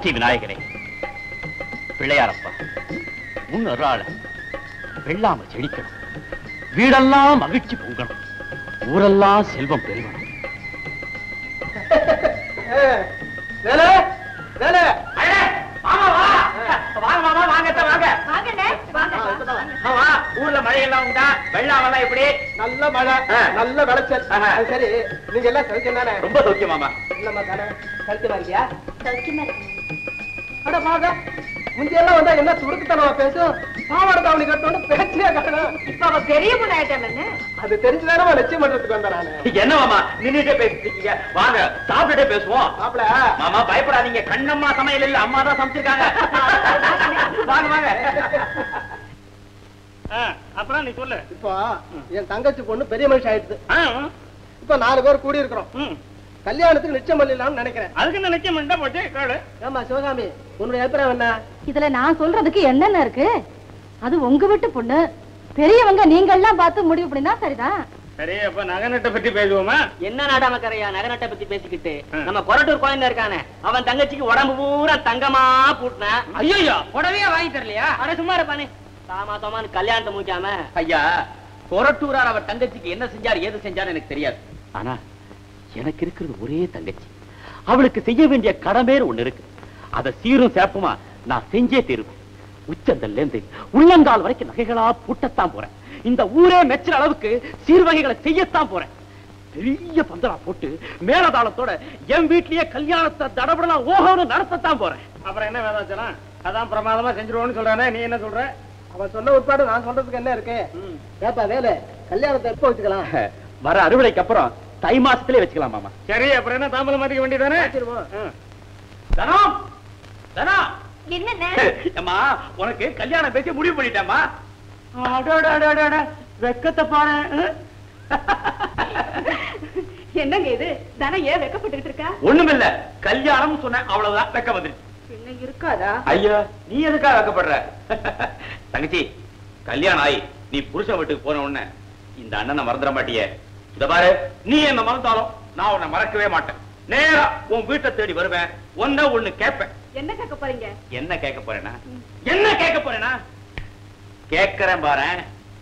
அஷ்டி விநாயகரே பிள்ளையாரப்பா முன் அருளாள வெள்ளாம செழிக்கணும் வீடெல்லாம் மகிழ்ச்சி பொங்கணும் ஊரெல்லாம் செல்வம் பெருகணும் வேலை வேலை வாங்க மாமா வாங்க வாங்க வாங்கண்ணே வாங்க ஆமா ஊர்ல மழையெல்லாம் உண்டா வெள்ளாமெல்லாம் எப்படி நல்ல மழை ஆ. நல்ல விளைச்சல் ஆஹா. அது சரி நீங்க எல்லாம் சௌக்கியம் தானே ரொம்ப சௌக்கியம் மாமா இல்லம்மா தானே சௌக்கியமா இருக்கியா சௌக்கியமா இருக்கு அட பாக முந்தியெல்லாம் வந்தா என்ன துடுக்குத்தனமா பேசும் பாவாடை தாவணி கட்டணும் பேச்சே காணும் இப்ப அவ பெரிய பொண்ணு ஆயிட்டாங்க அது தெரிஞ்சுதானே லட்சியம் பண்றதுக்கு வந்தேன் நானு என்ன மாமா நின்னுட்டே பேசிட்டு இருக்கீங்க வாங்க சாப்பிட்டுட்டே பேசுவோம் மாப்பிள மாமா பயப்படாதீங்க கண்ணம்மா சமையல் இல்ல அம்மா தான் சமைச்சிருக்காங்க வாங்க வாங்க அப்புறம் நீ சொல்லு இப்போ என் தங்கச்சி பொண்ணு பெரிய மனுஷன் ஆயிடுது இப்ப நாலு பேர் கூடி இருக்கிறோம் கல்யாணத்துக்கு நிச்சயம் பண்ணிடலாம்னு நினைக்கிறேன் அதுக்கு நினைக்க மாட்டா போச்சு கேளு ஏமா சிவகாமி உன்னுடைய அபிப்பிராயம் என்ன இதுல நான் சொல்றதுக்கு என்னென்ன இருக்கு அது உங்க வீட்டு பொண்ணு பெரியவங்க நீங்க எல்லாம் பார்த்து முடிவு பண்ணினா சரிதான் சரி அப்ப நகநட்டை பத்தி பேசுவோமா என்ன நாடாமக்கரையா நகநட்டை பத்தி பேசிக்கிட்டு ஆ. நம்ம கொரட்டூர் குழந்தை இருக்கானே அவன் தங்கச்சிக்கு உடம்பு பூரா தங்கமா பூட்டின ஐயோ புடவையா வாங்கி தரலையா அட சும்மா இருப்பானே தாமா தாமான்னு கல்யாணத்தை முடிக்காம ஐயா கொரட்டூரார் அவர் தங்கச்சிக்கு என்ன செஞ்சார் ஏது செஞ்சார் எனக்கு தெரியாது ஆனா எனக்கு இருக்கிறது ஒரே தங்கச்சி அவளுக்கு செய்ய வேண்டிய கடமேறு ஒண்ணு இருக்கு அத சீரும் சேப்பமா நான் செஞ்சே தீருவேன் உச்சந்தல்ல இருந்து உள்ளங்கால் வரைக்கும் நகைகளா பூட்டத்தான் போறேன் இந்த ஊரே மெச்சுற அளவுக்கு சீர்வகைகளை செய்யத்தான் போறேன் பெரிய பந்தலா போட்டு மேலதாளத்தோட என் வீட்லயே கல்யாணத்தை தடபடலாம் ஓஹோன்னு நடத்தத்தான் போறேன் அப்புறம் என்ன வேதாச்சலம் அதான் பிரமாதமா செஞ்சிருவோம்னு சொல்றானே நீ என்ன சொல்ற அவன் சொன்ன உட்பாடு நான் சொல்றதுக்கு என்ன இருக்கு ஏப்பா வேலை கல்யாணத்தை எப்போ வச்சுக்கலாம் வர அறுவடைக்கு அப்புறம் தை மாசத்திலே வச்சுக்கலாம் மாமா சரி அப்புறம் என்ன தாமதம் மாத்திக்க வேண்டியதானே தனம் தனம் என்னண்ணே அம்மா உனக்கு கல்யாணம் பேசி முடிவு பண்ணிட்டேம்மா வெக்கத்தை பாரு என்னங்க இது தனம் ஏன் வெக்கப்பட்டுக்கிட்டு இருக்கா ஒண்ணுமில்ல கல்யாணம் சொன்ன அவ்வளவுதான் வெக்க வந்துருச்சு என்ன இருக்காதா ஐயா நீ எதுக்கா வெக்கப்படுற தங்கச்சி கல்யாணம் ஆயி நீ புருஷன் வீட்டுக்கு போன உடனே இந்த அண்ணனை மறந்துட மாட்டியே இத பாரு நீ என்ன மறந்தாலும் நான் உன்னை மறக்கவே மாட்டேன் நேரா உன் வீட்டை தேடி வருவேன் ஒன்ன ஒண்ணு கேட்பேன் என்ன கேட்க போறீங்க என்ன கேட்க போறேனா என்ன கேட்க போறேனா கேட்கறேன் பாரேன்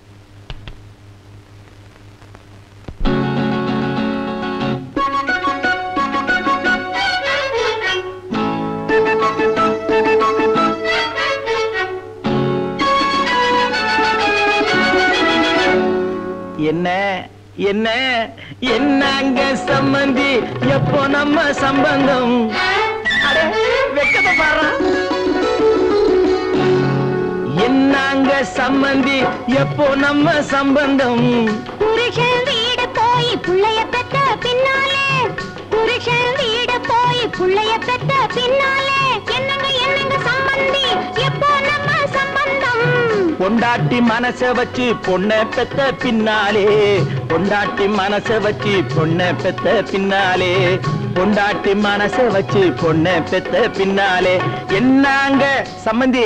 என்ன என்ன என்னங்க சம்பந்தி எப்போ நம்ம சம்பந்தம் வெக்கத்தை பாரு என்னங்க சம்பந்தி எப்போ நம்ம சம்பந்தம் புருஷன் வீடு போய் புள்ளைய பெத்த பின்னாலே புருஷன் வீடு போய் புள்ளைய பெத்த பின்னாலே என்னங்க என்னங்க சம்பந்தி எப்போ நம்ம சம்பந்தம் பொண்டாட்டி மனச வச்சு பொண்ண பெத்த பின்னாலே பொண்டாட்டி மனச வச்சு பொண்ண பெத்த பின்னாலே பொண்டாட்டி மனச வச்சு பொண்ண பெத்த பின்னாலே என்னங்க சம்பந்தி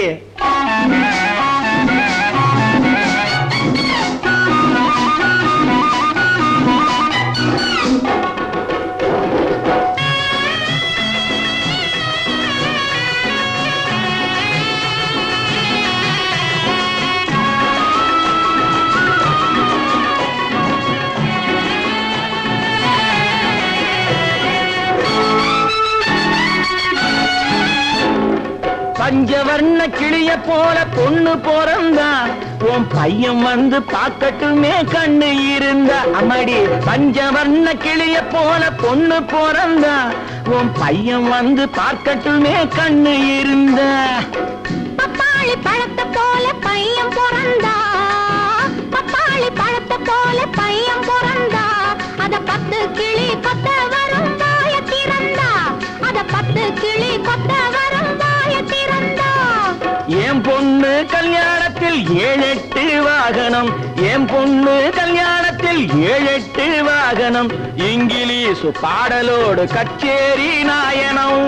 பஞ்சவர்ண கிளிய போல பொண்ணு பிறந்தா உன் பையன் வந்து பார்க்கட்டுமே கண்ணு இருந்தா அம்மாடி பஞ்சவர்ண கிளிய போல பொண்ணு பிறந்தா உன் பையன் வந்து பார்க்கட்டுமே கண்ணு இருந்தா பப்பாளி பழத்தை போல பையன் பிறந்தா பப்பாளி பழத்தை போல பையன் பிறந்தா அத பத்து கிளி கொத்த வரும் வாய திறந்தா அத பத்து கிளி கொத்த வரும் வாய திறந்தா என் பொண்ணு கல்யாணத்தில் ஏழெட்டு வாகனம் என் பொண்ணு கல்யாணத்தில் ஏழெட்டு வாகனம் இங்கிலீஷு பாடலோடு கச்சேரி நாயனம்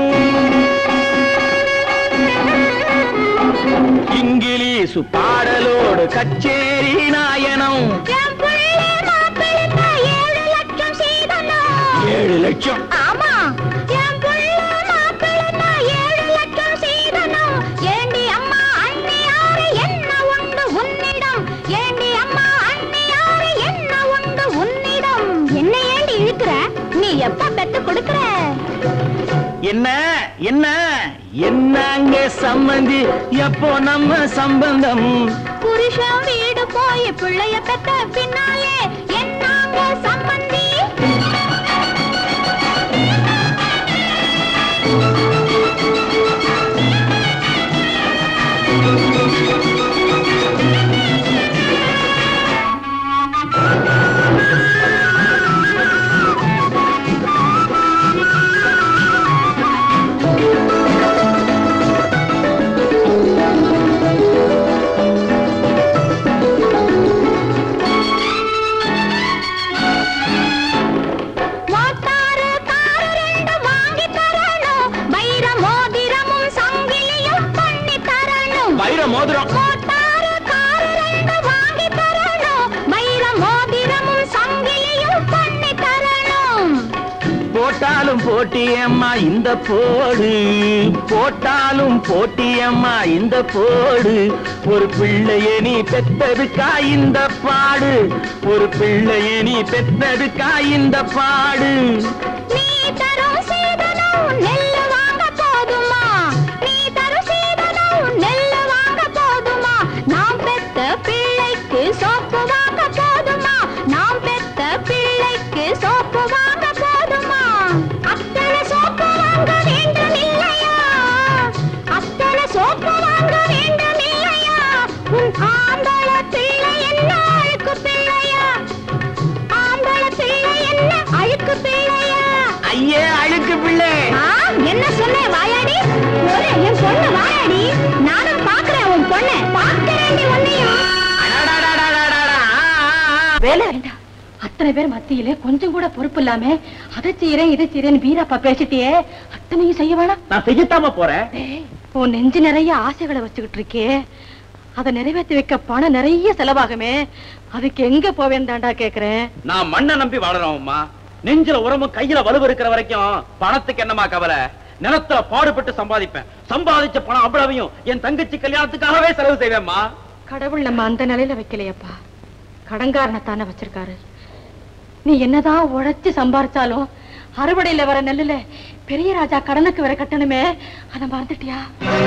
இங்கிலீஷு பாடலோடு கச்சேரி நாயனம் என் புள்ள மாப்பிள்ளை ஏழு லட்சம் சீதனம் ஏழு லட்சம் ஆமா என் புள்ள மாப்பிள்ளை ஏழு லட்சம் என்ன என்ன என்னங்க சம்மந்தி எப்போ நம்ம சம்பந்தம் புருஷன் வீடு போய் பிள்ளைய பெத்த பின்னாலே என்னாங்க சம்பந்தி மோட்டாரு காரு ரெண்டு வாங்கி தரணும் வைர மோதிரமும் சங்கிலியும் பண்ணி தரணும் வைர மோதிரம் மோட்டாரு காரு ரெண்டு வாங்கி தரணும் வைர மோதிரமும் சங்கிலியும் பண்ணி தரணும் போட்டாலும் போட்டியம்மா இந்த போடு போட்டாலும் போட்டியம்மா இந்த போடு ஒரு பிள்ளைய நீ பெத்ததுக்கா இந்த பாடு ஒரு பிள்ளைய நீ பெத்ததுக்கா இந்த பாடு நீ தரும் சீதனம் நெல்லு வாங்க போதுமா நீ தரும் சீதனம் நெல்லு வாங்க போதுமா நாம் பெத்த பிள்ளைக்கு சோப்பு வாங்க போதுமா நாம் பெத்த பிள்ளைக்கு சோப்பு வாங்க போதுமா அத்தனை சோப்பு வாங்க வேண்டும் இல்லையா அத்தனை சோப்பு வாங்க வேண்டும் இல்லையா உன் ஆம்பள பிள்ளை என்ன அழுக்கு பிள்ளையா ஆம்பள பிள்ளை என்ன அழுக்கு பிள்ளையா ஐயே அழுக்கு பிள்ளை ஆ, என்ன சொன்ன வாயாடி ஒரு என் பொண்ணு வாயாடி நானும் பாக்குறேன் உன் பொண்ணு பாக்குறேன் உன்னையும் அடடடடடடடா. ஆ, ஆ, ஆ. வேலை வேண்டாம் அத்தனை பேர் மத்தியிலே கொஞ்சம் கூட பொறுப்பு இல்லாம அதை செய்யறேன் இதை செய்யறேன் வீரப்பா பேசிட்டியே அத்தனையும் செய்ய வேணாம் நான் செய்யத்தாம போறேன் டேய், உன் நெஞ்சு நிறைய ஆசைகளை வச்சுக்கிட்டு இருக்கே அதை நிறைவேற்றி வைக்க பணம் நிறைய செலவாகுமே அதுக்கு எங்க போவேன் தாண்டா கேக்குறேன் நான் மண்ணை நம்பி வாழறோம் அம்மா நெஞ்சில உரமும் கையில வலுவு இருக்கிற வரைக்கும் பணத்துக்கு என்னமா கவலை நிலத்துல பாடுபட்டு சம்பாதிப்பேன் சம்பாதிச்ச பணம் அவ்வளவையும் என் தங்கச்சி கல்யாணத்துக்காகவே செலவு செய்வேம்மா கடவுள் நம்ம அந்த நிலையில வைக்கலையப்பா கடங்காரனை தானே வச்சிருக்காரு நீ என்னதான் உழைச்சு சம்பாரிச்சாலும் அறுவடையில வர நெல்லுல பெரிய ராஜா கடனுக்கு வர கட்டணுமே அத மறந்துட்டியா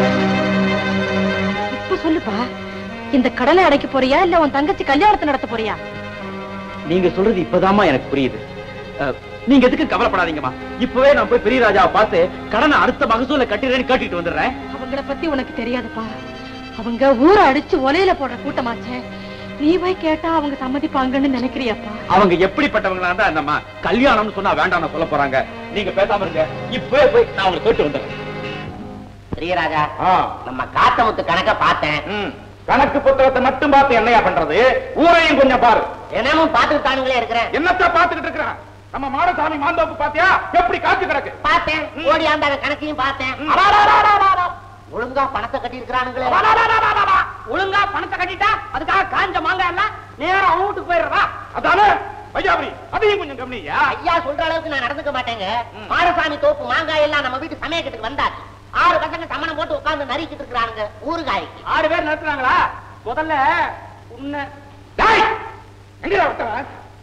இப்ப சொல்லுப்பா இந்த கடனை அடைக்க போறியா இல்ல உன் தங்கச்சி கல்யாணத்தை நடத்த போறியா நீங்க சொல்றது இப்பதாம்மா எனக்கு புரியுது அஹ், நீங்க எதுக்கு கவலைப்படாதீங்கம்மா இப்பவே நான் போய் பெரிய ராஜாவை பார்த்து கடனை அடுத்த மகசூல கட்டிடுறேன்னு கேட்டுட்டு வந்துடுறேன் அவங்கள பத்தி உனக்கு தெரியாதுப்பா அவங்க ஊரை அடிச்சு ஒலையில போடுற கூட்டமாச்சே நீ போய் கேட்டா அவங்க சம்மதிப்பாங்கன்னு நினைக்கிறியாப்பா அவங்க எப்படிப்பட்டவங்களா இருந்தா என்னம்மா கல்யாணம்னு சொன்னா வேண்டாம்னு சொல்ல போறாங்க நீங்க பேசாம இருங்க இப்பவே போய் நான் அவங்களை கேட்டு வந்துடுறேன் பிரியராஜா ஆ, நம்ம காத்தமுத்து கணக்க பார்த்தேன் ம். கணக்கு புத்தகத்தை மட்டும் பார்த்து என்னையா பண்றது ஊரையும் கொஞ்சம் பாரு தினமும் பார்த்துட்டு தானுங்களே இருக்கிறேன் என்னத்த பாத்துக்கிட்டு இருக்கிறான் நம்ம மாடசாமி மாந்தோப்பு பாத்தியா எப்படி காத்து கிடக்கு பார்த்தேன் ஓடி ஆண்டாத கணக்கையும் பார்த்தேன் ம். அடாடாடாடாடா. ஒழுங்கா பணத்தை கட்டி இருக்கிறானுங்களே ஒழுங்கா பணத்தை கட்டிட்டா அதுக்காக காஞ்ச மாங்காய் எல்லாம் நேரம் அவன் வீட்டுக்கு போயிடுறா அதானே பையாபுரி அதையும் கொஞ்சம் கவனியா ஐயா சொல்ற அளவுக்கு நான் நடந்துக்க மாட்டேங்க மாடசாமி தோப்பு மாங்காய் எல்லாம் நம்ம வீட்டு சமயக்கட்டுக்கு வந்தாச்சு ஆறு பசங்க சமணம் போட்டு உட்கார்ந்து நறுக்கிட்டு இருக்கிறானுங்க ஊறுகாய்க்கு ஆறு பேர் நடத்துறாங்களா முதல்ல உன்னை டேய்! எங்கடா ஒருத்தன்?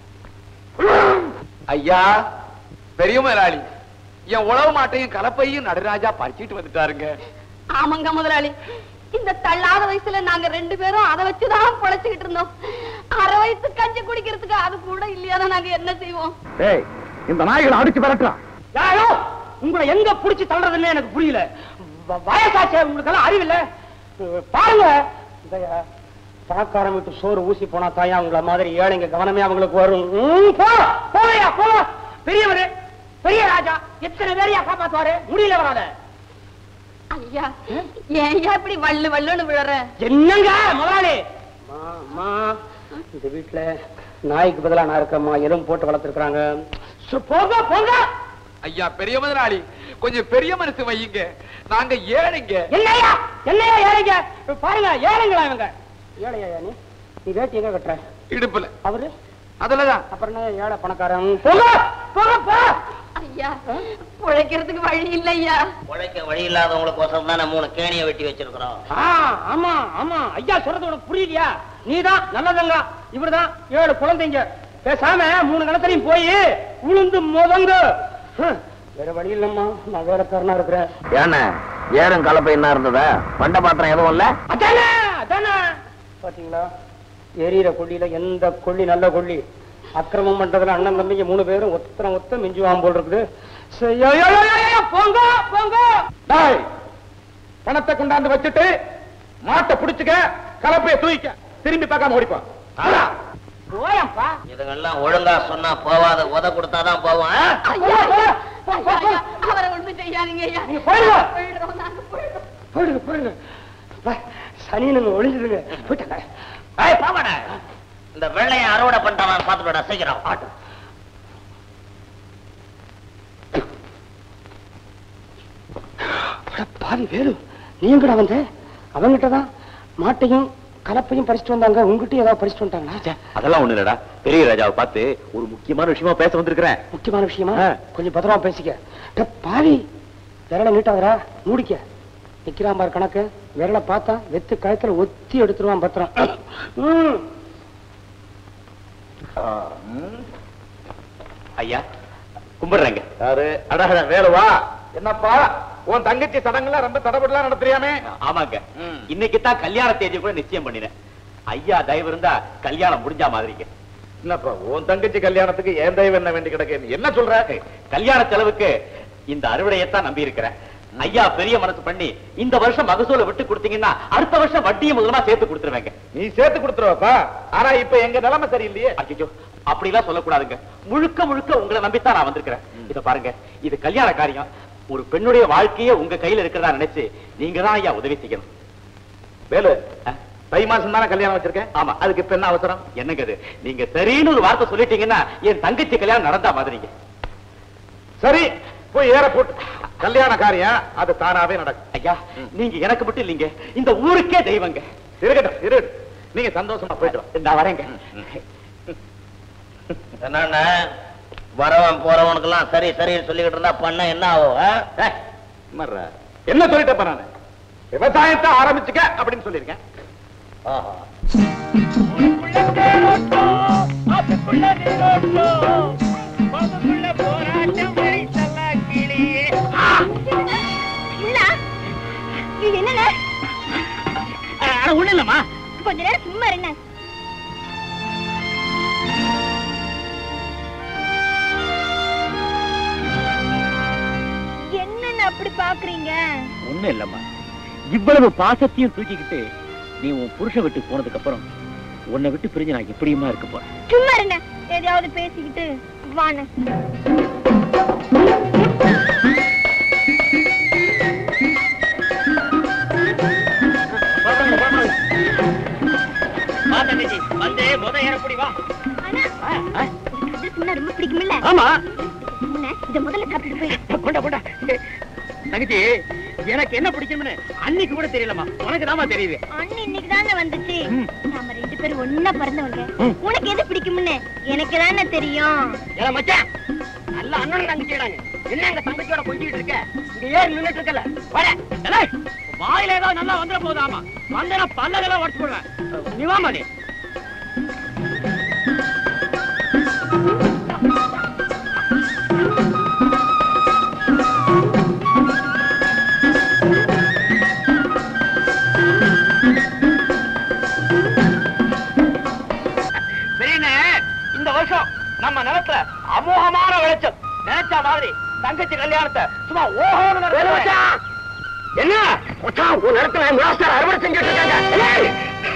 ஐயா பெரிய முதலாளி என் உழவு மாட்டையும் கலப்பையும் நடராஜா பறிச்சிட்டு வந்துட்டாருங்க ஆமாங்க முதலாளி இந்த தள்ளாத வயசுல நாங்க ரெண்டு பேரும் அதை வச்சுதான் பொழைச்சுக்கிட்டு இருந்தோம் அரை வயசு கஞ்சி குடிக்கிறதுக்கு அது கூட இல்லையாதான் நாங்க என்ன செய்வோம் டேய் இந்த நாய்களை அடிச்சு விரட்டுறான் யாரோ உங்களை எங்க புடிச்சு தள்ளுறதுன்னு எனக்கு புரியல வ- வயசாச்சே உங்களுக்கு எல்லாம் அறிவில்ல அஹ் பாருங்க இந்த பணக்காரன் வீட்டு சோறு ஊசி போனா தாயா உங்கள மாதிரி ஏழைங்க கவனமே அவங்களுக்கு வரும் ம், போ போயா போ பெரியவரு பெரிய ராஜா எத்தனை பேரையா காப்பாத்துவாரு முடியல வராத ஐயா ஏன் இப்படி வள்ளு வள்ளுன்னு விழற என்னங்க முதலாளி அம்மா இந்த வீட்டுல நாய்க்கு பதிலா நான் இருக்கம்மா எதுவும் போட்டு வளர்த்துருக்காங்க போங்க போங்க ஐயா பெரிய முதலாளி கொஞ்சம் பெரிய மனசு வையுங்க நாங்க ஏழைங்க என்னையா என்னையா ஏழைங்க பாருங்க ஏழைங்களா இவங்க ஏழையா நீ நீ வேட்டி எங்க கட்டுற இடுப்புல அவரு அதுலதான் அப்புறம் என்ன ஏழை பணக்காரன் போங்க போங்க போ ஐயா உழைக்கிறதுக்கு வழி இல்லையா உழைக்க வழி இல்லாதவங்களுக்கோசரம் தான் நம்ம மூணு கேணியை வெட்டி வச்சிருக்கிறோம் ஆ, ஆமா ஆமா ஐயா சொல்றது உனக்கு புரியலையா நீதான் நல்லதங்க இவர்தான் ஏழு குழந்தைங்க பேசாம மூணு கணத்திலையும் போய் உளுந்து முதங்க ஹம், வேற வழி இல்லம்மா நான் வேலைக்காரனா இருக்கிறேன் ஏண்ணே ஏறும் கலப்பை என்ன இருந்ததா பண்ட பாத்திரம் எதுவும் இல்ல அதானே அதானே பாத்தீங்களா எரியிற கொள்ளியில எந்த கொள்ளி நல்ல கொள்ளி அக்கிரமம் பண்றதுல அண்ணன் தம்பிங்க மூணு பேரும் ஒத்தரம் ஒத்த மிஞ்சுவான் போல் இருக்குது சரி, ஐயோ, ஐயோ, ஐயோ, ஐயோ, போங்க போங்க டேய், பணத்தை கொண்டாந்து வச்சுட்டு மாட்டை புடிச்சுக்க கலப்பைய தூக்கிக்க திரும்பி பார்க்காம ஓடிப்பா போயப்பா இதுங்கெல்லாம் ஒழுங்கா சொன்னா போவாத உத கொடுத்தாதான் போவான் அவரை ஒண்ணும் செய்யாதீங்க ஐயா நீங்க போயிடுங்க போயிடுறோம் நாங்க போயிடுறோம் போயிடுங்க போயிடுங்க அப்பா, சனியனுங்க ஒளிஞ்சுதுங்க போயிட்டாங்க ஏய் பாவாட இந்த வெள்ளைய அறுவடை பண்ணிட்டான் பாத்துடா சீக்கிரம் ஆட்டம் அட பாவி வேலு நீ எங்கடா வந்த அவங்கிட்ட தான் மாட்டையும் கலப்பையும் பறிச்சுட்டு வந்தாங்க உங்ககிட்ட ஏதாவது பறிச்சுட்டு வந்தாங்களா அதெல்லாம் ஒண்ணு இல்லடா பெரிய ராஜாவை பார்த்து ஒரு முக்கியமான விஷயமா பேச வந்திருக்கிறேன் முக்கியமான விஷயமா ஆ. கொஞ்சம் பத்திரமா பேசிக்க அட பாவி விரலை நீட்டாதரா மூடிக்க நிக்கிறான் பாரு கணக்கு விரலை பார்த்தா வெத்து கழுத்துல ஒத்தி எடுத்துருவான் பத்திரம் ம். ஐயா கும்பிடுறேங்க யாரு அடட வேலுவா என்னப்பா உன் தங்கச்சி சடங்குல ரொம்ப தடபடலாம் நடத்துறியாமே ஆமாங்க ம். இன்னைக்கு தான் கல்யாண தேதி கூட நிச்சயம் பண்ணினேன் ஐயா தயவு இருந்தா கல்யாணம் முடிஞ்சா மாதிரிங்க என்னப்பா உன் தங்கச்சி கல்யாணத்துக்கு ஏன் தெய்வம் என்ன வேண்டி கிடக்கு என்ன சொல்ற கல்யாண செலவுக்கு இந்த அறுவடையத்தான் நம்பி இருக்கிறேன் ஐயா பெரிய மனசு பண்ணி இந்த வருஷம் மகசூலை விட்டு கொடுத்தீங்கன்னா அடுத்த வருஷம் வட்டியும் முதலமா சேர்த்து கொடுத்துருவேங்க நீ சேர்த்து கொடுத்துருவப்பா ஆனா இப்ப எங்க நிலைமை சரியில்லையே அச்சோ அப்படிலாம் சொல்லக்கூடாதுங்க முழுக்க முழுக்க உங்களை நம்பித்தான் நான் வந்திருக்கிறேன் இத பாருங்க இது கல்யாண காரியம் ஒரு பெண்ணுடைய வாழ்க்கையே உங்க கையில இருக்கிறதா நினைச்சு நீங்க தான் ஐயா உதவி செய்யணும் வேலு ஆ? தை மாசம் தானே கல்யாணம் வச்சிருக்கேன் ஆமா. அதுக்கு இப்ப என்ன அவசரம் என்னங்க இது நீங்க சரின்னு ஒரு வார்த்தை சொல்லிட்டீங்கன்னா என் தங்கச்சி கல்யாணம் நடந்தா மாதிரிங்க சரி போய் ஏற போட்டு கல்யாண காரியம் அது தானாவே நடக்கும் ஐயா நீங்க எனக்கு மட்டும் இல்லைங்க இந்த ஊருக்கே தெய்வங்க இருக்கட்டும் இருக்கட்டும் நீங்க சந்தோஷமா போயிட்டு வா நான் வரேங்க என்னண்ணே வரவன் போறவனுக்கெல்லாம் சரி சரி சொல்லிக்கிட்டு இருந்தா பண்ண என்ன ஆகும் ஆ? ஏய், மர்றா. என்ன சொல்லிட்டப்ப நானு விவசாயத்தை ஆரம்பிச்சுக்க அப்படின்னு சொல்லியிருக்கேன் ஆஹா. என்னண்ணே ஒண்ணு இல்லம்மா கொஞ்ச நேரம் சும்மா இருங்க என்னன்னு அப்படி பாக்குறீங்க ஒண்ணும் இல்லம்மா இவ்வளவு பாசத்தையும் தூக்கிக்கிட்டு நீ உன் புருஷ விட்டு போனதுக்கு அப்புறம் உன்னை விட்டு பிரிஞ்சு நான் எப்படியுமா இருக்க போறேன் சும்மா இருங்க எதையாவது பேசிக்கிட்டு வாங்க வந்து முத ஏறப்படி வா ஆனா இது சும்மா ரொம்ப பிடிக்குமில்ல ஆமா முன்ன இத முதல்ல சாப்பிட்டு போய் கொண்டா கொண்டா தங்கச்சி எனக்கு என்ன பிடிக்கும்னு அன்னைக்கு கூட தெரியலமா உனக்கு தாமா தெரியுது அண்ணன் இன்னைக்கு தானே வந்துச்சு ம். நாம ரெண்டு பேரும் ஒன்னா பிறந்தவங்க ம். உனக்கு எது பிடிக்கும்னு எனக்கு தானே தெரியும் ஏல மச்சான் நல்ல அண்ணன் தங்கச்சிடாங்க என்ன எங்க தங்கச்சியோட கொஞ்சிட்டு இருக்க இங்க ஏறி நின்னுட்டு இருக்கல வர ஏலே, வாயில ஏதாவது நல்லா வந்துட போதாமா வந்தனா பல்லகெல்லாம் உடச்சு போடுவேன் நீ வாமா நீ சரிண்ணே இந்த வருஷம் நம்ம நிலத்துல அமோகமான விளைச்சல் நினைச்ச மாதிரி தங்கச்சி கல்யாணத்தை சும்மா ஓஹோன்னு நடத்துவேன். என்ன மச்சான், உன் நிலத்துல மிராஸ்தார் அறுவடை செஞ்சுட்டு இருக்காங்க ஏய்!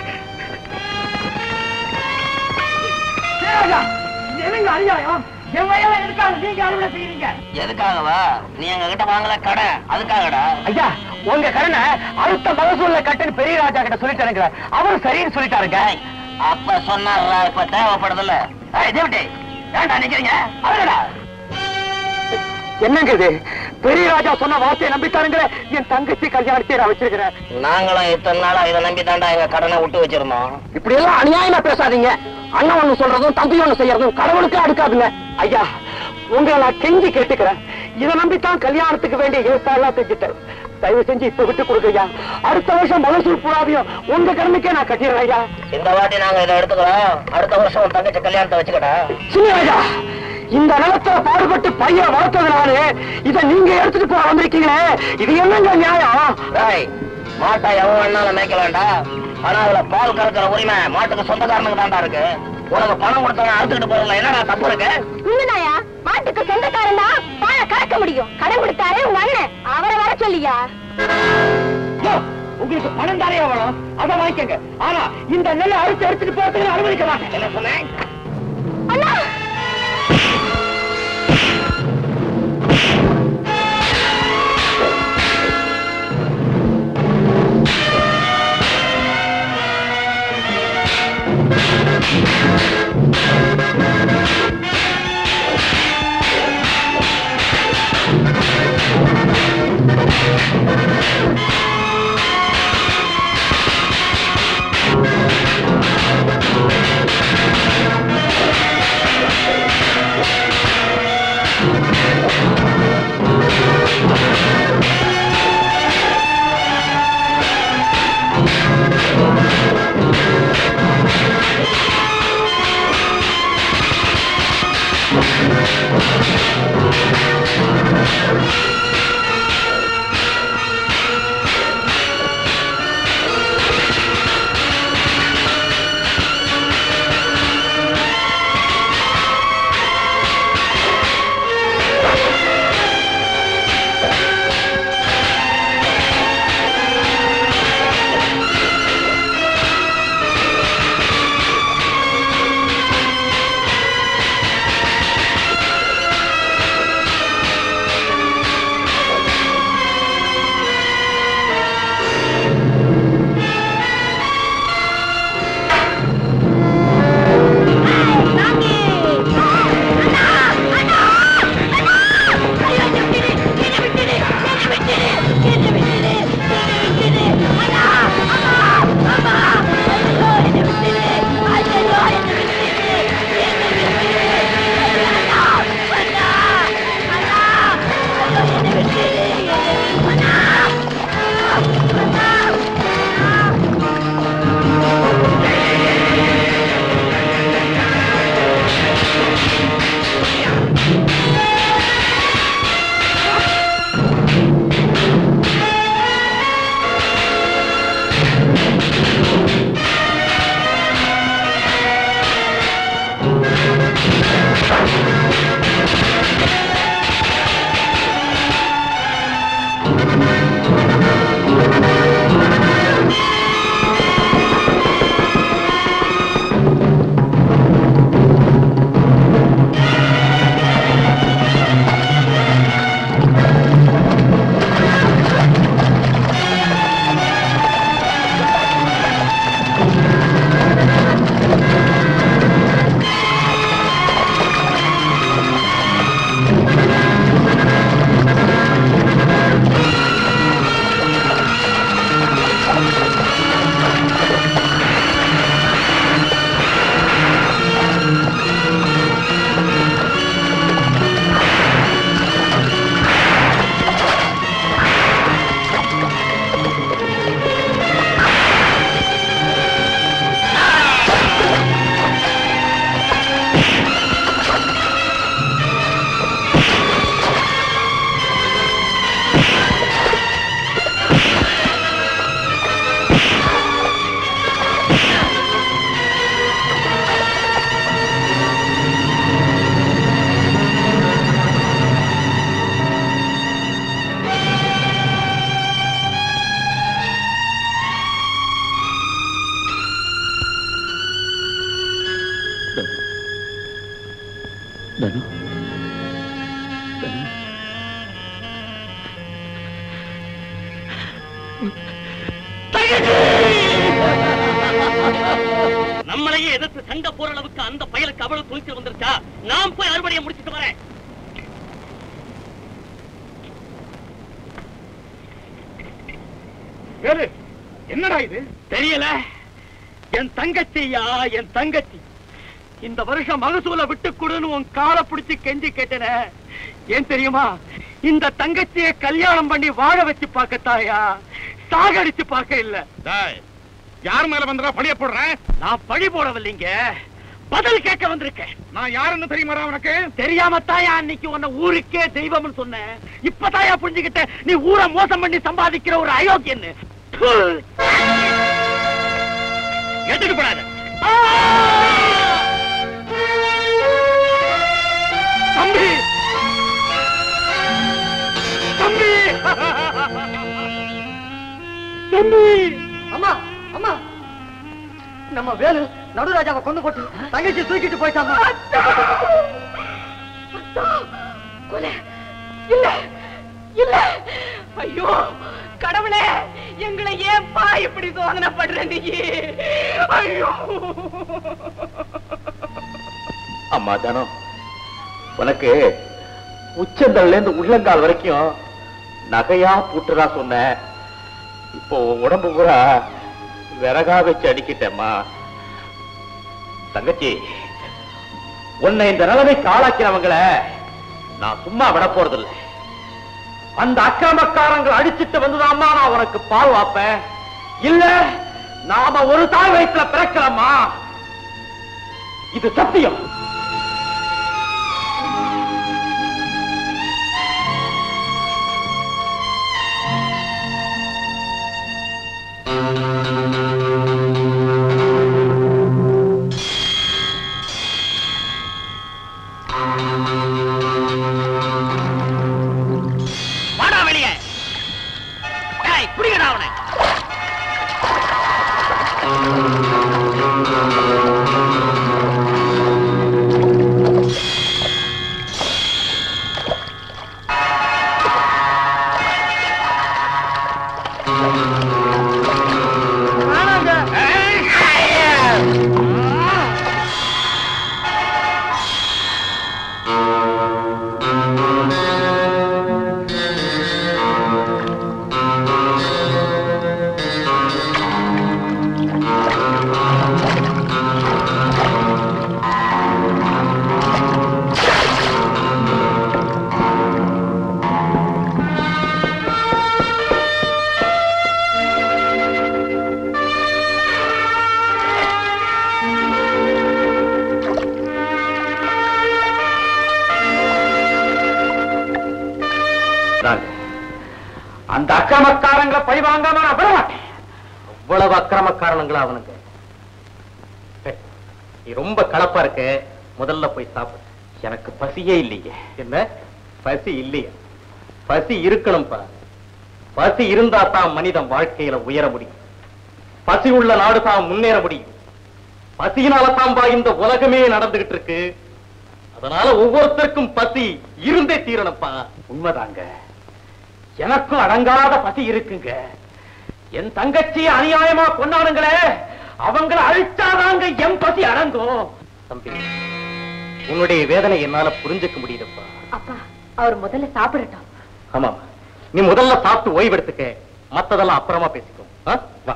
சேராஜா, இது என்னங்க அநியாயம் என் வயல இருக்காங்க நீங்க அறுவடை செய்யறீங்க எதுக்காகவா நீ எங்க கிட்ட வாங்கல கடை அதுக்காகடா ஐயா உங்க கடனை அடுத்த மகசூல்ல கட்டுன்னு பெரிய ராஜா கிட்ட சொல்லிட்டாருங்க அவரும் சரின்னு சொல்லிட்டாருங்க அப்ப சொன்னாரா இப்ப தேவைப்படுதுல்ல ஏய், தேவட்டி, ஏன்டா நிக்கிறீங்க அவரடா என்னங்க இது பெரிய ராஜா சொன்ன வார்த்தையை நம்பித்தாருங்கிற என் தங்கச்சி கல்யாணத்தை நான் வச்சிருக்கிறேன் நாங்களும் இத்தனை நாளா இதை நம்பி தாண்டா எங்க கடனை விட்டு வச்சிருந்தோம் இப்படி எல்லாம் அநியாயமா பேசாதீங்க அண்ணன் ஒண்ணு சொல்றதும் தம்பி ஒண்ணு செய்யறதும் கடவுளுக்கு அடுக்காதுங்க ஐயா உங்களை நான் கெஞ்சி கேட்டுக்கிறேன் இதை நம்பித்தான் கல்யாணத்துக்கு வேண்டிய ஏற்பாடுலாம் செஞ்சுட்டேன் தயவு செஞ்சு இப்ப விட்டு கொடுங்க ஐயா அடுத்த வருஷம் மகசூல் பூராவையும் உங்க கடமைக்கே நான் கட்டிடுறேன் ஐயா இந்த வாட்டி நாங்க இதை எடுத்துக்கிறோம் அடுத்த வருஷம் உன் தங்கச்சி கல்யாணத்தை வச்சுக்கடா சின்ன ராஜா இந்த நிலத்துல பாடுபட்டு பையன் வளர்த்ததுனால இத நீங்க எடுத்துட்டு போக வந்திருக்கீங்களே இது என்னங்க நியாயம் மாட்டை எவன் வேணாலும் மேய்க்க வேண்டாம் ஆனா அதுல பால் கறக்கிற உரிமை மாட்டுக்கு சொந்தக்காரனுக்கு தாண்டா இருக்கு உனக்கு பணம் கொடுத்தவன் அறுத்துக்கிட்டு போறதுல என்னடா தப்பு இருக்கு உண்மைதாயா மாட்டுக்கு சொந்தக்காரன் தான் பாலை கறக்க முடியும் கடன் கொடுத்தாரு உங்க அண்ணன் அவரை வர சொல்லியா யோ, உங்களுக்கு பணம் தானே வேணும் அதை வாங்கிக்கங்க ஆனா இந்த நெல்லை அறுத்து எடுத்துட்டு போறதுக்கு அனுமதிக்க மாட்டேன் என்ன சொன்னேன் அண்ணா தனு தனு நம்மளையே எதிர்த்து சண்டை போற அளவுக்கு அந்த பயலுக்கு அவ்வளவு துணிச்சு வந்துருச்சா நான் போய் அறுவடையை முடிச்சிட்டு வரேன் வேலு என்னடா இது தெரியல என் தங்கச்சியா என் தங்கச்சி இந்த வருஷம் மகசூல விட்டு கொடுன்னு உன் காலை பிடிச்சு கெஞ்சி கேட்டன ஏன் தெரியுமா இந்த தங்கச்சியை கல்யாணம் பண்ணி வாழ வச்சு பார்க்கத்தாயா சாகடிச்சு பார்க்க இல்ல டேய், யார் மேல வந்தா பழிய போடுறேன் நான் பழி போடவில்லைங்க பதில் கேட்க வந்திருக்கேன் நான் யாருன்னு தெரியுமாடா உனக்கு தெரியாமத்தாயா அன்னைக்கு உன்னை ஊருக்கே தெய்வம்னு சொன்னேன் இப்பதாயா புரிஞ்சுக்கிட்ட நீ ஊரை மோசம் பண்ணி சம்பாதிக்கிற ஒரு அயோக்கியன்னு ப்பு. எடுத்துட்டு போடாத ஆ! தம்பி தம்பி தம்பி அம்மா அம்மா நம்ம வேலு நடுராஜாவை கொண்டு போட்டு தங்கச்சி தூக்கிட்டு போயிட்டாமா கொலை இல்ல இல்ல ஐயோ கடவுளே எங்களை ஏன்பா இப்படி சோதனை பண்ற நீ ஐயோ அம்மா தானம் உனக்கு உச்சந்தல்ல இருந்து உள்ளங்கால் வரைக்கும் நகையா பூட்டுறா சொன்ன இப்போ உன் உடம்பு பூரா விறகா வச்சு அடிக்கிட்டேம்மா தங்கச்சி உன்னை இந்த நிலைமைக்கு ஆளாக்கிறவங்கள நான் சும்மா விட போறதில்ல அந்த அக்கிரமக்காரங்களை அடிச்சிட்டு வந்துதாம்மா நான் உனக்கு பால் வாப்பேன் இல்ல நாம ஒரு தாய் வயிற்றுல பிறக்கலாமா இது சத்தியம் வாடா வெளியே டேய் புடிங்கடா அவனை நாங்க அந்த அக்கிரமக்காரங்களை பழி வாங்காம நான் விட மாட்டேன் அவ்வளவு அக்கிரமக்காரனுங்களா அவனுங்க ஏய், நீ ரொம்ப கலப்பா இருக்க முதல்ல போய் சாப்பிடு எனக்கு பசியே இல்லையே என்ன பசி இல்லையா பசி இருக்கணும்பா பசி இருந்தா தான் மனிதன் வாழ்க்கையில உயர முடியும் பசி உள்ள நாடு தான் முன்னேற முடியும் பசியினால தான்பா இந்த உலகமே நடந்துகிட்டு இருக்கு அதனால ஒவ்வொருத்தருக்கும் பசி இருந்தே தீரணும்ப்பா உண்மைதாங்க எனக்கும் அடங்காத பசி இருக்குங்க என் தங்கச்சி அநியாயமா கொண்டாடுங்களே அவங்கள அழிச்சாதாங்க என் பசி அடங்கும் தம்பி உன்னுடைய வேதனை என்னால புரிஞ்சுக்க முடியுதுப்பா அப்பா அவர் முதல்ல சாப்பிடட்டும் ஆமா நீ முதல்ல சாப்பிட்டு ஓய்வெடுத்துக்க மத்ததெல்லாம் அப்புறமா பேசிக்கோ ஆ? வா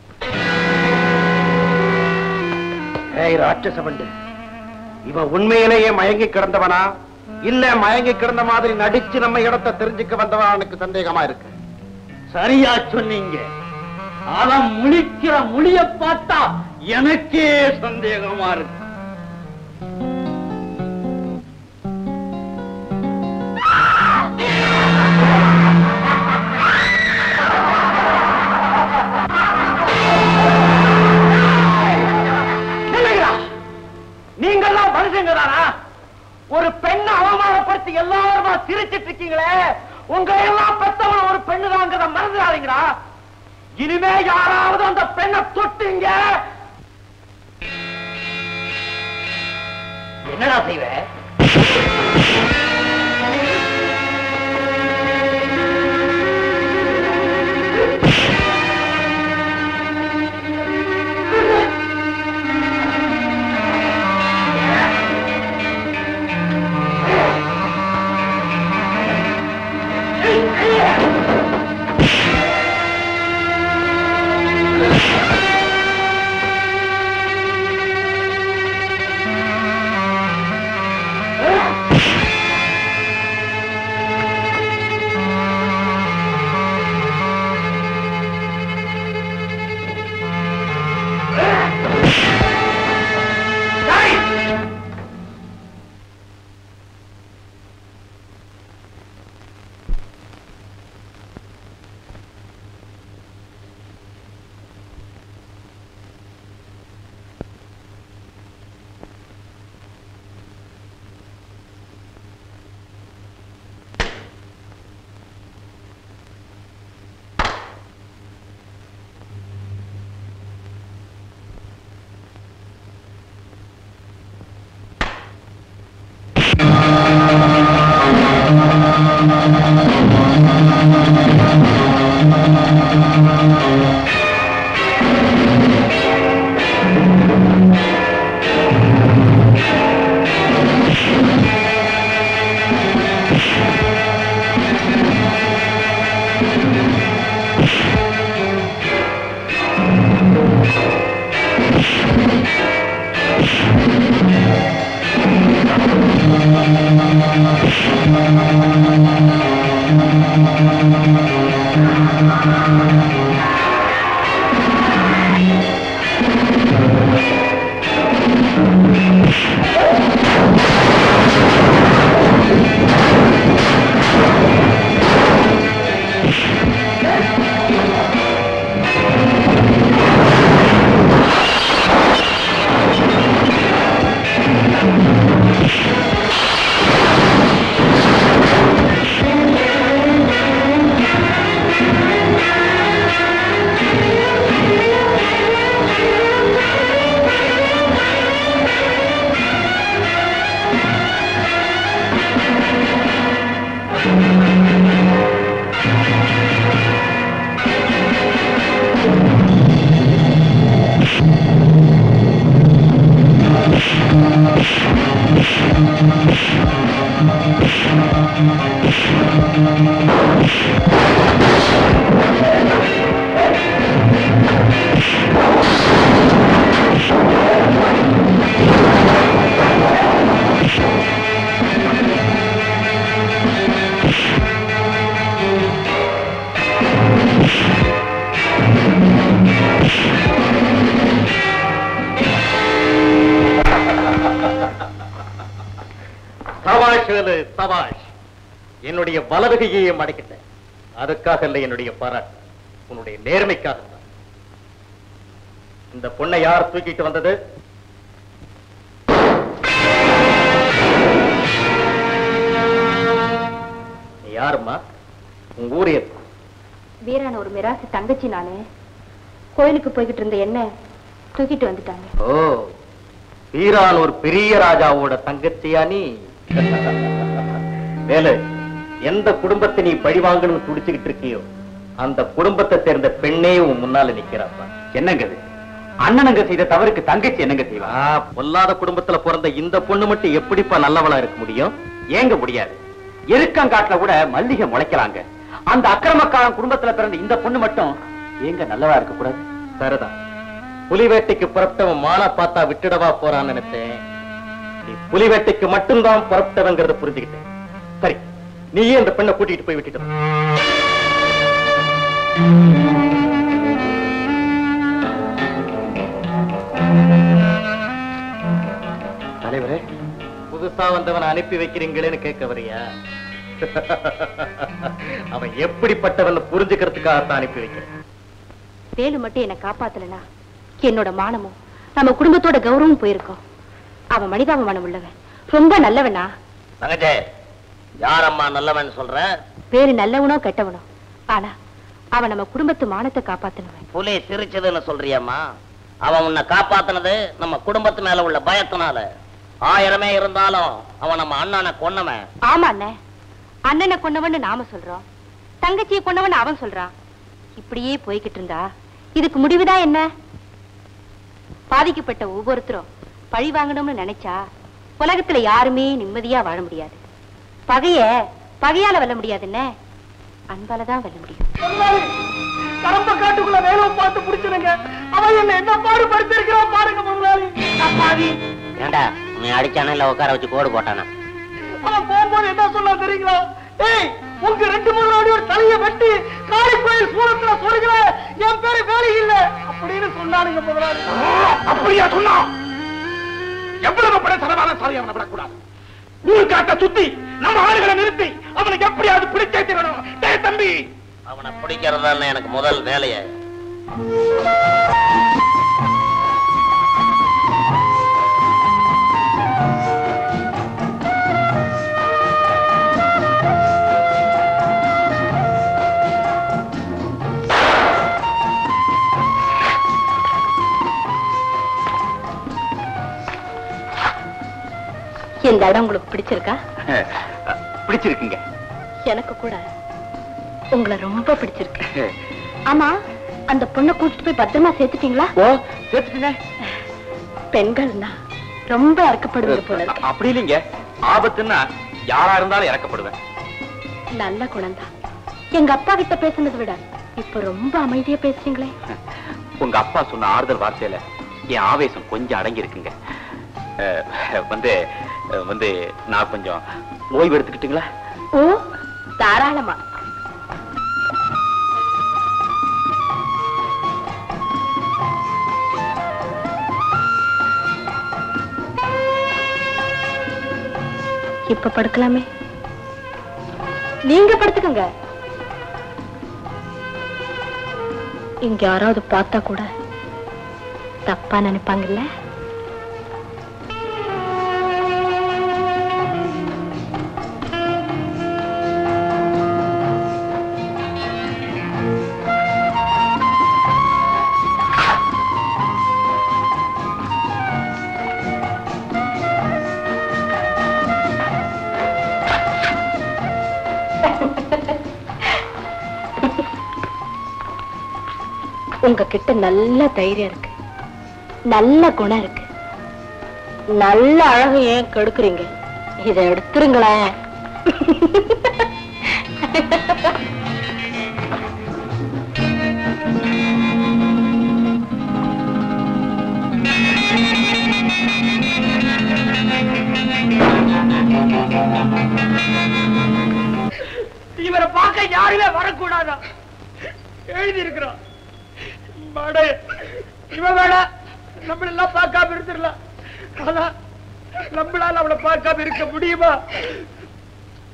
ஏய் ராட்சசவண்டு இவன் உண்மையிலேயே மயங்கி கிடந்தவனா இல்ல மயங்கி கிடந்த மாதிரி நடிச்சு நம்ம இடத்தை தெரிஞ்சுக்க வந்தவனா எனக்கு சந்தேகமா இருக்கு சரியா சொன்னீங்க ஆனா முழிக்கிற முழிய பார்த்தா எனக்கே சந்தேகமா இருக்கு நில்லுங்கடா. நீங்கெல்லாம் மனுஷங்க தானா ஒரு பெண்ணை அவமானப்படுத்தி எல்லாருமா சிரிச்சிட்டு இருக்கீங்களே உங்க எல்லாம் பெத்தவன ஒரு பெண்ணு தாங்கிறத மறந்துடாதீங்கடா இனிமே யாராவது அந்த பெண்ணை தொட்டீங்க என்னடா செய்வ வேலு சபாஷ் என்னுடைய வலதுகையை மடக்கிட்டேன் அதுக்காக இல்லை என்னுடைய பாராட்டு உன்னுடைய நேர்மைக்காக தான் இந்த பொண்ணை யார் தூக்கிட்டு வந்தது நீ யாரும்மா உங்க ஊர் எது வீரான ஒரு மிராசி தங்கச்சி நானு கோயிலுக்கு போய்கிட்டு இருந்த என்ன தூக்கிட்டு வந்துட்டாங்க ஓ வீரான் ஒரு பெரிய ராஜாவோட தங்கச்சியா நீ வேலு எந்த குடும்பத்தை நீ பழி வாங்கணும்னு துடிச்சுக்கிட்டு இருக்கியோ அந்த குடும்பத்தை சேர்ந்த பெண்ணே உன் முன்னால நிக்கிறாப்பா என்னங்க இது அண்ணனுங்க செய்த தவறுக்கு தங்கச்சி என்னங்க செய்வா ஆ, பொல்லாத குடும்பத்துல பிறந்த இந்த பொண்ணு மட்டும் எப்படிப்பா நல்லவளா இருக்க முடியும் ஏங்க முடியாது எருக்கங்காட்டுல கூட மல்லிகை முளைக்கலாங்க அந்த அக்கிரமக்காரன் குடும்பத்துல பிறந்த இந்த பொண்ணு மட்டும் ஏங்க நல்லவா இருக்க கூடாது சரிதான் புலி வேட்டைக்கு புறப்பட்டவன் மானா பார்த்தா விட்டுடவா போறான்னு நினைச்சேன் நீ புலி வேட்டைக்கு மட்டும்தான் புறப்பட்டவங்கிறத புரிஞ்சுக்கிட்டேன் சரி நீயே அந்த பெண்ணை கூட்டிட்டு போய் விட்டுட்டு வா. தலைவரே புதுசா வந்தவனை அனுப்பி வைக்கிறீங்களேன்னு கேட்க வரியா அவன் எப்படிப்பட்டவன் புரிஞ்சுக்கிறதுக்காகத்தான் அனுப்பி வைக்கிறேன் வேலு மட்டும் என்னை காப்பாத்தலனா என்னோட மானமும் நம்ம குடும்பத்தோட கௌரவம் போயிருக்கோம் அவன் மனிதாபமானம் உள்ளவன் ரொம்ப நல்லவனா தங்கச்சே யாரம்மா நல்லவன் சொல்ற வேறு நல்லவனோ கெட்டவனோ ஆனா அவன் நம்ம குடும்பத்து மானத்தை காப்பாத்தினவன் புலி சிரிச்சதுன்னு சொல்றியம்மா அவன் உன்னை காப்பாத்துனது நம்ம குடும்பத்து மேல உள்ள பயத்தினால ஆயிரமே இருந்தாலும் அவன் நம்ம அண்ணனை கொன்னவன் ஆமா அண்ணே அண்ணனை கொன்னவன்னு நாம சொல்றோம் தங்கச்சியை கொன்னவன் அவன் சொல்றான் இப்படியே போய்கிட்டு இருந்தா இதுக்கு முடிவுதான் என்ன பாதிக்கப்பட்ட ஒவ்வொருத்தரும் பழி வாங்கணும்னு நினைச்சா உலகத்துல யாருமே நிம்மதியா வாழ முடியாது பகைய பகையால வெல்ல முடியாதுன்னு அன்பாலதான் வெல்ல முடியும் கரம்ப காட்டுக்குள்ள வேலை பார்த்து புடிச்சிருங்க அவன் என்ன என்ன பாடுபடுத்தி இருக்கிறான் பாருங்க முதலாளி அப்பாவி ஏண்டா நீ அடிச்சானே இல்ல உட்கார வச்சு கோடு போட்டானா அவன் போகும்போது என்ன சொல்ல தெரியுங்களா ஏய் உங்க ரெண்டு முதலாளி ஒரு தலைய வெட்டி காளி கோயில் சூரத்துல சொல்லுகிற என் பேரு வேலை இல்ல அப்படின்னு சொன்னானுங்க முதலாளி அப்படியா சொன்னான் எவ்வளவு பட சரவான சாரி அவனை விடக்கூடாது ஊர் காட்ட சுத்தி நம்ம ஆளுகளை நிறுத்தி அவனுக்கு எப்படியாவது பிடிச்சே தீரணும் டேய் தம்பி அவனை பிடிக்கிறதுதான் எனக்கு முதல் வேலையை இந்த இடம் உங்களுக்கு பிடிச்சிருக்கா பிடிச்சிருக்குங்க எனக்கு கூட உங்களை ரொம்ப பிடிச்சிருக்கு ஆமா அந்த பொண்ணை கூட்டிட்டு போய் பத்திரமா சேர்த்துட்டீங்களா ஓ சேர்த்துட்டேன் பெண்கள்னா ரொம்ப அறக்கப்படுவது போல இருக்கு அப்படி இல்லைங்க ஆபத்துன்னா யாரா இருந்தாலும் இறக்கப்படுவேன் நல்ல குணம்தான் எங்க அப்பா கிட்ட பேசுனதை விட இப்ப ரொம்ப அமைதியா பேசுறீங்களே உங்க அப்பா சொன்ன ஆறுதல் வார்த்தையில என் ஆவேசம் கொஞ்சம் அடங்கி இருக்குங்க அஹ், வந்து அஹ், வந்து நான் கொஞ்சம் ஓய்வு எடுத்துக்கிட்டுங்களா ஓ தாராளமா இப்ப படுக்கலாமே நீங்க படுத்துக்கங்க இங்க யாராவது பார்த்தா கூட தப்பா நினைப்பாங்கல்ல உங்ககிட்ட நல்ல தைரியம் இருக்கு நல்ல குணம் இருக்கு நல்ல அழகு ஏன் கெடுக்குறீங்க இதை எடுத்துருங்களேன் இவரை பார்க்க யாருமே வரக்கூடாதா எழுதி இருக்கிறோம் மடை இவன் வேணா நம்மள எல்லாம் பார்க்காம இருந்துடலாம் ஆனா நம்மளால அவளை பார்க்காம இருக்க முடியுமா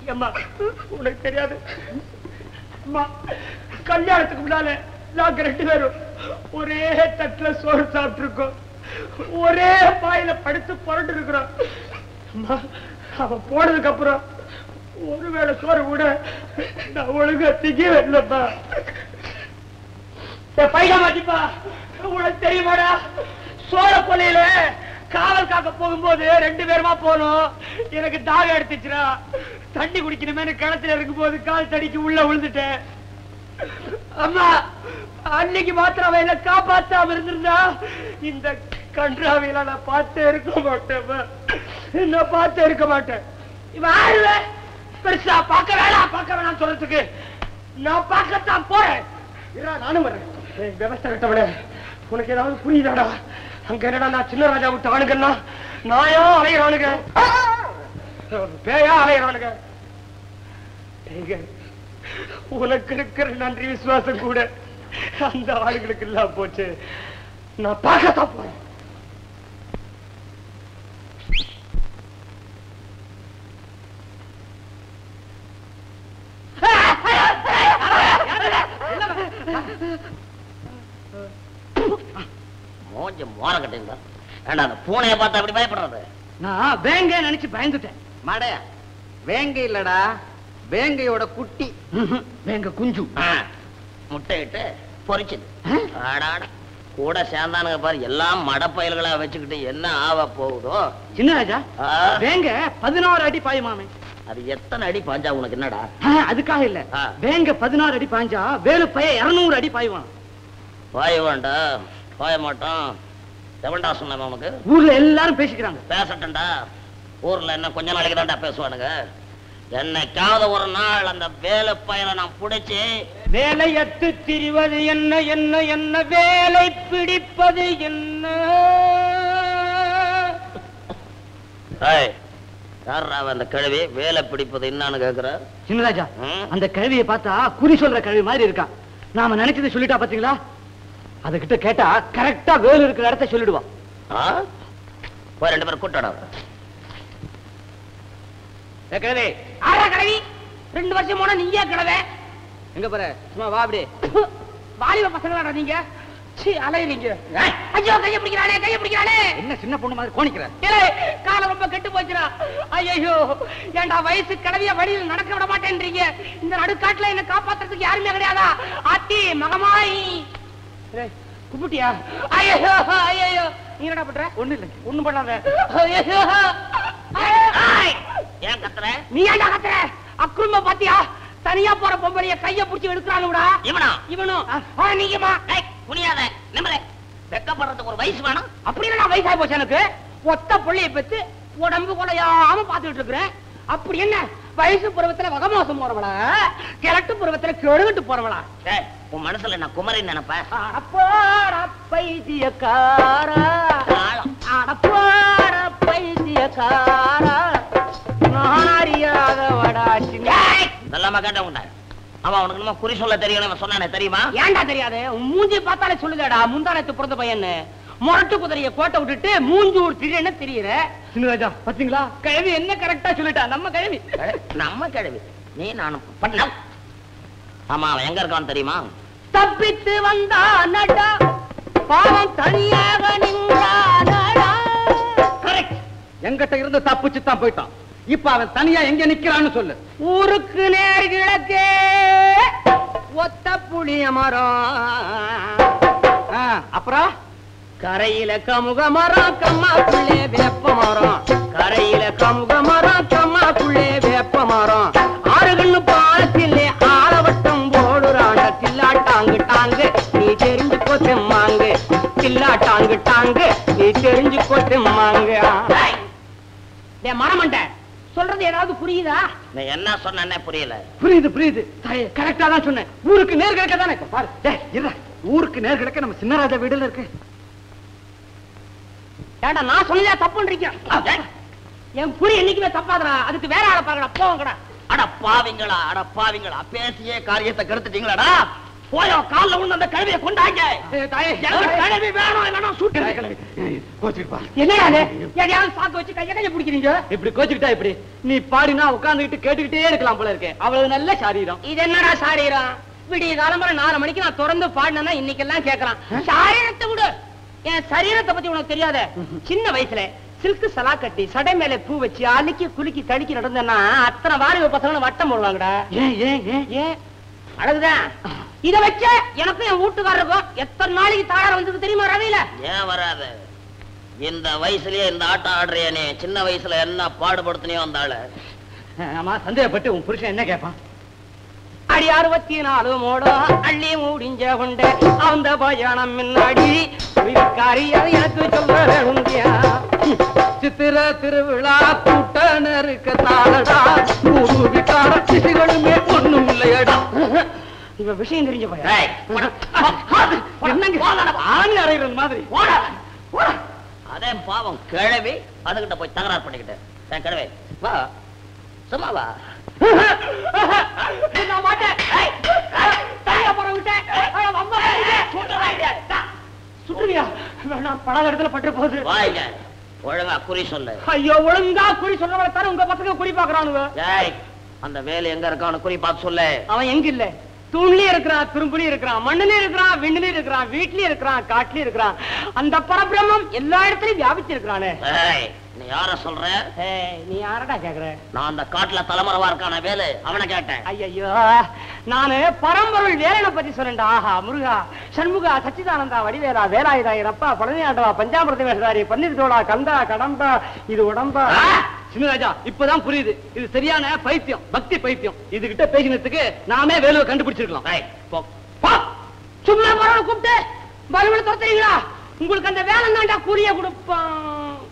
அம்மா உனக்கு தெரியாது அம்மா கல்யாணத்துக்கு முன்னால நாங்க ரெண்டு பேரும் ஒரே தட்டுல சோறு சாப்பிட்டு இருக்கோம் ஒரே பாயில படுத்து புரண்டு இருக்கிறோம் அம்மா அவன் போனதுக்கு அப்புறம் ஒருவேளை சோறு கூட நான் ஒழுங்கா திங்கவே இல்லப்பா பையன் மாட்டிப்பா உனக்கு தெரியுமாடா சோழ கொலையில காவல் காக்க போகும்போது ரெண்டு பேருமா போனோம் எனக்கு தாகம் எடுத்துச்சுடா தண்ணி குடிக்கணுமே கிணத்துல இருக்கும் போது கால் தடிக்கு உள்ள விழுந்துட்டேன் அம்மா அன்னைக்கு மாத்திரம் அவன் என்ன காப்பாத்தாம இருந்திருந்தா இந்த கன்றாவில நான் பார்த்தே இருக்க மாட்டேன் நான் பார்த்தே இருக்க மாட்டேன் இவன் ஆளுவ பெருசா பார்க்க வேணாம் பார்க்க வேணாம் சொல்றதுக்கு நான் பார்க்கத்தான் போறேன் இரா, நானும் வரேன் ஏய், விவசாய கட்டவளே உனக்கு ஏதாவது புரியுதாடா அங்க என்னடா நான் சின்ன ராஜா விட்டு ஆளுங்கன்னா நாயா அலையிறானுங்க பேயா அலையிறானுங்க ஏங்க, உனக்கு இருக்கிற நன்றி விசுவாசம் கூட அந்த ஆளுங்களுக்கு எல்லாம் போச்சு நான் பார்க்கத்தான் போறேன் மோஞ்ச மோர கட்டிருந்தா ஏண்டா அந்த பூனைய பார்த்தா அப்படி பயப்படுறது நான் வேங்க நினைச்சு பயந்துட்டேன் மட வேங்கை இல்லடா வேங்கையோட குட்டி வேங்க குஞ்சு ஆ, முட்டையிட்டு பொரிச்சுது ஆடாட கூட சேர்ந்தானுங்க பாரு எல்லாம் மடப்பயல்களா வச்சுக்கிட்டு என்ன ஆவ போகுதோ சின்ன ராஜா ஆ, வேங்க பதினாறு அடி பாயுமாமே அது எத்தனை அடி பாஞ்சா உனக்கு என்னடா ஆ, அதுக்காக இல்ல ஆ. வேங்க பதினாறு அடி பாஞ்சா வேலு பைய இருநூறு அடி பாயுவான் பாய வேண்டாம் பாய மாட்டோம் எவன்டா சொன்ன உனக்கு ஊர்ல எல்லாரும் பேசிக்கிறாங்க பேசட்டா ஊர்ல என்ன கொஞ்ச நாளைக்கு தான்டா பேசுவானுங்க என்னைக்காவது ஒரு நாள் அந்த வேலை பயலை நான் புடிச்சு வேலையத்து திரிவது என்ன என்ன என்ன வேலை பிடிப்பது என்ன ஏய், யார்ரா அவன் அந்த கிழவி வேலை பிடிப்பது என்னன்னு கேக்குற சின்னராஜா ம்? அந்த கழுவியை பார்த்தா குறி சொல்ற கழுவி மாதிரி இருக்கா நாம நினைச்சதை சொல்லிட்டா பாத்தீங்களா அதுகிட்ட கேட்டா கரெக்டா வேலு இருக்கிற இடத்த சொல்லிடுவான் ஆ? போய் ரெண்டு பேரும் கூட்டடா கிழவி ஆறா கிழவி ரெண்டு வருஷம் போனா நீங்க கிழவே எங்க போற சும்மா வா அப்படி வாலிப பசங்களாடா நீங்க சீ அலையறீங்க ஐயோ கைய பிடிக்கிறானே கைய பிடிக்கிறானே என்ன சின்ன பொண்ணு மாதிரி கோணிக்கிற ஏலே காலம் ரொம்ப கெட்டு போச்சுடா ஐயோ ஏன்டா வயசு கிளவிய வழியில் நடக்க விட மாட்டேன்றீங்க இந்த நடுக்காட்டுல என்ன காப்பாத்துறதுக்கு யாருமே கிடையாதா ஆத்தி மகமாயி ஏய், கும்பிட்டியா ஐயோ ஐயோ நீ என்னடா பண்ற ஒண்ணு இல்ல ஒண்ணும் பண்ணாத ஐயோ ஏய், ஏன் கத்துற நீ ஏன்டா கத்துற அக்ரம பாத்தியா தனியா போற பொம்பளைய கைய புடிச்சு எடுக்கிறானுடா இவனா இவனும் ஆ, நீங்கம்மா ஏய், குனியாத நிம்மலே வெக்கப்படுறதுக்கு ஒரு வயசு வேணும் அப்படி என்ன வயசாகி போச்சு எனக்கு ஒத்த புள்ளைய பெத்து உடம்பு குலையாம பாத்துக்கிட்டு இருக்கிறேன் அப்படி என்ன வயசு பருவத்துல வகமோசம் போறவளா கிழட்டு பருவத்துல கெடுகிட்டு போறவளா ஏய், உன் மனசுல நான் குமரின்னு நினைப்ப அடப்பாட பைத்தியக்காரா ஆழம். அடப்பாட பைத்தியக்காரா நான் அறியாதவடா சின்ன ஏய், இதெல்லாமா கேட்ட உண்டா அவன் அவனுக்கு என்னமோ குறி சொல்ல தெரியணும் இவன் சொன்னானே தெரியுமா ஏன்டா தெரியாது உன் மூஞ்சி பார்த்தாலே சொல்லுதேடா முந்தானத்து பிறந்த பையன்னு முரட்டு குதிரைய கோட்டை விட்டுட்டு மூஞ்சூர் திடீர்னு தெரியுற சின்னராஜா பாத்தீங்களா கிழவி என்ன கரெக்டா சொல்லிட்டா நம்ம கிழவி ஏய், நம்ம கிழவி நீ நானும் பண்ண ஆமா அவன் எங்க இருக்கான்னு தெரியுமா தப்பித்து வந்தானடா பாவம் தனியாக நின்றானடா கரெக்ட் எங்கிட்ட இருந்து தப்பிச்சு தான் போயிட்டான் இப்ப அவன் தனியா எங்க நிக்கிறான்னு சொல்லு ஊருக்கு நேர் கிழக்கே ஒத்த புளிய மரம் ஆ, அப்புறம் கரையில கமுக மரம் கம்மாக்குள்ளே வேப்ப மரம் கரையில கமுக மரம் கம்மாக்குள்ளே வேப்ப மரம் ஆறுகண்ணு பாலத்திலே ஆளவட்டம் போடுறான தில்லாட்டாங்கு டாங்கு நீ தெரிஞ்சு கொத்தம்மாங்கு தில்லாட்டாங்கு டாங்கு நீ தெரிஞ்சு கொத்தம்மாங்க மரமண்ட சொல்றது ஏதாவது புரியுதா நீ என்ன சொன்னே புரியல புரியுது புரியுது தாயே கரெக்டா தான் சொன்னேன் ஊருக்கு நேர் கிழக்க தானே இப்ப பாரு டேய் இருடா ஊருக்கு நேர் கிழக்க நம்ம சின்னராஜா வீடுல இருக்கு ஏண்டா நான் சொன்னதா தப்புன்றீங்க என் புரி என்னைக்குமே தப்பாதடா அதுக்கு வேற ஆளை பாருங்கடா போங்கடா அட பாவிங்களா அட பாவிங்களா பேசியே காரியத்தை கெடுத்துட்டீங்களாடா போயோ கால்ல விழுந்து அந்த கழுவியை கொண்டாங்க எனக்கு கழுவி வேணும் இல்லைன்னா சுட்டு என்னடா இது? எதையாவது சாக்கு வச்சு கைய கைய பிடிக்கிறீங்க இப்படி கோச்சுக்கிட்டா இப்படி நீ பாடினா உட்கார்ந்துகிட்டு கேட்டுக்கிட்டே இருக்கலாம் போல இருக்கே அவ்வளவு நல்ல சாரீரம் இது என்னடா சாரீரம் விடிய காலம்பர நாலு மணிக்கு நான் திறந்து பாடினா இன்னைக்கெல்லாம் கேட்கலாம் சாரீரத்தை விடு என் சரீரத்தை பத்தி உனக்கு தெரியாத சின்ன வயசுல சில்க் சலா கட்டி சடை மேல பூ வச்சு அழுக்கி குலுக்கி தடுக்கி நடந்தேன்னா அத்தனை வாலிப பசங்க வட்டம் போடுவாங்கடா ஏன் ஏன் ஏன் ஏன் அழகுதான் இத வச்ச எனக்கும் என் வீட்டுக்காரருக்கும் எத்தனை நாளைக்கு தாயார வந்தது தெரியுமா ரவியில ஏன் வராத இந்த வயசுலயே இந்த ஆட்டம் ஆடுறிய நீ சின்ன வயசுல என்ன பாடுபடுத்தினியோ அந்த ஆளு ஆமா சந்தேகப்பட்டு உன் புருஷன் என்ன கேட்பான் அடி அறுபத்தி நாலு மோடம் அள்ளி மூடிஞ்ச கொண்ட அந்த பயணம் முன்னாடி உயிர்காரி அது எனக்கு சொல்ல வேணுங்கியா சித்திர திருவிழா கூட்ட நெருக்க தாளடா ஊரு விட்டார சிசுகளுமே ஒண்ணும் இல்லையடா இவன் விஷயம் தெரிஞ்ச பையன் ஏய், போடா. என்னங்க ஆணி அறைகிறது மாதிரி போடா, போடா. அதே பாவம் கிழவி அதுகிட்ட போய் தகராறு பண்ணிக்கிட்டு ஏன் கிழவி வா சும்மா வா நான் மாட்டேன் ஏய், ஏய், தனியா போற விட்டேன் ஏய், வம்பா பண்ணிட்டேன். சுற்றுவியா வேணாம் படம் இடத்துல பட்டு போகுது வாங்க ஒழுங்கா குறி சொல்லு ஐயோ ஒழுங்கா குறி சொல்றவளை தர உங்க பசங்க குறி பாக்குறானுங்க ஏய் அந்த வேலு எங்க இருக்கான்னு குறி பார்த்து சொல்லு அவன் எங்க இல்ல தூண்லயும் இருக்கிறான் துரும்புலயும் இருக்கிறான் மண்ணுலயும் இருக்கிறான் விண்ணுலயும் இருக்கிறான் வீட்லயும் இருக்கிறான் காட்டுலயும் இருக்கிறான் அந்த பரபிரம்மம் எல்லா இடத்துலயும் வியாபிச்சிருக்கிறானே ஏய் நீ யார சொல்ற ஏய், நீ யாரடா கேக்குற நான் அந்த காட்டுல தலைமறைவா இருக்கான வேலு அவனை கேட்டேன் ஐயோ நானு பரம்பொருள் வேலனை பத்தி சொல்றேன்டா ஆஹா முருகா சண்முகா சச்சிதானந்தா வடிவேலா வேலாயுதா அப்பா பழனியாண்டவா பஞ்சாமிரத வேஷதாரி பன்னீர் தோடா கந்தா கடம்பா இது உடம்பா சின்னராஜா இப்பதான் புரியுது இது சரியான பைத்தியம் பக்தி பைத்தியம் இதுகிட்ட பேசினதுக்கு நாமே வேலுவை கண்டுபிடிச்சிருக்கலாம் ஏய், போ. பா, சும்மா பரவ கூப்பிட்டு பலவனை துரத்துறீங்களா உங்களுக்கு அந்த வேலை தான்டா கூலிய கொடுப்பான்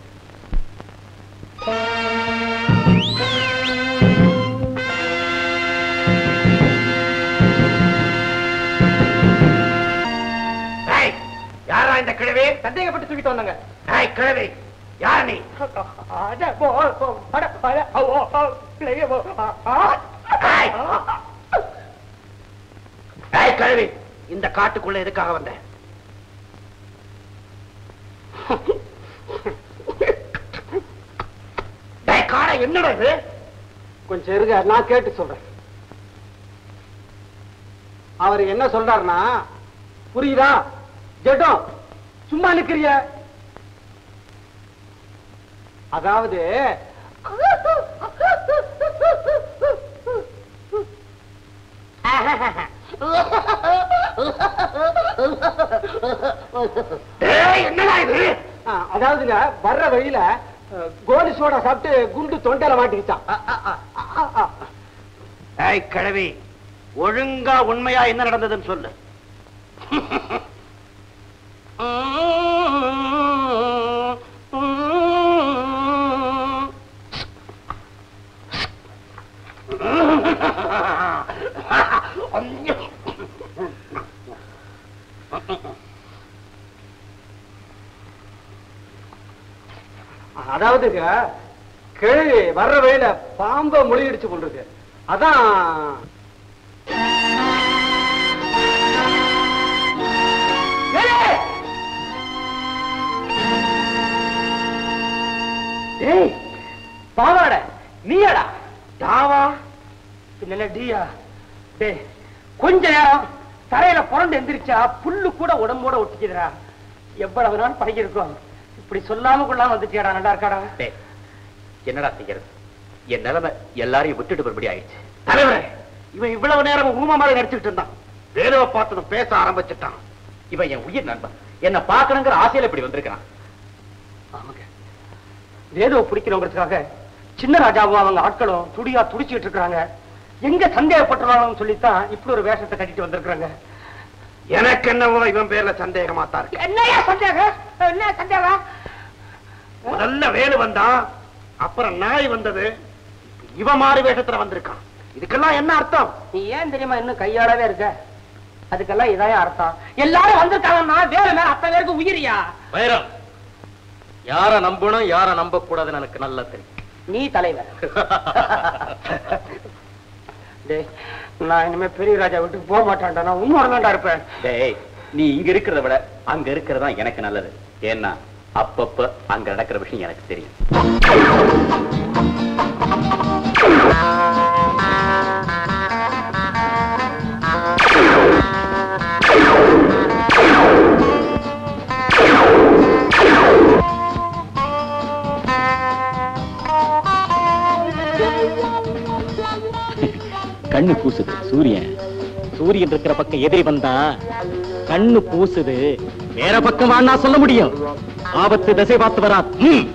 ஏய், யாரா இந்த கிழவி சந்தேகப்பட்டு தூக்கிட்டு வந்தாங்க ஏய் கிழவி யார் நீ அட, போ, போ, அட, அட, ஓ, ஓ, ஓ, பிள்ளைய, போ, ஆ, ஆ. ஏய். ஏய் கிழவி இந்த காட்டுக்குள்ள எதுக்காக வந்த டேய் காடை என்னடா இது கொஞ்சம் இருங்க நான் கேட்டு சொல்றேன் அவர் என்ன சொல்றாருன்னா புரியுதா ஜெட்டம் சும்மா நிக்கிறிய அதாவது டேய் என்னடா இது ஆ, அதாவதுங்க வர்ற வழியில அஹ், கோலி சோடா சாப்பிட்டு குண்டு தொண்டையில மாட்டிக்கிச்சான் அ, அ, அ, அ, அ. ஏய் கிழவி ஒழுங்கா உண்மையா என்ன நடந்ததுன்னு சொல்லு அதாவதுங்க கிழவி வர்ற வழியில பாம்ப முழுகிடுச்சு கொண்டிருக்கு அதான் ஏய் பாவாட நீயாடா தாவா பின்ன டீயா டேய் கொஞ்ச நேரம் தரையில புரண்டு எந்திரிச்சா புல்லு கூட உடம்போட ஒட்டிக்குதுடா எவ்வளவு நாள் பழகிருக்கோம் இப்படி சொல்லாம கொள்ளாம வந்துட்டியாடா நல்லா இருக்காடா டேய், என்னடா செய்யறது என் நிலைமை எல்லாரையும் விட்டுட்டு வரும்படி ஆயிடுச்சு தலைவரே இவன் இவ்வளவு நேரம் ஊம மாதிரி நடிச்சுக்கிட்டு இருந்தான் வேலுவை பார்த்ததும் பேச ஆரம்பிச்சுட்டான் இவன் என் உயிர் நண்பன் என்ன பார்க்கணுங்கிற ஆசையில இப்படி வந்திருக்கான் ஆமாங்க வேதுவை பிடிக்கிறவங்கிறதுக்காக சின்ன ராஜாவும் அவங்க ஆட்களும் துடியா துடிச்சிட்டு இருக்காங்க எங்க சந்தேகப்பட்டுறாங்கன்னு சொல்லித்தான் இப்படி ஒரு வேஷத்தை கட்டிட்டு வந்திருக்காங்க எனக்கு என்னவோ இவன் பேர்ல சந்தேகமா தான் இருக்கு என்னையா சந்தேகம் என்ன சந்தேகம் முதல்ல வேலு வந்தான் அப்புறம் நாய் வந்தது இவன் மாறு வேஷத்துல வந்திருக்கான் இதுக்கெல்லாம் என்ன அர்த்தம் நீ ஏன் தெரியுமா இன்னும் கையாடவே இருக்க அதுக்கெல்லாம் இதாய அர்த்தம் எல்லாரும் வந்திருக்காங்கன்னா வேற மேல அத்தனை பேருக்கு உயிரியா வைரம் யார நம்பணும் யார நம்ப கூடாதுன்னு எனக்கு நல்லா தெரியும் நீ தலைவர் டேய் நான் இனிமே பெரிய ராஜா வீட்டுக்கு போக மாட்டான்டா நான் உண்மை தான்டா இருப்பேன் டேய் நீ இங்க இருக்கிறத விட அங்க இருக்கிறதா எனக்கு நல்லது ஏன்னா அப்பப்ப அங்க நடக்கிற விஷயம் எனக்கு தெரியும் கண்ணு கூசுது சூரியன் சூரியன் இருக்கிற பக்கம் எதிரி வந்தா கண்ணு பூசுது வேற பக்கம் வான்னா சொல்ல முடியும் ஆபத்து திசை பார்த்து வரா ம்.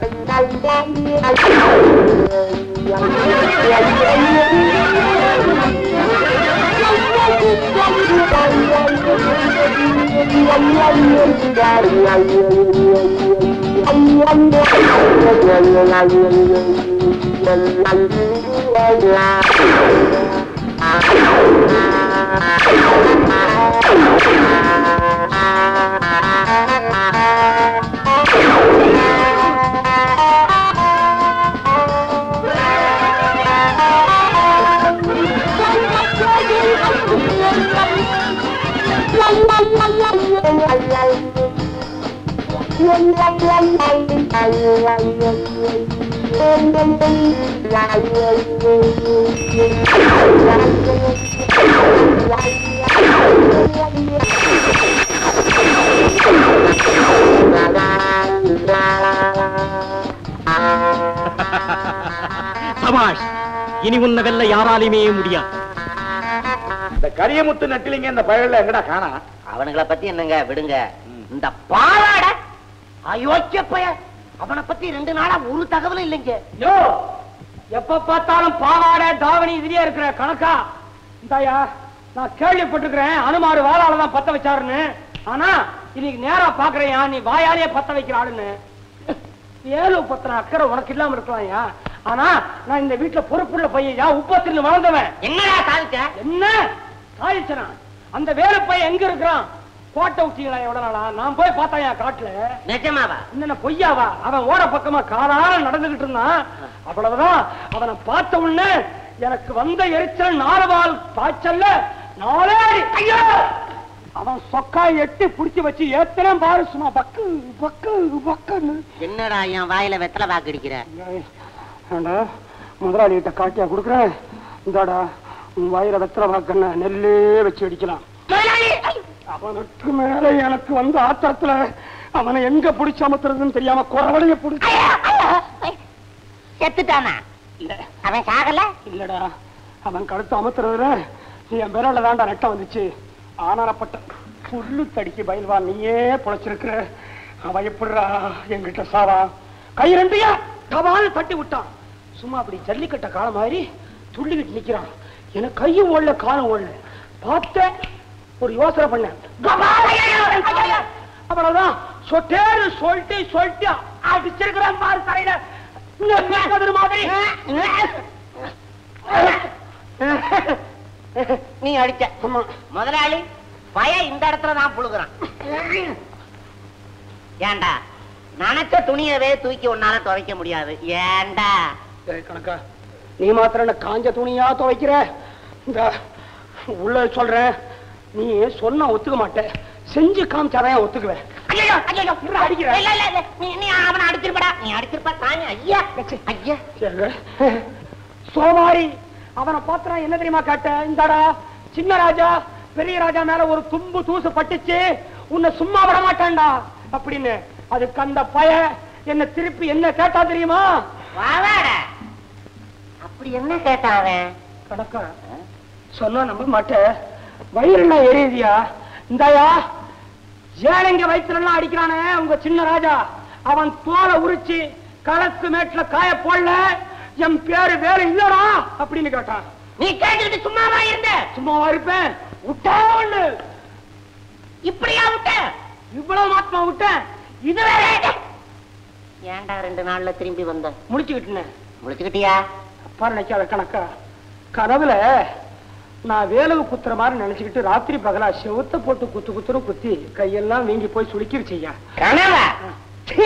சபாஷ் இனி உன்னை வெல்ல யாராலையுமே முடியாது இந்த கரியமுத்து நட்டிலிங்க இந்த பயல எங்கடா காணா அவனுங்கள பத்தி என்னங்க விடுங்க இந்த பாவாட அயோக்கிய பைய அவனை பத்தி ரெண்டு நாளா ஒரு தகவலும் இல்லைங்க யோ எப்ப பார்த்தாலும் பாவாடை தாவணி இதுலயே இருக்கிற கணக்கா இந்தாயா நான் கேள்விப்பட்டிருக்கிறேன் அனுமாரு வாழால தான் பத்த வச்சாருன்னு ஆனா இன்னைக்கு நேரா பாக்குறேன் நீ வாயாலேயே பத்த வைக்கிற ஆளுன்னு ஏழு பத்திர அக்கறை உனக்கு இல்லாம இருக்கலாம்யா ஆனா நான் இந்த வீட்டுல பொறுப்புள்ள பையன் உப்பத்தின்னு வளர்ந்தவன் என்னடா சாதிச்ச என்ன காய்ச்சனா அந்த வேலை பையன் எங்க இருக்கிறான் கோட்டை விட்டீங்களா எவ்வளவு நாளா நான் போய் பார்த்தேன் என் காட்டுல நிஜமாவா என்ன பொய்யாவா அவன் ஓர பக்கமா காலால நடந்துகிட்டு இருந்தான் அவ்வளவுதான் அவனை பார்த்த உடனே எனக்கு வந்த எரிச்சல் நாலவால் பாய்ச்சல்ல நாளே ஐயோ அவன் சொக்காய் எட்டி புடிச்சு வச்சு ஏத்தனை பாரு சும்மா பக்கு பக்கு பக்குன்னு என்னடா என் வாயில வெத்தலை வாக்கு அடிக்கிற ஏண்டா முதலாளி கிட்ட காட்டியா கொடுக்குறேன் இந்தாடா உன் வயிற வெத்தலை வாக்கண்ண நெல்லே வச்சு அடிக்கலாம் அவனுக்கு மேல எனக்கு வந்து ஆத்திரத்துல அவனை எங்க பிடிச்சு அமத்துறதுன்னு தெரியாம குறவடைய பிடிச்சு செத்துட்டானா இல்ல அவன் சாகல இல்லடா அவன் கழுத்து அமத்துறதுல என் விரல தாண்டா நெட்ட வந்துச்சு ஆனாரப்பட்ட புல்லு தடிக்கு பயில்வா நீயே பொழைச்சிருக்கிற அவன் எப்படிடா என்கிட்ட சாவா கை ரெண்டையா கவால் தட்டி விட்டான் சும்மா அப்படி ஜல்லிக்கட்ட கால மாதிரி துள்ளிக்கிட்டு நிக்கிறான் எனக்கு கையும் ஓடல காலம் ஓடல பார்த்தேன் ஒரு யோசனை பண்ணேன் அவ்வளவுதான் சொட்டேரு சொல்லிட்டு சொல்லிட்டு அடிச்சிருக்கிறான் பாரு தரையில கதிர் மாதிரி நீ அடிச்ச ஆமா முதலாளி பய இந்த இடத்துல தான் புழுகுறான் ஏண்டா நனைச்ச துணியவே தூக்கி உன்னால துவைக்க முடியாது ஏண்டா ஏய் கணக்கா நீ மாத்திரம் என்ன காஞ்ச துணியா துவைக்கிற இந்த உள்ள சொல்றேன் நீ சொன்னா ஒத்துக்க மாட்ட செஞ்சு காமிச்சாதான் ஒத்துக்குவேன் ஐயோ ஐயோ இருடா, அடிக்கிறேன். இல்ல இல்ல இல்ல நீ நீ அவனை அடிச்சிருப்படா நீ அடிச்சிருப்பா தாங்க ஐயா ஐயா சரி. சோமாரி அவனை பாத்திரம் என்ன தெரியுமா கேட்ட இந்தாடா சின்ன ராஜா பெரிய ராஜா மேல ஒரு தும்பு தூசு பட்டுச்சு உன்னை சும்மா விட மாட்டான்டா அப்படின்னு அதுக்கு அந்த பய என்ன திருப்பி என்ன கேட்டா தெரியுமா வாவாட அப்படி என்ன கேட்டான் அவன் கணக்கா சொன்னா நம்ப மாட்டேன் வயிறுலாம் எரியுதியா இந்தாயா ஏழைங்க வயிற்றுலாம் அடிக்கிறானே உங்க சின்ன ராஜா அவன் தோலை உரிச்சு களத்து மேட்ல காய போடல என் பேரு வேற இல்லடா அப்படின்னு கேட்டான் நீ கேட்டுக்கிட்டு சும்மாவா இருந்த சும்மாவா இருப்பேன் விட்டா ஒண்ணு இப்படியா விட்ட இவ்வளவு மாத்மா விட்டேன் இது வேற ஏன்டா ரெண்டு நாள்ல திரும்பி வந்த முடிச்சுக்கிட்டேன் முடிச்சுக்கிட்டியா அப்பா நினைக்காத கணக்கா கனவுல நான் வேலவு குத்துற மாதிரி நினைச்சுக்கிட்டு ராத்திரி பகலா செவுத்த போட்டு குத்து குத்துரும் குத்தி கையெல்லாம் வீங்கி போய் சுளுக்கிருச்சையா கனவா சீ.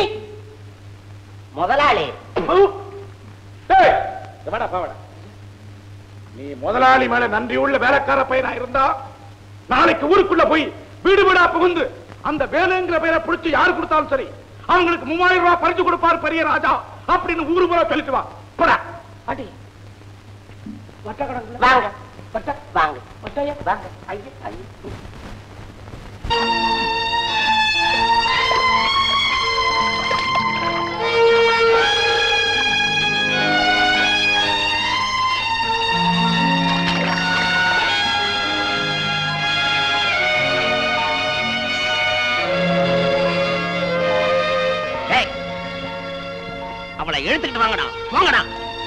முதலாளி ஏய், இங்க வாடா பாவாடா நீ முதலாளி மேல நன்றியுள்ள வேலைக்கார பையனா இருந்தா நாளைக்கு ஊருக்குள்ள போய் வீடு வீடா புகுந்து அந்த வேலைங்கிற பேரை பிடிச்சு யாரு கொடுத்தாலும் சரி அவங்களுக்கு மூவாயிரம் ரூபாய் பறிச்சு கொடுப்பார் பெரிய ராஜா அப்படின்னு ஊரு முறை சொல்லிட்டு வா போடா அடி வட்ட கணக்குல வாங்க வட்ட வாங்க வட்டையா வாங்க ஐயா ஐயா ஏய், அவளை இழுத்துக்கிட்டு வாங்கடா வாங்கடா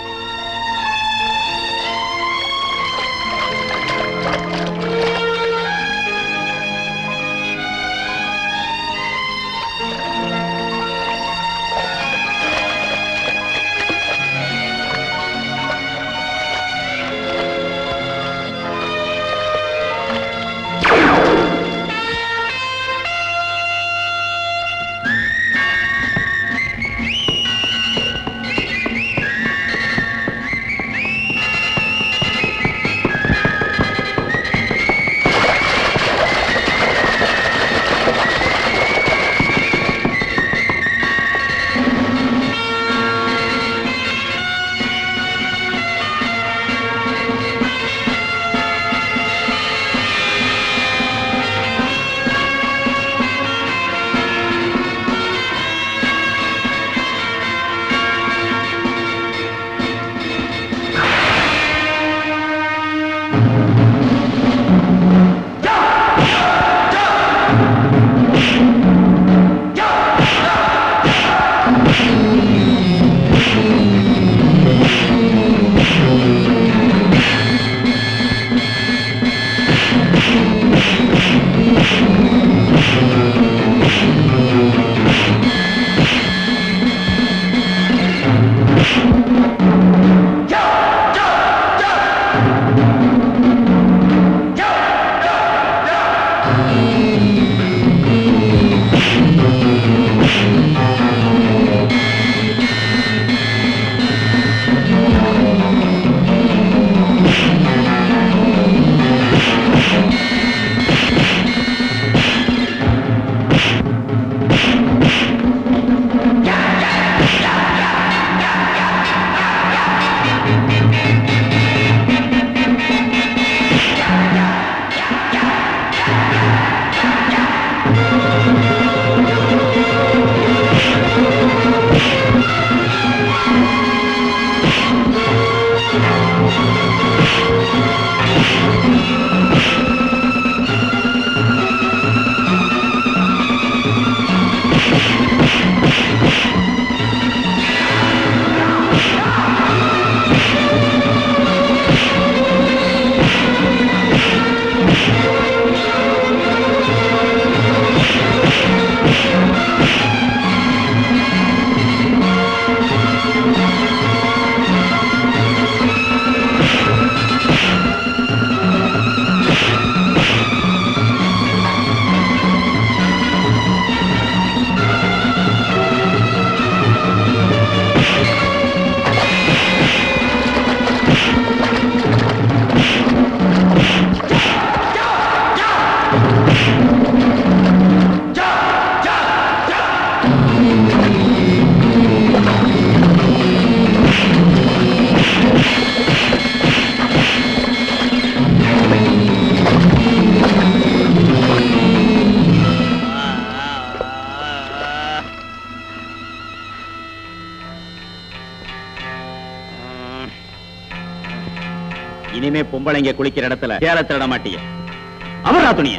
இனிமே பொம்பளைங்க குளிக்கிற இடத்துல சேலத்துல இட மாட்டீங்க அவரா துணிய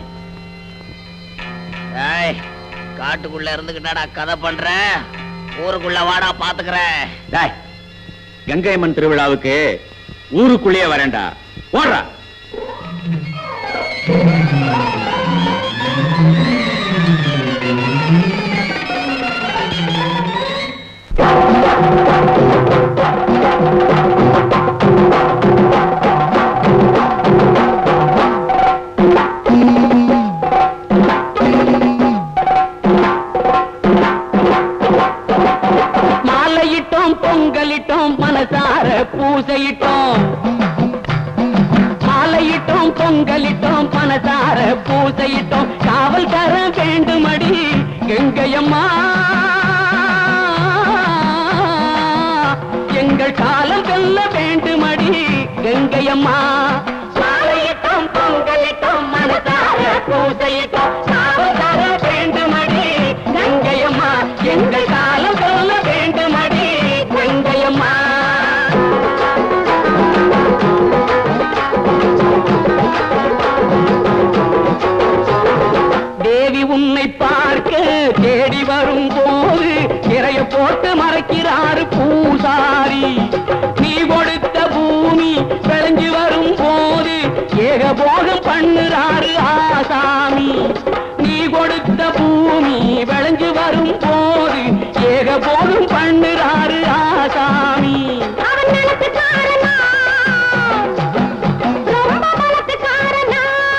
ஏய் காட்டுக்குள்ள இருந்துகிட்டாடா கதை பண்ற ஊருக்குள்ள வாடா பாத்துக்கிறேன் டேய் கங்கையம்மன் திருவிழாவுக்கு ஊருக்குள்ளேயே வரேன்டா ஓடுறா மாலையிட்டோம் பொங்கலிட்டோம் மனசார பூசையிட்டோம் கங்கையம்மா எங்கள் காலம் வெல்ல வேண்டுமடி கங்கையம்மா சாலையிட்டோம் பொங்கலிட்டோம் மனசார பூசையிட்டோம் சாபம் தர வேண்டுமடி கங்கையம்மா எங்கள் காலம் வெல்ல வேண்டுமடி கங்கையம்மா தேவி உன்னை பார்க்க தேடி வரும் போது இறைய போட்டு மறைக்கிறாரு பூசாரி நீ கொடுத்த பூமி விளைஞ்சு வரும் போது ஏகபோகம் பண்ணுறாரு ஆசாமி நீ கொடுத்த பூமி விளைஞ்சு வரும் போது ஏகபோகம் பண்ணுறாரு ஆசாமி அவன் நிலத்துக்காரனா ரொம்ப பலத்துக்காரனா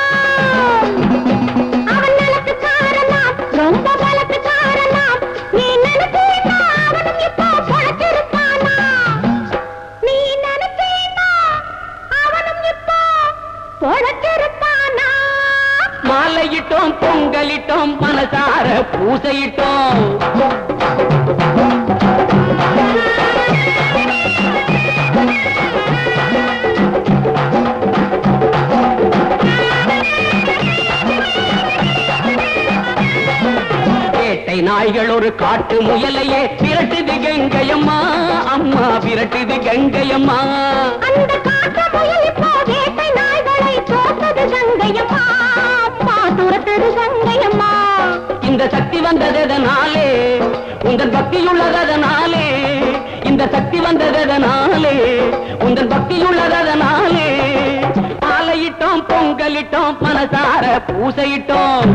அவன் நிலத்துக்காரனா ரொம்ப பலத்துக்காரனா நீ நினைச்சீனா அவனும் இப்போ பொழைச்சிருப்பானா நீ நினைச்சீனா அவனும் இப்போ பொழைச்சிருப்பானா மாலையிட்டோம் பொங்கலிட்டோம் மனசார பூசையிட்டோம் வேட்டை நாய்கள் ஒரு காட்டு முயலையே விரட்டுது கங்கையம்மா அம்மா விரட்டுது கங்கையம்மா அந்த காட்டு முயல் இப்போ வேட்டை நாய்களை தோத்தது கங்கையம்மா அம்மா துரத்தது கங்கையம்மா இந்த சக்தி வந்ததனாலே உங்கள் பக்தியுள்ளதனாலே இந்த சக்தி வந்ததனாலே உங்கள் பக்தியுள்ளதனாலே மாலையிட்டோம் பொங்கலிட்டோம் மனசார பூசையிட்டோம்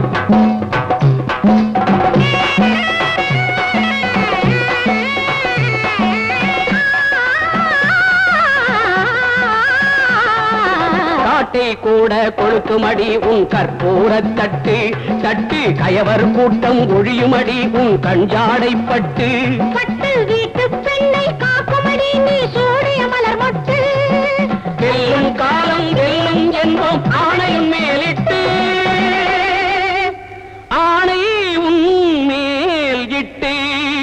காட்டை கூட கொளுத்துமடி உன் கற்பூர தட்டு தட்டு கயவர் கூட்டம் ஒழியுமடி உன் கஞ்சாடை பட்டு பட்டு வீட்டு பெண்ணை காக்குமடி நீ சூடிய மலர் மொட்டு வெல்லும் காலம் வெல்லும் என்போம் ஆணையும் மேலிட்டு ஆணை உன் மேல் இட்டு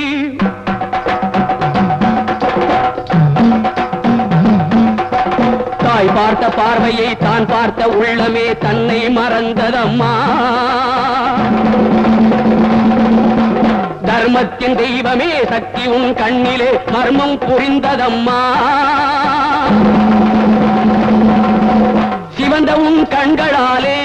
தாய் பார்த்த பார்வையை தான் பார்த்த உள்ளமே தன்னை மறந்ததம்மா தர்மத்தின் தெய்வமே சக்தி உன் கண்ணிலே மர்மம் புரிந்ததம்மா சிவந்த உன் கண்களாலே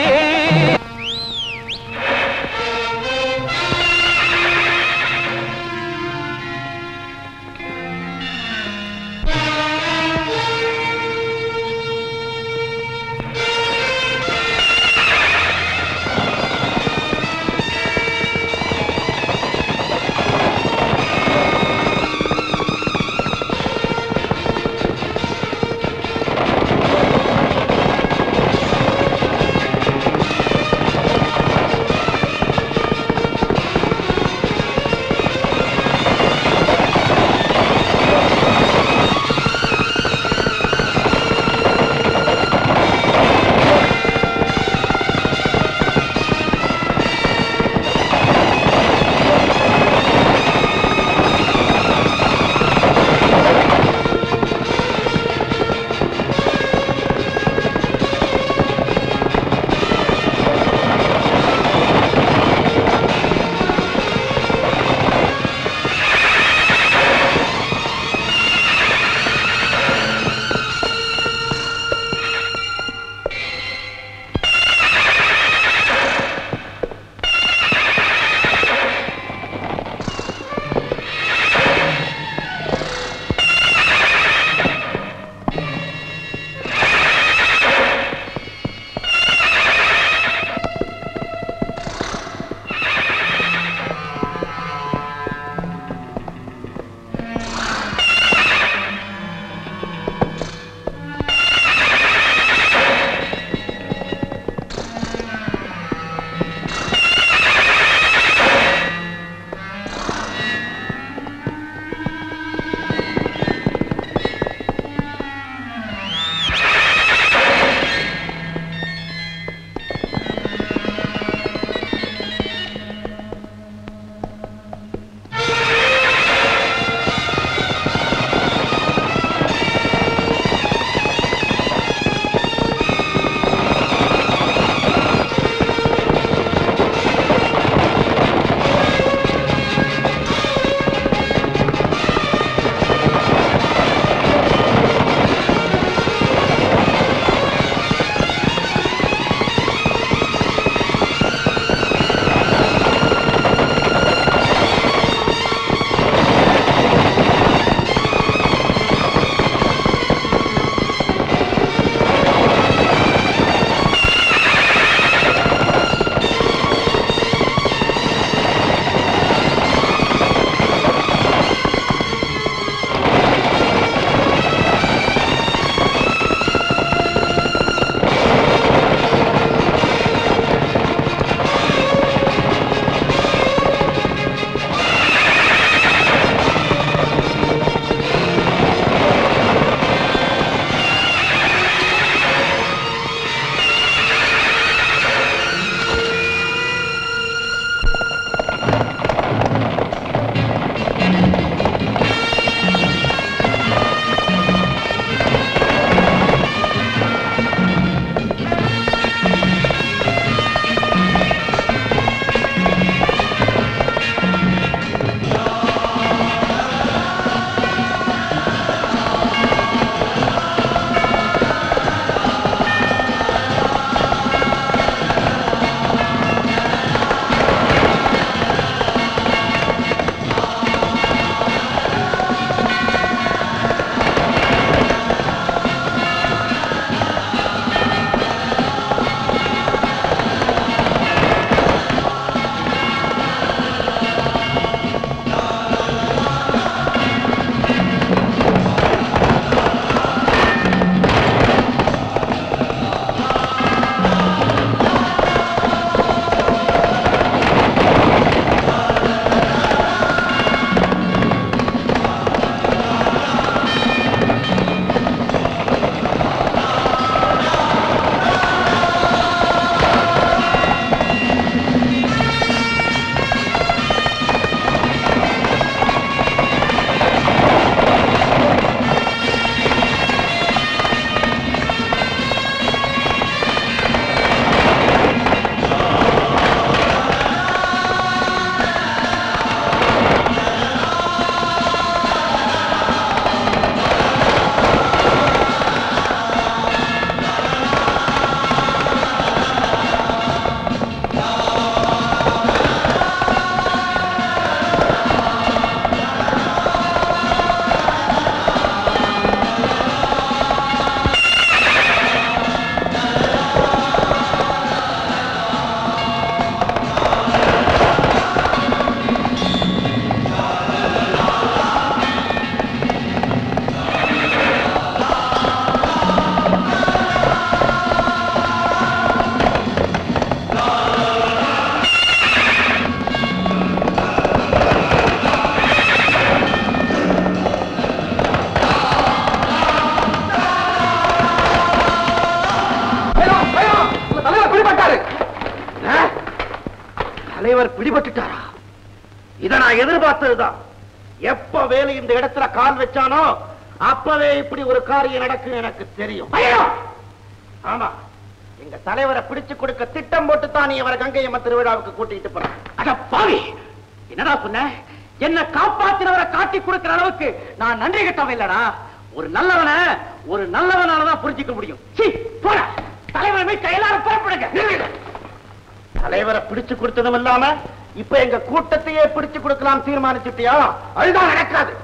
தலைவர் பிடிபட்டுட்டாரா இத நான் எதிர்பார்த்ததுதான் எப்ப வேலு இந்த இடத்துல கால் வச்சானோ அப்பவே இப்படி ஒரு காரியம் நடக்கும் எனக்கு தெரியும் ஆமா எங்க தலைவரை பிடிச்சு கொடுக்க திட்டம் போட்டு தான் நீ அவரை கங்கையம்ம திருவிழாவுக்கு கூட்டிட்டு போறான் அட பாவி என்னடா சொன்ன என்ன காப்பாத்தினவரை காட்டி கொடுக்கிற அளவுக்கு நான் நன்றி கட்டவன் இல்லடா ஒரு நல்லவனை ஒரு நல்லவனாலதான் புரிஞ்சுக்க முடியும் சீ போட தலைவனை கையிலார புறப்படுங்க தலைவரை பிடிச்சு கொடுத்ததும் இல்லாம இப்ப எங்க கூட்டத்தையே பிடிச்சு கொடுக்கலாம் தீர்மானிச்சுட்டியா அதுதான் நடக்காது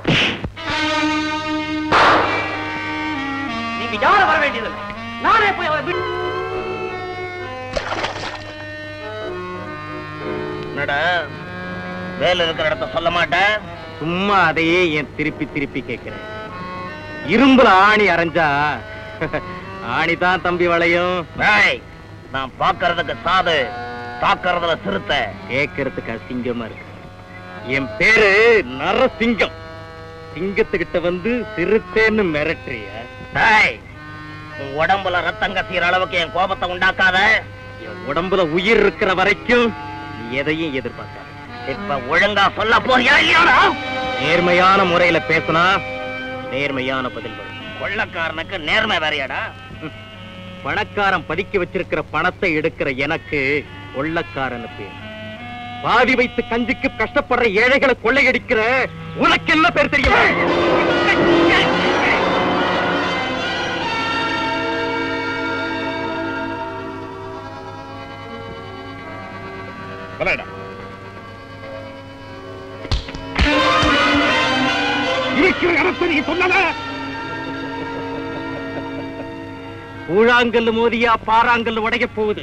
நீங்க யாரும் வர வேண்டியதில்லை நானே போய் அவரை விட்டு என்னடா வேலை இருக்கிற இடத்த சொல்ல மாட்டேன் சும்மா அதையே ஏன் திருப்பி திருப்பி கேட்கிறேன் இரும்புல ஆணி அரைஞ்சா ஆணி தான் தம்பி வளையும் டேய், நான் பாக்குறதுக்கு சாது தாக்குறதுல சிறுத்த கேட்கறதுக்கு அசிங்கமா இருக்கு என் பேரு நரசிங்கம் சிங்கத்துக்கிட்ட வந்து சிறுத்தேன்னு மிரட்டுறிய டேய், உன் உடம்புல ரத்தம் கசிகிற அளவுக்கு என் கோபத்தை உண்டாக்காத என் உடம்புல உயிர் இருக்கிற வரைக்கும் நீ எதையும் எதிர்பார்க்காத இப்ப ஒழுங்கா சொல்ல போறியா இல்லையாடா நேர்மையான முறையில பேசினா நேர்மையான பதில் வரும் கொள்ளக்காரனுக்கு நேர்மை வேறையாடா பணக்காரன் பதுக்கி வச்சிருக்கிற பணத்தை எடுக்கிற எனக்கு கொள்ளக்காரன் பேர் பாதி வைத்து கஞ்சிக்கு கஷ்டப்படுற ஏழைகளை கொள்ளையடிக்கிற உனக்கு என்ன பேர் தெரியுமா விளையாடா இருக்கிற இடத்தை நீ சொன்னத கூழாங்கல் மோதியா பாறாங்கல் உடைய போகுது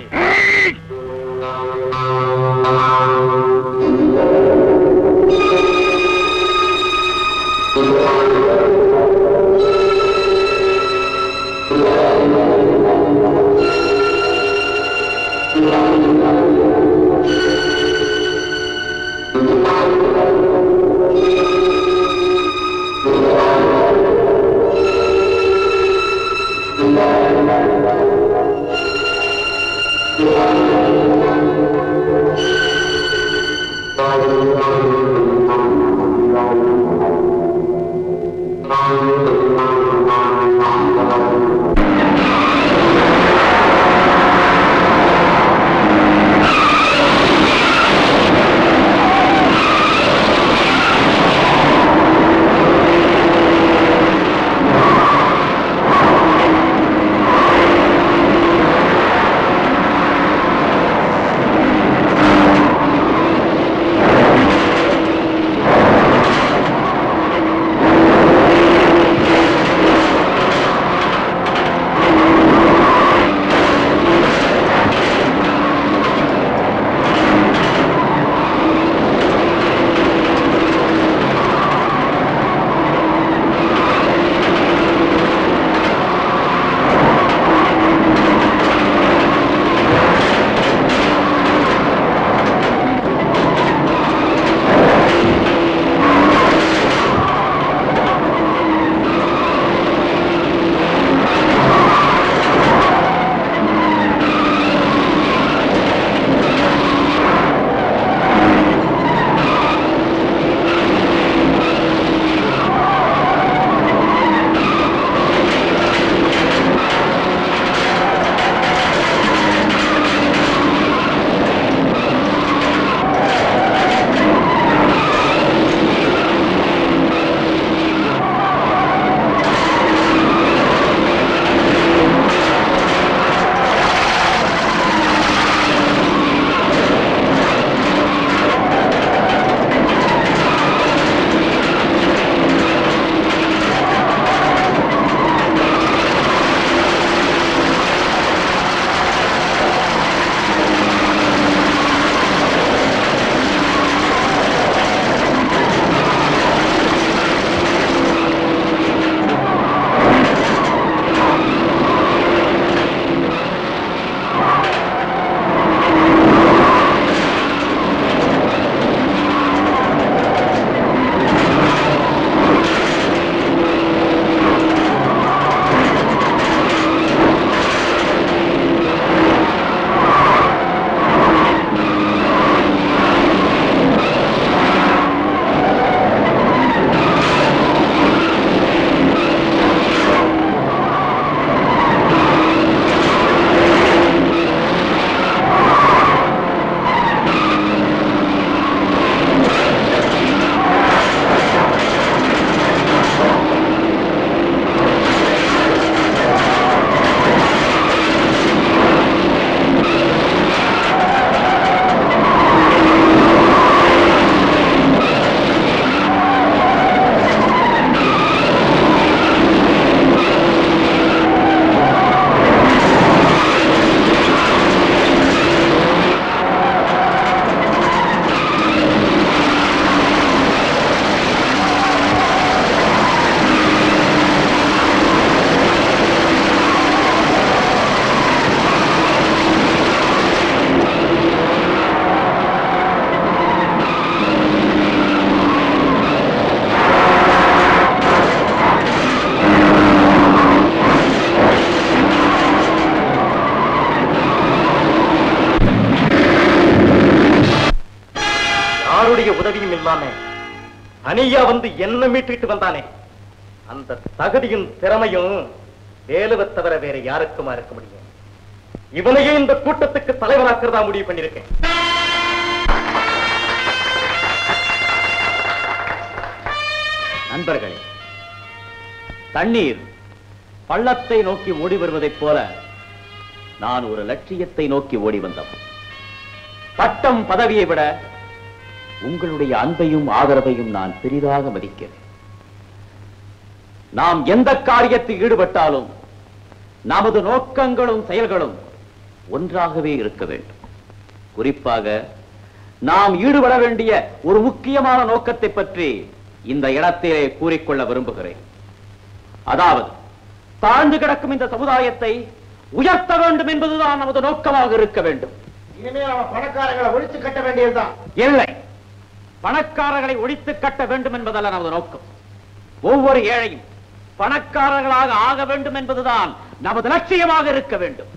ஆ யாருடைய உதவியும் இல்லாம தனியா வந்து என்ன மீட்டுட்டு வந்தானே அந்த தகுதியும் திறமையும் வேலுவை தவிர வேற யாருக்குமா இருக்க முடியும் இவனையே இந்த கூட்டத்துக்கு தலைவராக்கிறதா முடிவு பண்ணிருக்கேன் நண்பர்களே தண்ணீர் பள்ளத்தை நோக்கி ஓடி வருவதைப் போல நான் ஒரு லட்சியத்தை நோக்கி ஓடி வந்தவன் பட்டம் பதவியை விட உங்களுடைய அன்பையும் ஆதரவையும் நான் பெரிதாக மதிக்கிறேன் நாம் எந்த காரியத்தில் ஈடுபட்டாலும் நமது நோக்கங்களும் செயல்களும் ஒன்றாகவே இருக்க வேண்டும் குறிப்பாக நாம் ஈடுபட வேண்டிய ஒரு முக்கியமான நோக்கத்தை பற்றி இந்த இடத்திலே கூறிக்கொள்ள விரும்புகிறேன் அதாவது தாழ்ந்து கிடக்கும் இந்த சமுதாயத்தை உயர்த்த வேண்டும் என்பதுதான் நமது நோக்கமாக இருக்க வேண்டும் இனிமேல் அவன் பணக்காரங்களை ஒழித்து கட்ட வேண்டியதுதான் இல்லை பணக்காரர்களை ஒழித்து கட்ட வேண்டும் என்பதல்ல நமது நோக்கம் ஒவ்வொரு ஏழையும் பணக்காரர்களாக ஆக வேண்டும் என்பதுதான் நமது லட்சியமாக இருக்க வேண்டும்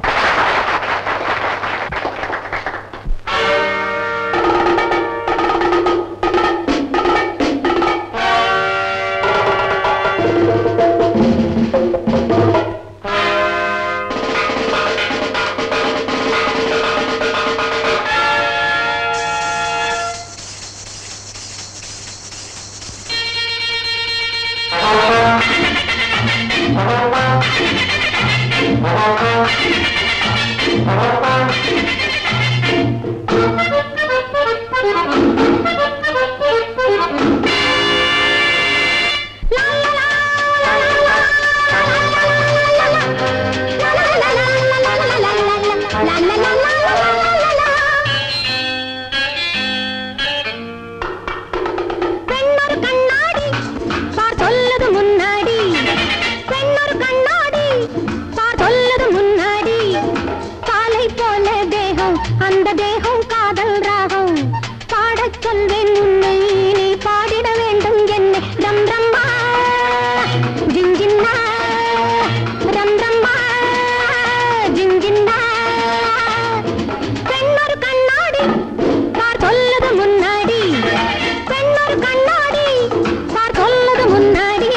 பெண்ணொரு கண்ணாடி பார் சொல்லது முன்னாடி பெண்ணொரு கண்ணாடி பார் சொல்லது முன்னாடி காலை போல தேகம் அந்த தேகம் காதல் ராகம் பாடச் சொல்வேன் உன்னை நீ பாடிட வேண்டும் என்னை ரம் ரம்பா ஜிஞ்சின்னா ரம் ரம்பா ஜிஞ்சின்னா பெண்ணொரு கண்ணாடி பார் சொல்லது முன்னாடி பெண்ணொரு கண்ணாடி பார் சொல்லது முன்னாடி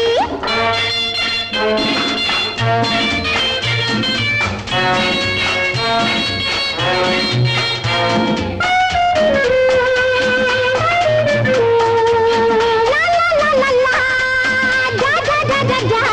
லா, லா, லா, லா, லா. ஜா, ஜா, ஜா, ஜா, ஜா.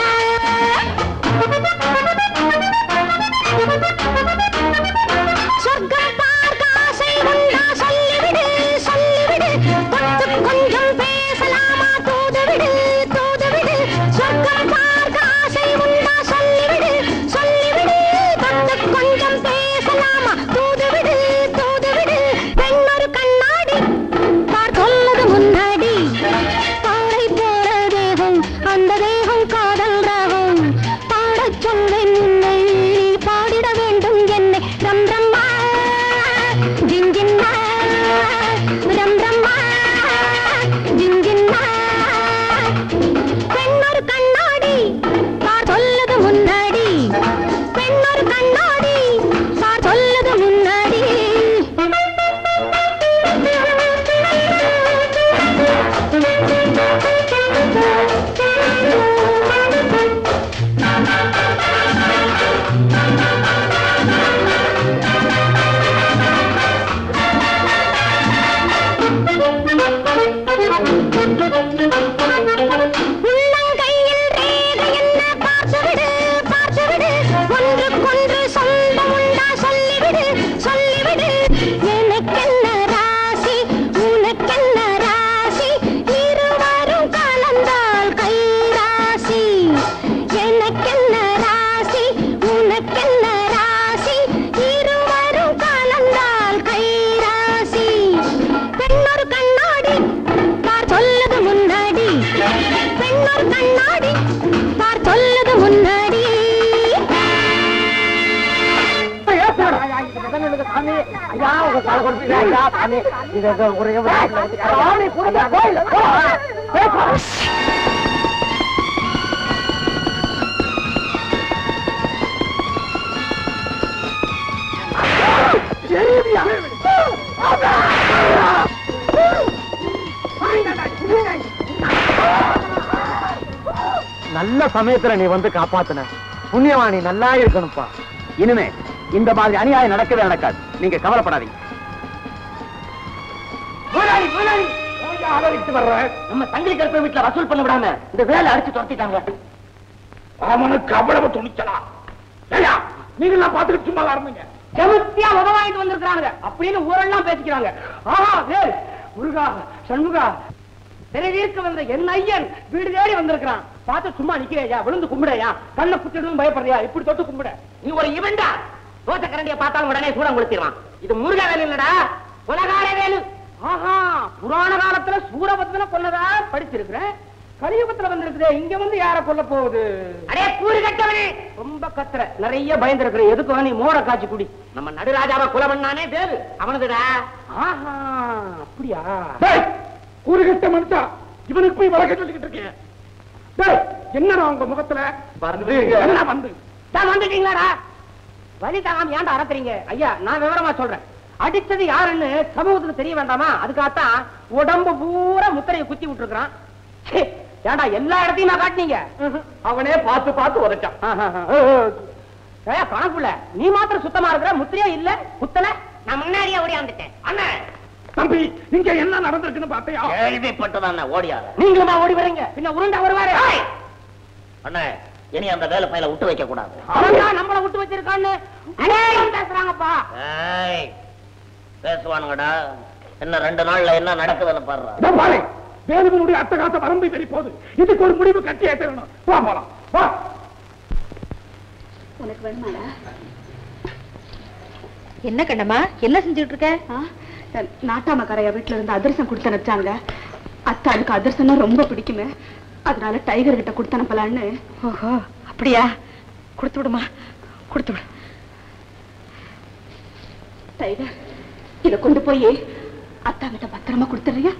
சொர்க்கம் பார்க்க ஆசை உண்டா சொல்லிவிடு சொல்லிவிடு தொட்டு கொஞ்சம் பேசலாமா தூதுவிடு தூதுவிடு சொர்க்கம் பார்க்க ஆசை உண்டா சொல்லிவிடு சொல்லிவிடு தொட்டு கொஞ்சம் பேசலாமா தூதுவிடு தூதுவிடு பெண்ணொரு கண்ணாடி பார் சொல்லது முன்னாடி பாறை போல தேகம் அந்த தேகம் காதல் ராகம் பாடச் சொல்வேன் உன்னை நீ பாடிட வேண்டும் என்னை ரம் ரம்மா ஜிஞ்சின்னா ரம் ரம்மா ஜிஞ்சின்னா பெண்ணொரு கண்ணாடி பார் சொல்லது முன்னாடி பெண்ணொரு கண்ணாடி பார் சொல்லது முன்னாடி உள்ளங்கையில் ரேகை என்ன பார்த்துவிடு பார்த்துவிடு ஒன்றுக்கொன்று சொந்தம் உண்டா சொல்லிவிடு சொல்லிவிடு எனக்கென்ன ராசி உனக்கென்ன ராசி இருவரும் கலந்தால் கை ராசி எனக்கென்ன ராசி உனக்கென்ன ராசி இருவரும் கலந்தால் கை ராசி பெண்ணொரு கண்ணாடி பார் சொல்லது முன்னாடி பெண்ணொரு கண்ணாடி பார் சொல்லது முன்னாடி ஏ நல்ல சமயத்துல நீ வந்து காப்பாத்துன புண்ணியவாணி நல்லா இருக்கணும்ப்பா இனிமே இந்த மாதிரி அநியாயம் நடக்கவே நடக்காது நீங்க கவலைப்படாதீங்க முதலாளி முதலாளி ஆதரித்து வர்ற நம்ம சங்கிலி கருப்பை வீட்டுல வசூல் பண்ண விடாம இந்த வேலை அடிச்சு துரத்திட்டாங்க அவனுக்கு அவ்வளவு துணிச்சலா ஏய்யா நீங்க எல்லாம் பாத்துக்கிட்டு சும்மா இருந்தீங்க செமத்தியா உதவாயிட்டு வந்திருக்காங்க அப்படின்னு ஊரெல்லாம் பேசிக்கிறாங்க ஆஹா வேல் முருகா சண்முகா பிறவிற்கு வந்த என் ஐயன் வீடு தேடி வந்திருக்கிறான் பார்த்து சும்மா நிக்கிறேயா விழுந்து கும்பிடையா கண்ணை புத்திடும் பயப்படுறியா இப்படி தொட்டு கும்பிட நீ ஒரு இவன்டா தோசை கரண்டிய பார்த்தாலும் உடனே சூடம் கொடுத்திருவான் இது முருகா வேலை இல்லடா உலகார வேலு ஆஹா புராண காலத்துல சூரபத்மனை கொன்னதா படிச்சிருக்கிறேன் கலியுகத்துல வந்திருக்குதே இங்க வந்து யார கொல்ல போகுது அடே கூறு கட்டவனே ரொம்ப கத்துற நிறைய பயந்துருக்கிறேன் எதுக்கு நீ மோர காய்ச்சி குடி நம்ம நடுராஜாவை கொலை பண்ணானே வேலு அவனதுடா ஆஹா அப்படியா டேய், கூறுகிட்ட மனுஷா இவனுக்கு போய் வழக்க சொல்லிக்கிட்டு இருக்கேன் டேய், என்னடா உங்க முகத்துல வந்து என்ன வந்து தான் வந்துட்டீங்களாடா வழி தாங்காம ஏன்டா அறக்குறீங்க ஐயா நான் விவரமா சொல்றேன் அடிச்சது யாருன்னு சமூகத்துக்கு தெரிய வேண்டாமா அதுக்காகத்தான் உடம்பு பூரா முத்திரையை குத்தி விட்டுருக்கான் ஏன்டா எல்லா இடத்தையும் நான் காட்டினீங்க அவனே பார்த்து பார்த்து உதைச்சான் ஏய், கணக்குல நீ மாத்திரம் சுத்தமா இருக்கிற முத்திரையே இல்ல குத்தல நான் முன்னாடியே ஓடியாந்துட்டேன் அண்ணே தம்பி இங்க என்ன நடந்திருக்குன்னு பாத்தியா கேள்விப்பட்டதான் ஓடியாத நீங்களுமா ஓடி வரீங்க பின்ன உருண்டா வருவாரு அண்ணே இனி அந்த வேலை பையில விட்டு வைக்க கூடாது அவன் தான் நம்மள விட்டு வச்சிருக்கான்னு அநேகம் பேசுறாங்கப்பா ஏய், பேசுவானுங்கடா என்ன ரெண்டு நாள்ல என்ன நடக்குதுன்னு பாடுறா இதோ பாரு வேலுவனுடைய அட்டகாச வரம்பு தெரி போகுது இதுக்கு ஒரு முடிவு கட்டியே தரணும் வா போலாம் வா உனக்கு வேணுமாடா என்ன கண்ணம்மா என்ன செஞ்சுட்டு இருக்க நாட்டாமக்காரையா வீட்டுல இருந்து அதிரசம் கொடுத்து அனுப்பிச்சாங்க அத்தாளுக்கு அதிரசம்னா ரொம்ப பிடிக்குமே அதனால டைகர் கிட்ட கொடுத்து அனுப்பலான்னு ஓஹோ அப்படியா கொடுத்து விடுமா கொடுத்து விடு டைகர் இத கொண்டு போய் அத்தா கிட்ட பத்திரமா கொடுத்துறியா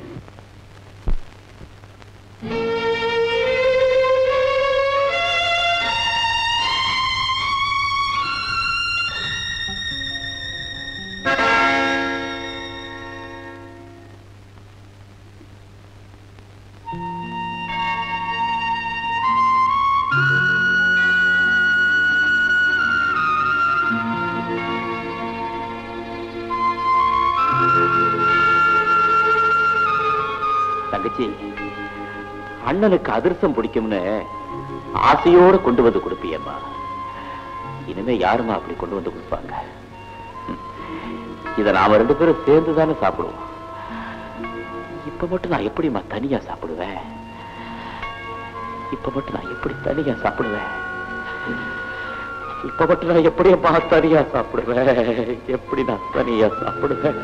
தங்கச்சி அண்ணனுக்கு அதிர்ஷ்டம் பிடிக்கும்னு ஆசையோட கொண்டு வந்து கொடுப்பியம்மா இனிமே யாருமா அப்படி கொண்டு வந்து கொடுப்பாங்க ம். இத நாம ரெண்டு பேரும் சேர்ந்து தானே சாப்பிடுவோம் இப்ப மட்டும் நான் எப்படிம்மா தனியா சாப்பிடுவேன் இப்ப மட்டும் நான் எப்படி தனியா சாப்பிடுவேன் இப்ப மட்டும் நான் எப்படியம்மா தனியா சாப்பிடுவேன் எப்படி நான் தனியா சாப்பிடுவேன்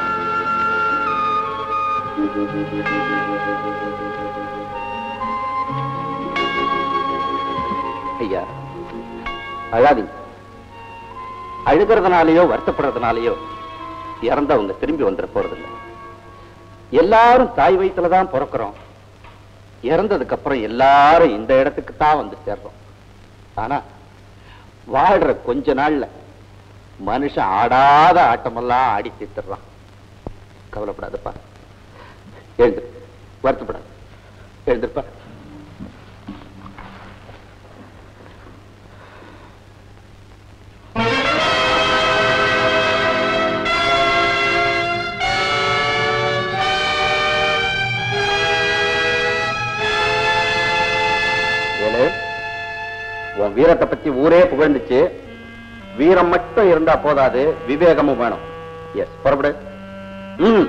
ஐயா அழாதீங்க அழுகிறதுனாலயோ வருத்தப்படுறதுனாலயோ இறந்தவங்க திரும்பி வந்துட போறதில்ல எல்லாரும் தாய் வயித்துல தான் பிறக்கிறோம் இறந்ததுக்கு அப்புறம் எல்லாரும் இந்த இடத்துக்கு தான் வந்து சேர்றோம் ஆனா வாழ்ற கொஞ்ச நாள்ல மனுஷன் ஆடாத ஆட்டமெல்லாம் ஆடி தீர்த்துறான் கவலைப்படாதப்பா எழுந்து வருத்தப்படாது எழுந்திருப்பா வேலு, உன் வீரத்தை பத்தி ஊரே புகழ்ந்துச்சு வீரம் மட்டும் இருந்தா போதாது விவேகமும் வேணும் எஸ் புறப்படு ம்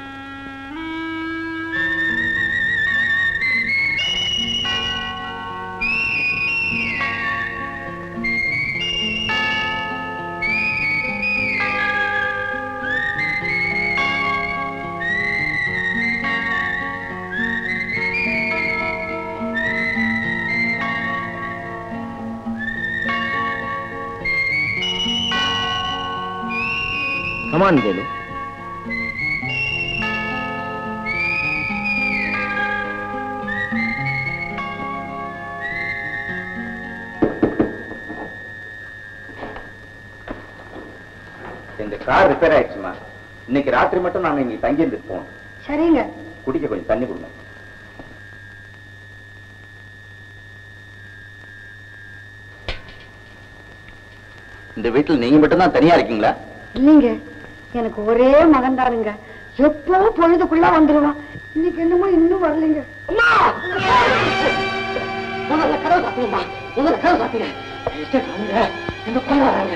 கமான் வேலு இந்த கார் ரிப்பேர் ஆயிடுச்சுமா இன்னைக்கு ராத்திரி மட்டும் நாங்க இங்க தங்கி இருந்துட்டு போவோம் சரிங்க குடிக்க கொஞ்சம் தண்ணி கொடுங்க இந்த வீட்டுல நீங்க மட்டும் தான் தனியா இருக்கீங்களா இல்லைங்க எனக்கு ஒரே மகன் தானுங்க எப்போ பொழுதுக்குள்ள வந்துருவான் இன்னைக்கு என்னமோ இன்னும் வரலைங்க முதல்ல கதவு சாத்துங்கம்மா முதல்ல கதவு சாத்துங்க இந்த கொள்ள வராங்க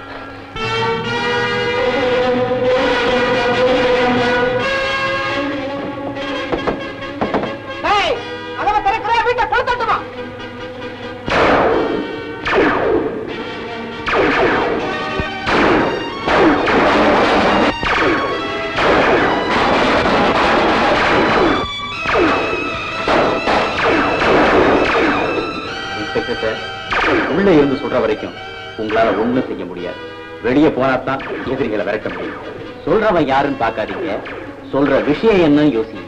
கதவை திறக்கிற வீட்டை கொளுத்தட்டுமா இன்ஸ்பெக்டர் சார் உள்ள இருந்து சொல்ற வரைக்கும் உங்களால ஒண்ணும் செய்ய முடியாது வெளியே போனா தான் எதிரிகளை விரட்ட முடியும் சொல்றவன் யாருன்னு பார்க்காதீங்க சொல்ற விஷயம் என்ன யோசிங்க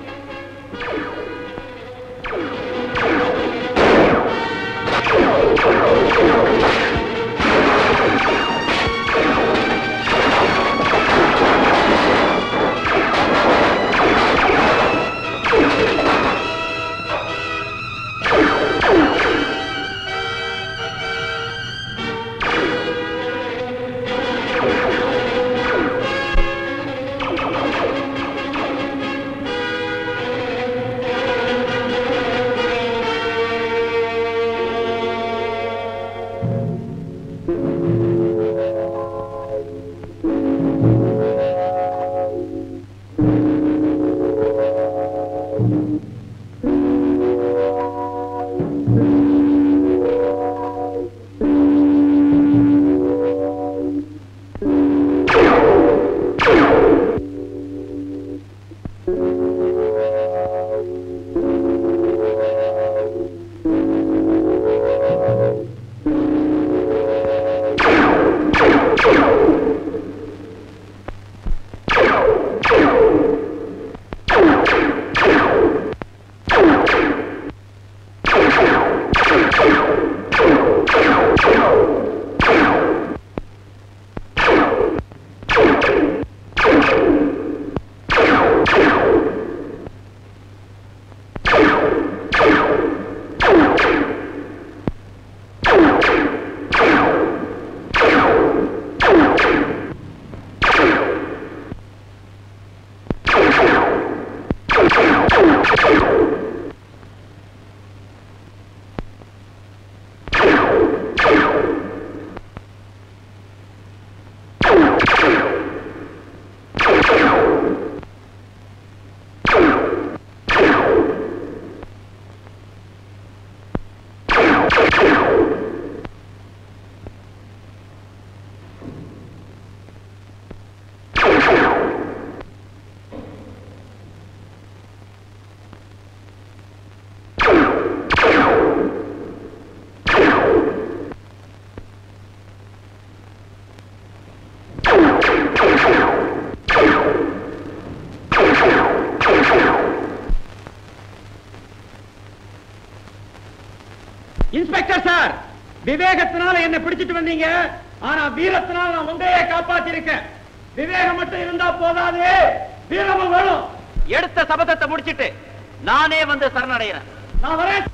இன்ஸ்பெக்டர் சார் விவேகத்தினால என்ன பிடிச்சிட்டு வந்தீங்க ஆனா வீரத்தினால நான் உங்களையே காப்பாத்தி இருக்கேன் விவேகம் மட்டும் இருந்தா போதாது வீரமும் வேணும் எடுத்த சபதத்தை முடிச்சிட்டு நானே வந்து சரணடைகிறேன் நான் வரேன்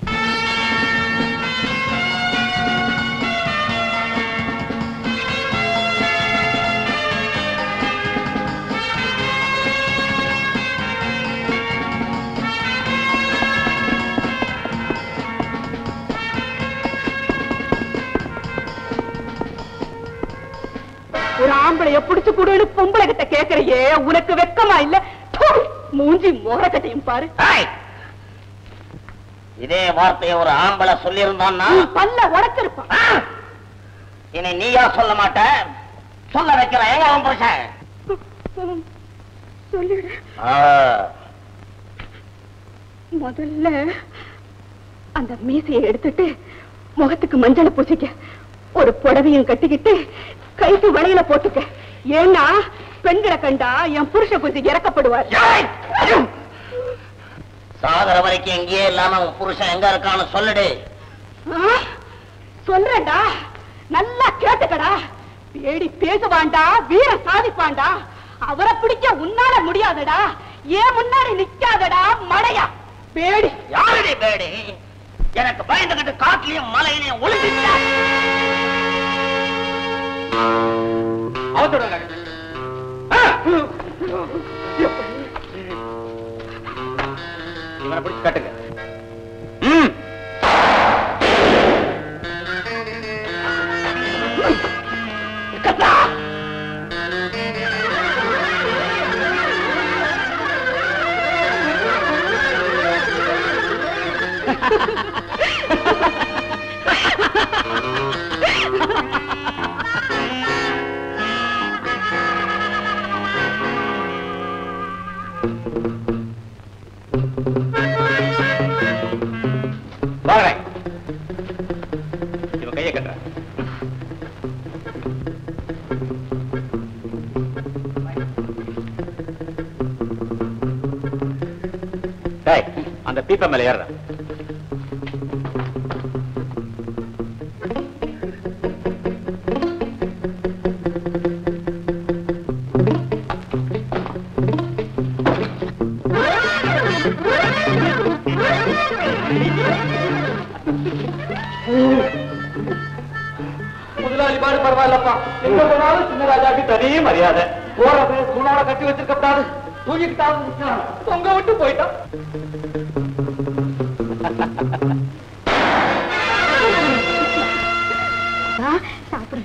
ஒரு ஆம்பளைய புடிச்சு கொடுன்னு பொம்பளை கிட்ட கேக்குறையே உனக்கு வெக்கமா இல்ல ப்பு, மூஞ்சி மோரக்கட்டையும் பாரு ஏய்! இதே வார்த்தையை ஒரு ஆம்பளை சொல்லியிருந்தான்னா நீ பல்ல உடச்சிருப்பான் இனி நீயா சொல்ல மாட்ட சொல்ல வைக்கிற எங்க அவன் புருஷன் சொல்லிடு ஆ, முதல்ல அந்த மீசையை எடுத்துட்டு முகத்துக்கு மஞ்சளை பூசிக்க ஒரு புடவையும் கட்டிக்கிட்டு கைக்கு வளையல போட்டுக்க ஏன்னா பெண்களை கண்டா என் புருஷ கொஞ்சம் இறக்கப்படுவார் ஏய்! சாகர வரைக்கும் எங்கேயே இல்லாம உன் புருஷன் எங்க இருக்கான்னு சொல்லுடு ஆ? சொல்றேன்டா நல்லா கேட்டுக்கடா பேடி பேசுவான்டா வீர சாதிப்பான்டா அவரை பிடிக்க உன்னால முடியாதடா ஏன் முன்னாடி நிக்காதடா மடையா பேடி யாருடி பேடி எனக்கு பயந்துகிட்டு காட்டுலயும் மலையிலையும் ஒளிஞ்சிட்டா அவசரம் இவனை பிடிச்சு கட்டுங்க ம் வாங்க இவன் கையை கட்டுற டேய், அந்த பீப்பை மேல ஏறுற முதலாளி பாடு பரவாயில்லப்பா எங்க போனாலும் சின்ன ராஜாக்கு தனி மரியாதை போறது துணோட கட்டி வச்சிருக்க கூடாது தூக்கிட்டாவது தொங்க விட்டு போயிட்டான் சாப்பிடு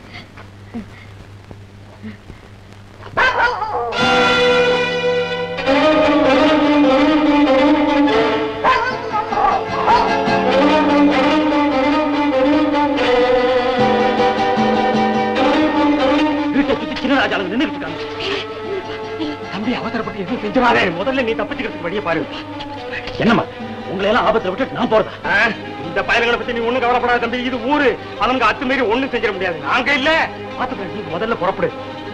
வீட்டை சுத்தி சின்ன ராஜா நின்றுட்டு இருக்காங்க தம்பி அவசரப்பட்டு எதுவும் செஞ்சிடாதே முதல்ல நீ தப்பிச்சுக்கிறதுக்கு வழியை பாரு என்னம்மா உங்களை எல்லாம் ஆபத்துல விட்டு நான் போறதா இந்த பயல்களை பத்தி நீ ஒண்ணும் கவலைப்படாத தம்பி இது ஊரு அவனுக்கு அத்துமீறி ஒண்ணும் செஞ்சிட முடியாது நாங்க இல்ல பாத்துக்க நீ முதல்ல புறப்படு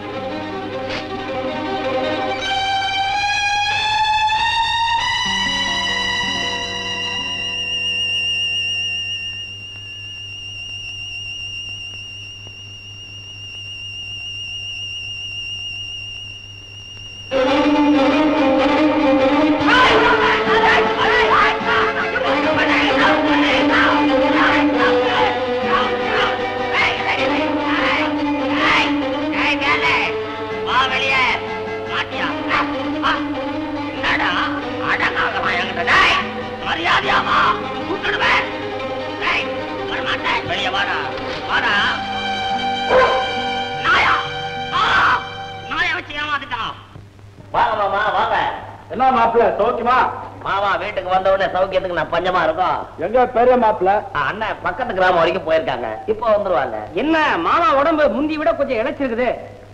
மரியாதையாமா கூப்பிடுவேன் வரமாட்டேன் வெளியே வாடா வாடா நாயா ஆ, நாயை வச்சு ஏமாத்திட்டான் வாங்க மாமா வாங்க என்ன மாப்பிள்ள சௌக்கியமா மாமா வீட்டுக்கு வந்த உடனே சௌக்கியத்துக்கு நான் பஞ்சமா இருக்கோம் எங்க பெரிய மாப்பிள்ள ஆ, அண்ணன் பக்கத்து கிராமம் வரைக்கும் போயிருக்காங்க இப்போ வந்துருவாங்க என்ன மாமா உடம்பு முந்தி விட கொஞ்சம் இழைச்சிருக்குது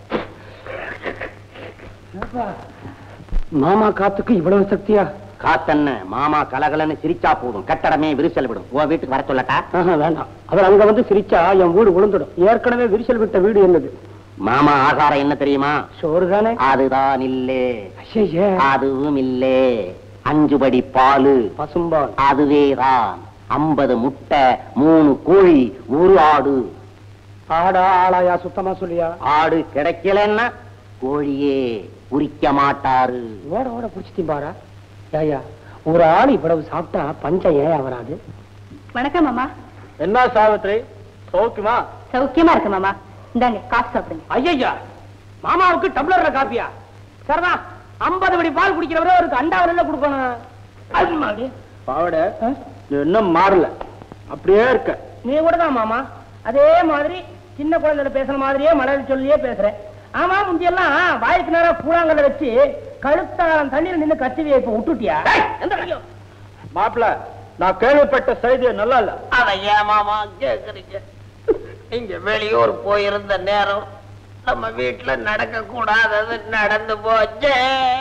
மாமா காத்துக்கு இவ்வளவு சக்தியா காத்தன்ன மாமா கலகலன்னு சிரிச்சா போதும் கட்டடமே விரிசல் விடும் உன் வீட்டுக்கு வர சொல்லட்டா ஆஹா, வேண்டாம் அவர் அங்க வந்து சிரிச்சா என் வீடு விழுந்துடும் ஏற்கனவே விரிசல் விட்ட வீடு என்னது மாமா ஆகாரம் என்ன தெரியுமா சோறு தானே அதுதான் இல்லே ஐயே அதுவும் இல்லே அஞ்சு படி பாலு பசும்பால் அதுவேதான் ஐம்பது முட்டை மூணு கோழி ஒரு ஆடு ஆடா ஆளாயா சுத்தமா சொல்லியா ஆடு கிடைக்கலன்னா கோழியே உரிக்க மாட்டாரு ஓட ஓட புடிச்சிட்டி பாரா ஏயா ஒரு ஆள் இவ்வளவு சாப்பிட்டா பஞ்சம் ஏன் வராது வணக்கம் மாமா என்ன சாவித்ரி சௌக்கியமா சௌக்கியமா இருக்கு மாமா இந்தாங்க காசு சாப்பிடுங்க ஐயா மாமாவுக்கு டம்ளர்ல காப்பியா சரிதான் ஐம்பது படி பால் குடிக்கிறவரே அவருக்கு அண்டாவில கொடுக்கணும் அது மாதிரி பாவட நீ இன்னும் மாறல அப்படியே இருக்க நீ கூட தான் மாமா அதே மாதிரி சின்ன குழந்தைல பேசுற மாதிரியே மலையில சொல்லியே பேசுறேன் ஆமா முந்தியெல்லாம் வாய்க்கு நேரம் கூழாங்கல்ல வச்சு கழுத்தாரம் தண்ணீர் நின்னு கத்துவிய இப்ப விட்டுட்டியா மாப்பிள நான் கேள்விப்பட்ட செய்தி நல்லா இல்ல அதை ஏமாமா கேக்குறீங்க நீங்க வெளியூர் போயிருந்த நேரம் நம்ம வீட்டுல நடக்க கூடாதது நடந்து போச்சே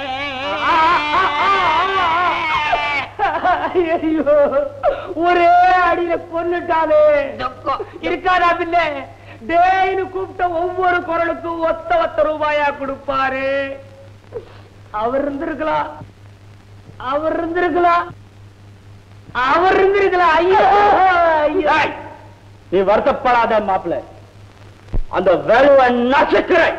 ஐயோ ஒரே அடியில கொன்னுட்டாலே இருக்காதா பின்ன டேய்னு கூப்பிட்ட ஒவ்வொரு குரலுக்கும் ஒத்த ஒத்த ரூபாயா கொடுப்பாரு அவர் இருந்திருக்கலாம் அவர் இருந்திருக்கலாம் அவர் இருந்திருக்கலாம் ஐயோ ஐயோ. நீ வருத்தப்படாத மாப்பிள்ள அந்த வேலுவை நசுக்கிறேன்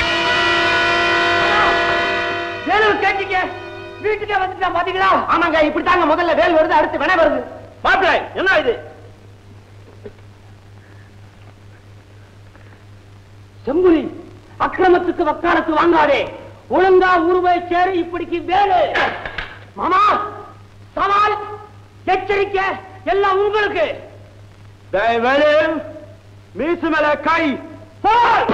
வேலு கேட்டீங்க வீட்டுக்கே வந்துட்டா பாத்தீங்களா ஆமாங்க இப்படித்தாங்க முதல்ல வேல் வருது அடுத்து வினை வருது மாப்பிள்ள என்ன இது செம்புலி அக்கிரமத்துக்கு வக்காலத்து வாங்காதே ஒழுங்கா உருவை சேரு இப்படிக்கு வேறு மாமா சவால் எச்சரிக்கை எல்லாம் உங்களுக்கு வேலு மீசு மேல கை போல்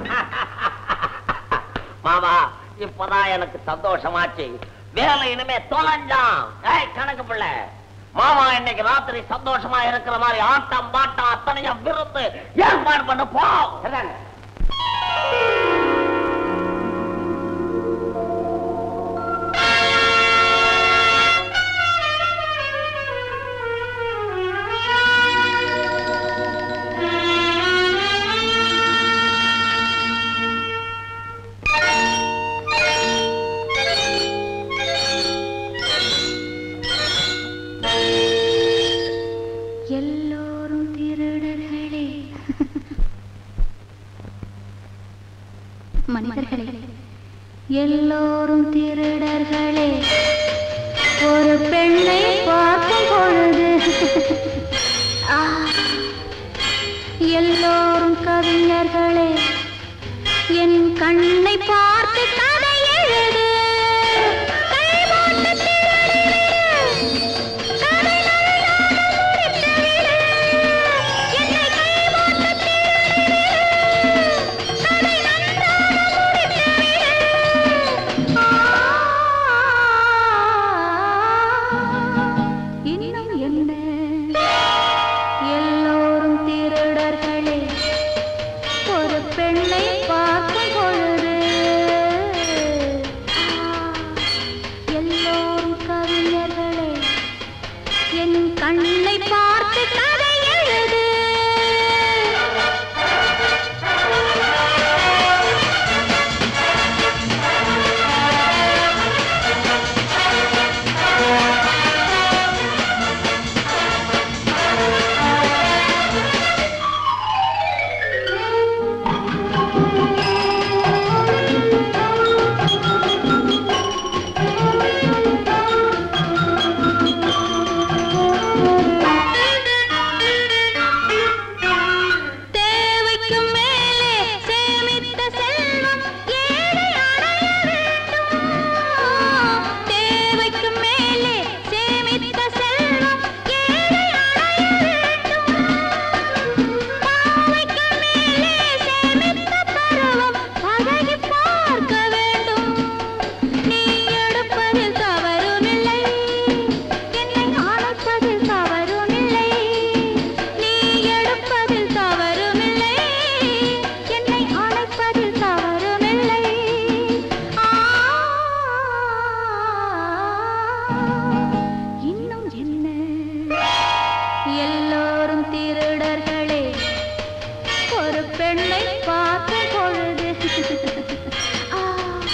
மாமா இப்பதான் எனக்கு சந்தோஷமாச்சு வேலை இனிமே தொலைஞ்சான் ஏய் கணக்கு பிள்ளை மாமா இன்னைக்கு ராத்திரி சந்தோஷமா இருக்கிற மாதிரி ஆட்டம் பாட்டம் அத்தனையும் விருந்து ஏற்பாடு பண்ண போ எல்லோரும் திருடர்களே மனிதர்களே எல்லோரும் திருடர்களே ஒரு பெண்ணை பார்க்கும் பொழுது ஆ, எல்லோரும் கவிஞர்களே என் கண்ணை பார்த்து கதை எழுது கை போட்டு திருடிடு. கதை நல்லாக முடித்துவிடு. என்னை கை போட்டு திருடிடு. கதை நன்றாக முடித்துவிடு. ஆ, இன்னும் என்ன எல்லோரும் திருடர்களே ஒரு பெண்ணை பார்க்கும் பொழுது ஆ, எல்லோரும் கவிஞர்களே என் கண்ணை பார்த்து கதை எழுது தேவைக்கு மேலே சேமித்த செல்வம் ஏழை அடைய வேண்டும் தேவைக்கு மேலே சேமித்த செல்வம் ஏழை அடைய வேண்டும் பாவைக்கு மேலே சேமித்த பருவம் பழகி பார்க்க வேண்டும் நீ எடுப்பதில் தவறுமில்லை என்னை அழைப்பதில் தவறுமில்லை நீ எடுப்பதில் தவறுமில்லை என்னை அழைப்பதில் தவறுமில்லை ஆ, இன்னும் என்ன எல்லோரும் திருடர்களே ஒரு பெண்ணை பார்க்கும் பொழுது ஆ,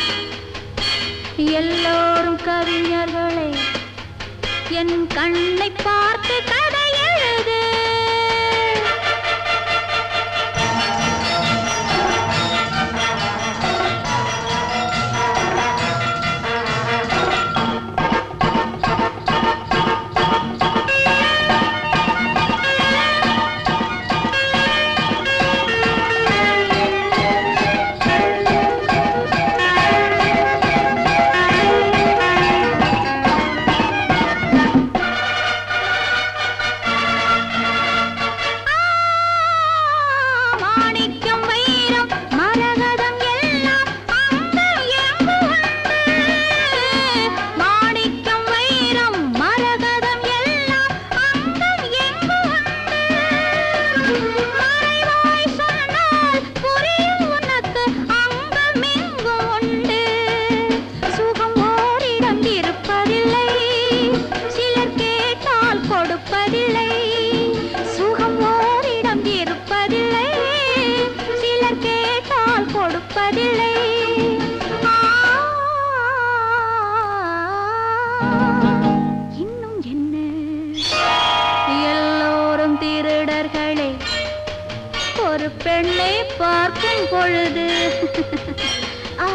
எல்லோரும் கவிஞர்களே என் கண்ணை பார்த்து கதை எழுது மாணிக்கம் வைரம் மரகதம் எல்லாம் அங்கம் எங்கு உண்டு மாணிக்கம் வைரம் மரகதம் எல்லாம் அங்கம் எங்கு உண்டு மறைவாய் சொன்னால் புரியும் உனக்கு அங்கம் எங்கு உண்டு சுகம் ஓரிடம் இருப்பதில்லை சிலர் கேட்டால் கொடுப்பதில்லை சுகம் ஓரிடம் இருப்பதில்லை சிலர் கேட்டால் கொடுப்பதில்லை ஆ, இன்னும் என்ன எல்லோரும் திருடர்களே ஒரு பெண்ணை பார்க்கும் பொழுது ஆ,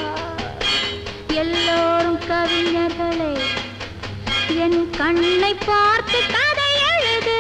எல்லோரும் கவிஞர்களே என் கண்ணை பார்த்து கதை எழுது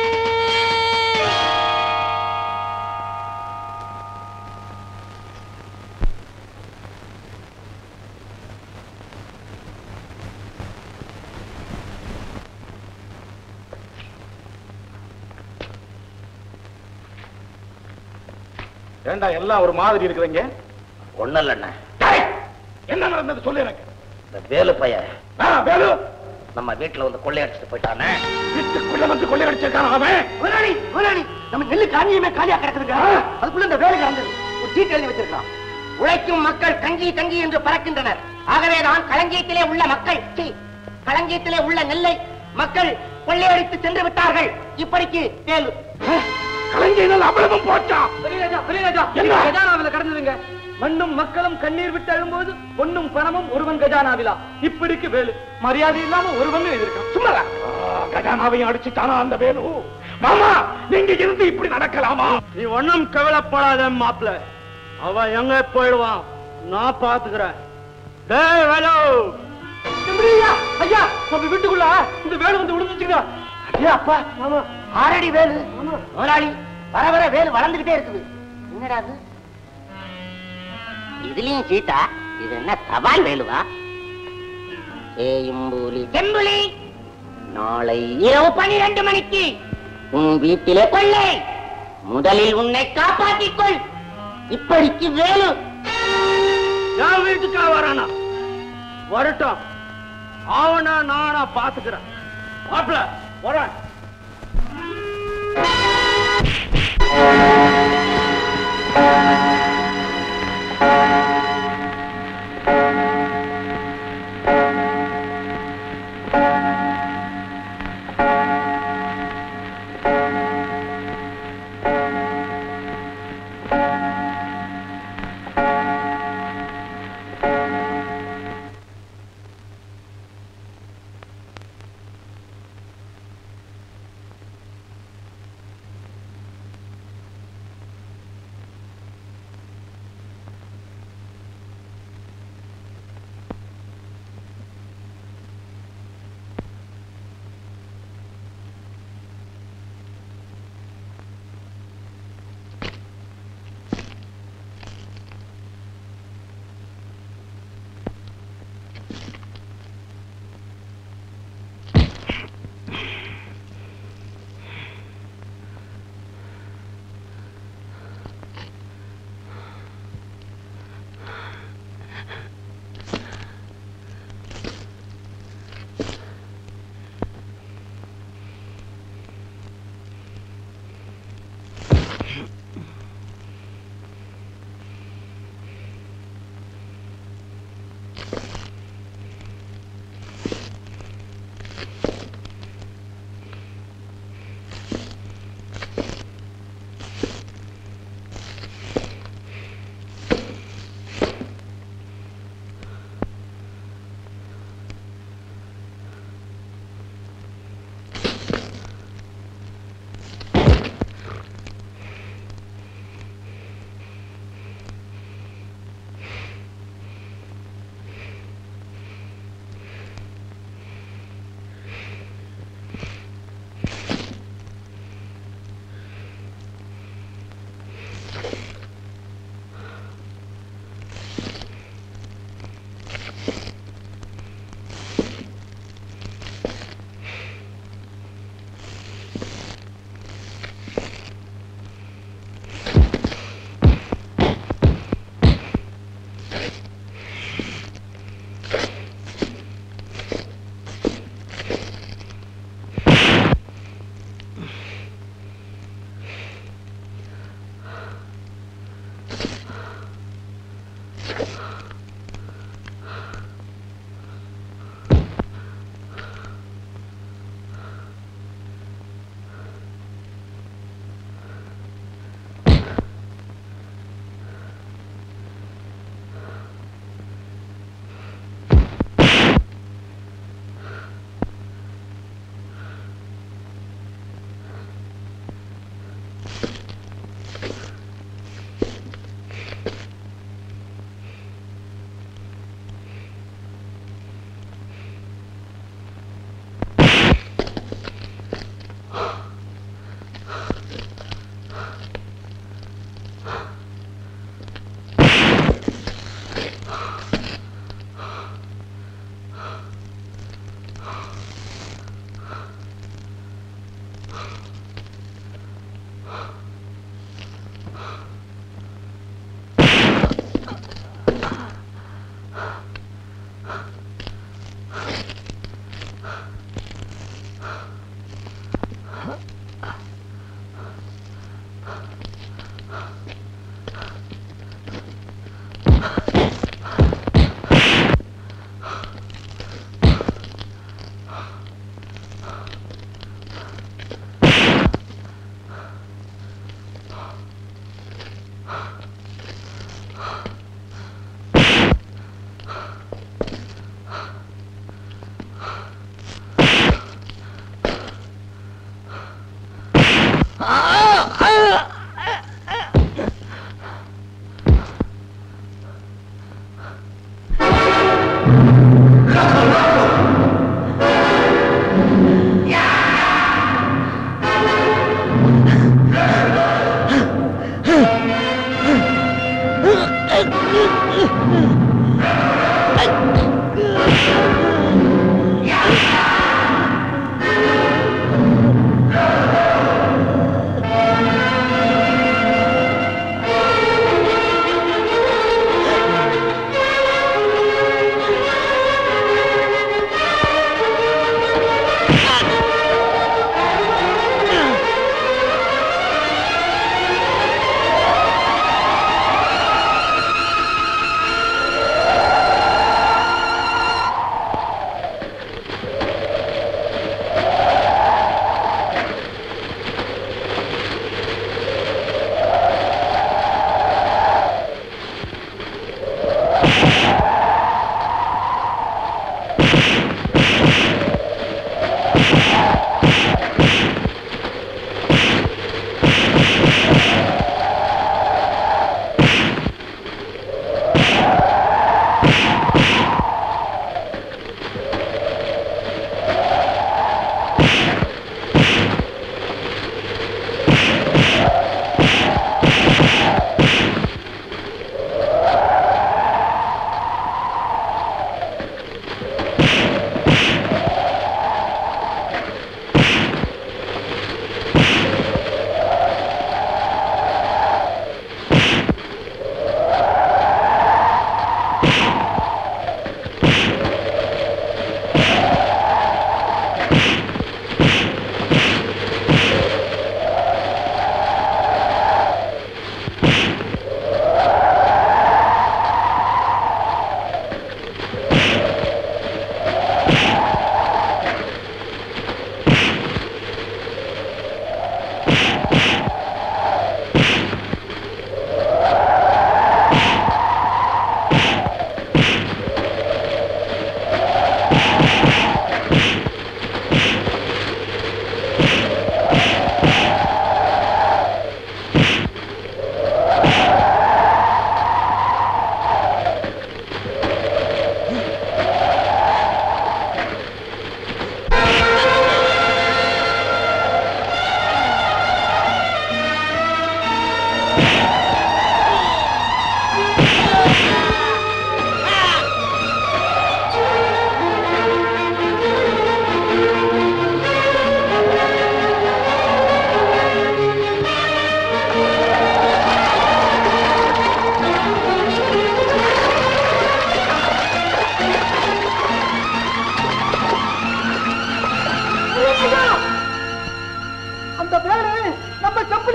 ஏண்டா எல்லாம் ஒரு மாதிரி இருக்கிறீங்க ஒண்ணும் இல்லண்ணே டேய், என்ன நடந்தது சொல்லு எனக்கு இந்த வேலு பையன் ஆ, வேலு நம்ம வீட்டுல வந்து கொள்ளையடிச்சிட்டு போயிட்டானே வீட்டுக்குள்ள வந்து கொள்ளையடிச்சிருக்கான் அவன் முதலாளி முதலாளி நம்ம நெல்லு காஞ்சியுமே காலியா கிடக்குதுங்க அதுக்குள்ள இந்த வேலை கிடந்தது ஒரு சீட் எழுதி வச்சிருக்கான் உழைக்கும் மக்கள் கஞ்சி கஞ்சி என்று பறக்கின்றனர் ஆகவேதான் களஞ்சியத்திலே உள்ள மக்கள் சீ, களஞ்சியத்திலே உள்ள நெல்லை மக்கள் கொள்ளையடித்து சென்று விட்டார்கள் இப்படிக்கு வேலு கலைஞர்கள் அவ்வளவும் போச்சா பெரியராஜா பெரியராஜா என்ன? கஜானாவில கடந்ததுங்க மண்ணும் மக்களும் கண்ணீர் விட்டு அழும்போது பொண்ணும் பணமும் ஒருவன் கஜானாவிலா இப்படிக்கு வேலு மரியாதை இல்லாம ஒருவன் எழுதியிருக்கான் சும்மா கஜானாவையும் அடிச்சுட்டானா அந்த வேலு மாமா நீங்க இருந்து இப்படி நடக்கலாமா நீ ஒண்ணும் கவலைப்படாத மாப்பிள அவன் எங்க போயிடுவான் நான் பாத்துக்கிறேன் டேய் வேலு ஐயா ஐயா நம்ம வீட்டுக்குள்ள இந்த வேலு வந்து விழுந்துச்சுங்க ஐயா அப்பா ஆறடி வேலு முதலாளி வர வர வேலு வளர்ந்துகிட்டே இருக்குது என்னடா அது இதுலயும் சீட்டா இது என்ன தபால் வேலுவா ஏயும்பூலி செம்புலி நாளை இரவு பனிரெண்டு மணிக்கு உன் வீட்டிலே கொள்ளை முதலில் உன்னை காப்பாற்றிக் கொள் இப்படிக்கு வேலு என் வீட்டுக்கா வரானா வரட்டும் அவனா நானா பாத்துக்கிறேன் மாப்பிள வரேன்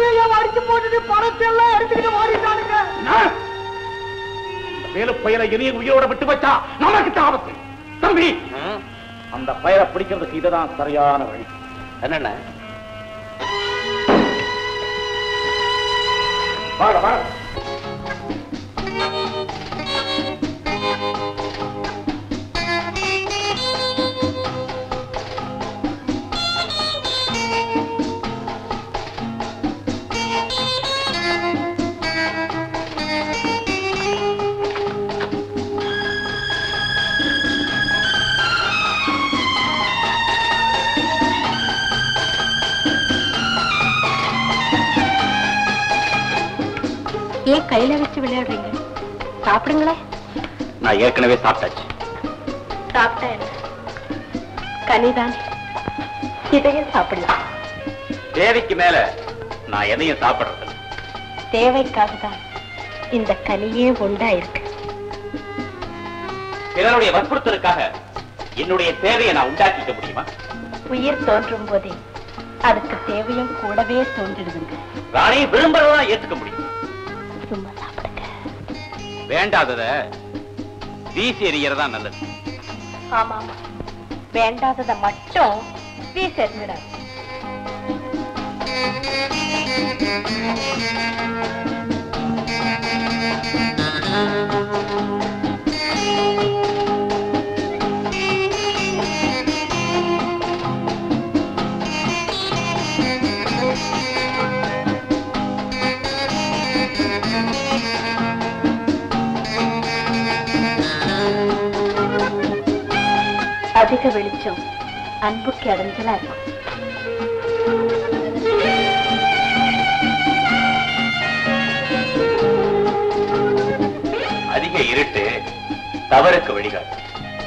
ஊரையே அடிச்சு போட்டுட்டு பணத்தை எல்லாம் எடுத்துக்கிட்டு ஓடிட்டானுங்க வேலு பயலை இனிய உயிரோட விட்டு வச்சா நமக்கு ஆபத்து தம்பி அந்த பயலை பிடிக்கிறதுக்கு இதுதான் சரியான வழி என்னண்ண வாங்க வாங்க ஏன் கையில வச்சு விளையாடுறீங்க சாப்பிடுங்களேன் நான் ஏற்கனவே சாப்பிட்டாச்சு சாப்பிட்டா என்ன கனிதானே இதையும் சாப்பிடலாம் தேவைக்கு மேல நான் எதையும் சாப்பிடுறது இல்ல. தேவைக்காக தான் இந்த கனியே உண்டா இருக்கு பிறருடைய வற்புறுத்தலுக்காக என்னுடைய தேவையை நான் உண்டாக்கிக்க முடியுமா உயிர் தோன்றும் போதே அதுக்கு தேவையும் கூடவே தோன்றிடுதுங்க ராணி விரும்புறதான் ஏத்துக்க முடியும் சும்மா சாப்பிடுங்க வேண்டாதத வீசி எறியறதா நல்லது ஆமா ஆமா வேண்டாததை மட்டும் வீசெறிஞ்சிடாது அதிக வெளிச்சம் அன்புக்கு அடைஞ்சலா இருக்கும் அதிக இருட்டு தவறுக்கு வழிகாட்டு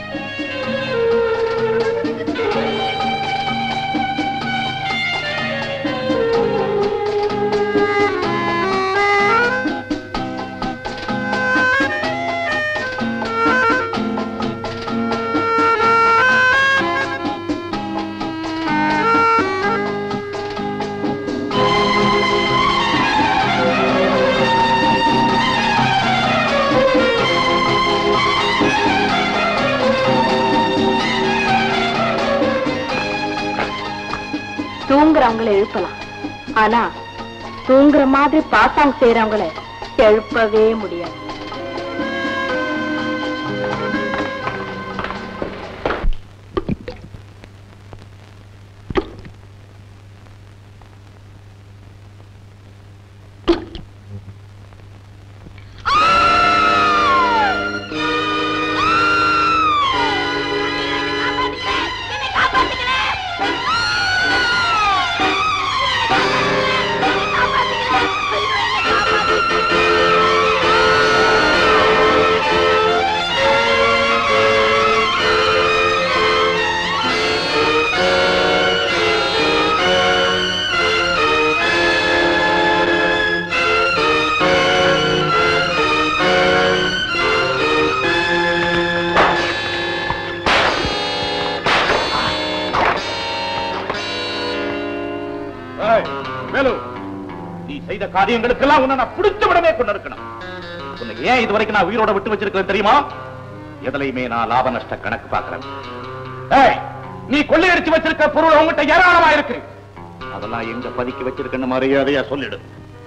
தூங்குறவங்களை எழுப்பலாம் ஆனா தூங்குற மாதிரி பாசாங் செய்யறவங்கள எழுப்பவே முடியாது ஏய், வேலு நீ செய்த காரியங்களுக்கெல்லாம் உன்னை நான் பிடிச்ச விடவே கொண்டு இருக்கணும் உன்னை ஏன் இது வரைக்கும் நான் உயிரோட விட்டு வச்சிருக்கிறேன் தெரியுமா எதுலையுமே நான் லாப நஷ்ட கணக்கு பார்க்கிறேன் ஏய் நீ கொள்ளையடிச்சு வச்சிருக்க பொருள் உங்ககிட்ட ஏராளமா இருக்கு அதெல்லாம் எங்க பதுக்கி வச்சிருக்கன்னு மரியாதையா சொல்லிடு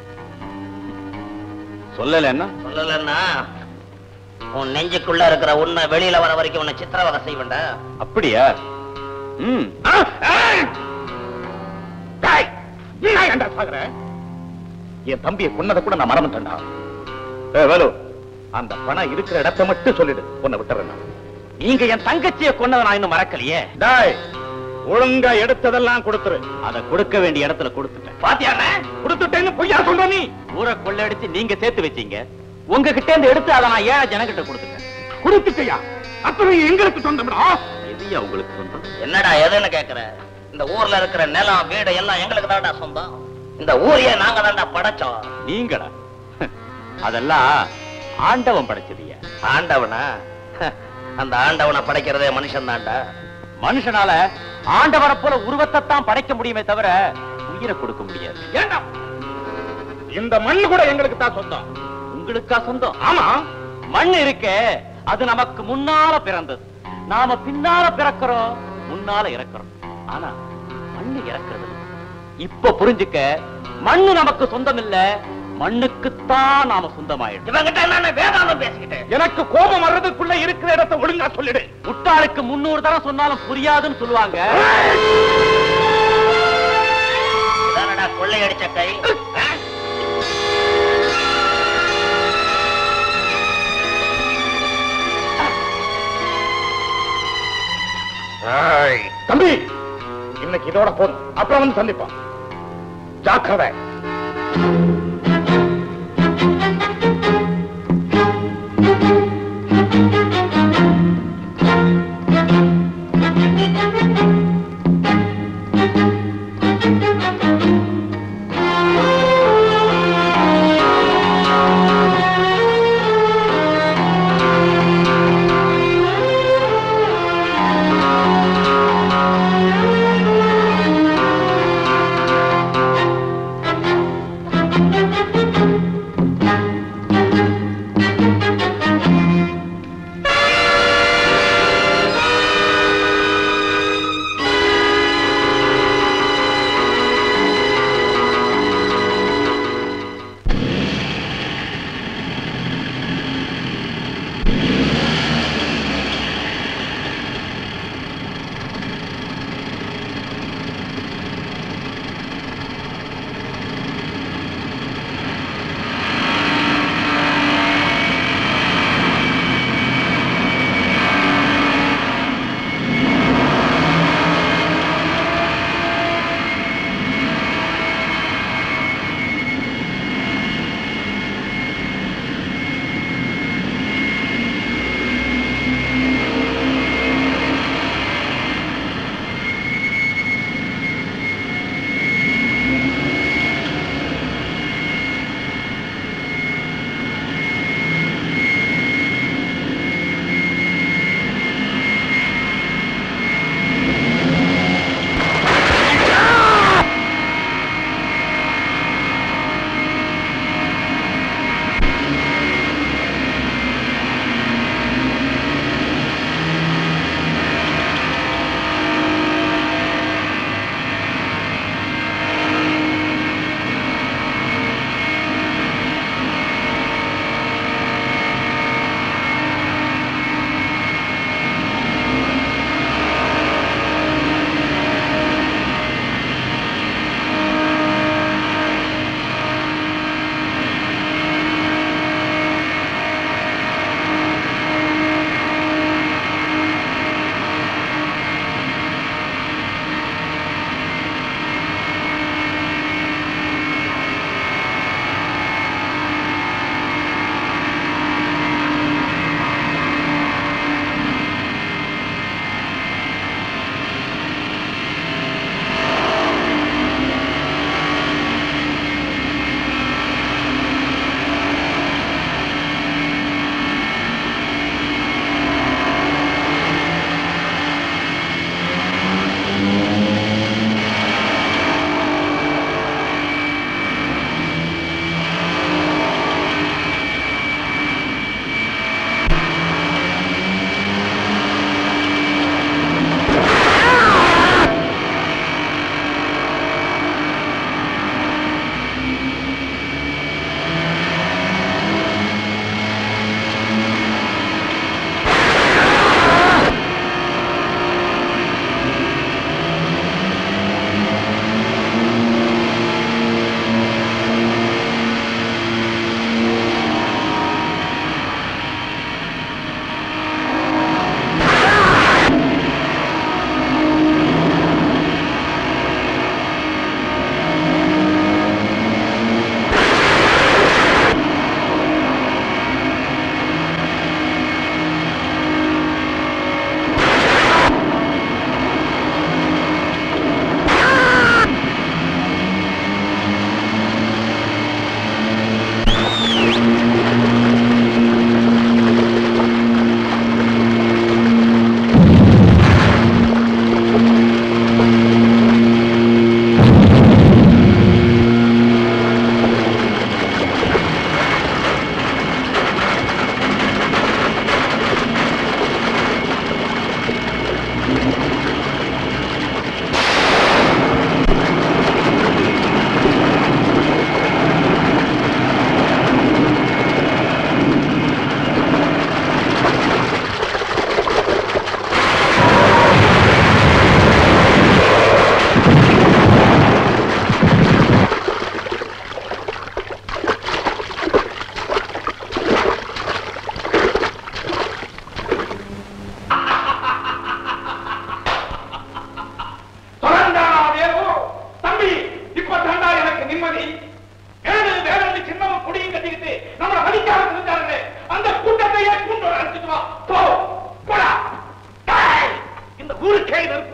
சொல்லலன்னா சொல்லலன்னா உன் நெஞ்சுக்குள்ள இருக்கிற உண்மை வெளியில வர வரைக்கும் உன்னை சித்திரவதை செய்வேண்டா அப்படியா ம் ஆ, ஏய்! டேய், நீ ஏன்டா சாகுற? என் தம்பியை கொன்னதை கூட நான் மறந்துட்டேன்டா ஏய், வேலு அந்த பணம் இருக்கிற இடத்தை மட்டும் சொல்லிடு உன்னை விட்டுறேன் நான். நீங்க என் தங்கச்சியை கொன்னதை நான் இன்னும் மறக்கலையே டேய் ஒழுங்கா எடுத்ததெல்லாம் கொடுத்துரு அதை கொடுக்க வேண்டிய இடத்துல கொடுத்துட்டேன் பாத்தியாண்ணே கொடுத்துட்டேன்னு பொய்யா சொல்ற நீ ஊரை கொள்ளையடிச்சு நீங்க சேர்த்து வச்சீங்க உங்ககிட்ட இருந்து எடுத்து அதை நான் ஏழை ஜனகிட்ட கொடுத்துட்டேன் கொடுத்துட்டியா அத்தனை எங்களுக்கு சொந்தம்டா எதையா உங்களுக்கு சொந்தம் என்னடா எதுன்னு கேக்குற இந்த ஊர்ல இருக்கிற நிலம் வீடு எல்லாம் எங்களுக்கு தான்டா சொந்தம் இந்த ஊரையே நாங்க தான்டா படைச்சோம் நீங்களா அதெல்லாம் ஆண்டவன் படைச்சதுயா ஆண்டவனா அந்த ஆண்டவனை படைக்கிறதே மனுஷன் தான்டா மனுஷனால ஆண்டவரை போல உருவத்தை தான் படைக்க முடியுமே தவிர உயிரை கொடுக்க முடியாது ஏண்டா இந்த மண்ணு கூட எங்களுக்கு தான் சொந்தம் உங்களுக்கா சொந்தம் ஆமா மண் இருக்கே அது நமக்கு முன்னால பிறந்தது நாம பின்னால பிறக்கிறோம் முன்னால இறக்குறோம் ஆனா மண்ணு இறக்குறது இல்ல. இப்ப புரிஞ்சுக்க மண்ணு நமக்கு சொந்தம் இல்ல மண்ணுக்குத்தான் நாம சொந்தமாயிடும் இவங்கிட்ட நான் வேதாந்தம் பேசிக்கிட்டேன் எனக்கு கோபம் வர்றதுக்குள்ள இருக்கிற இடத்தை ஒழுங்கா சொல்லிடு முட்டாளுக்கு முன்னூறு தரம் சொன்னாலும் புரியாதுன்னு சொல்லுவாங்க இதானடா கொள்ளையடிச்ச கை ஆ? ஏய், தம்பி இன்னைக்கு இதோட போதும் அப்புறம் வந்து சந்திப்போம் ஜாக்கிரதை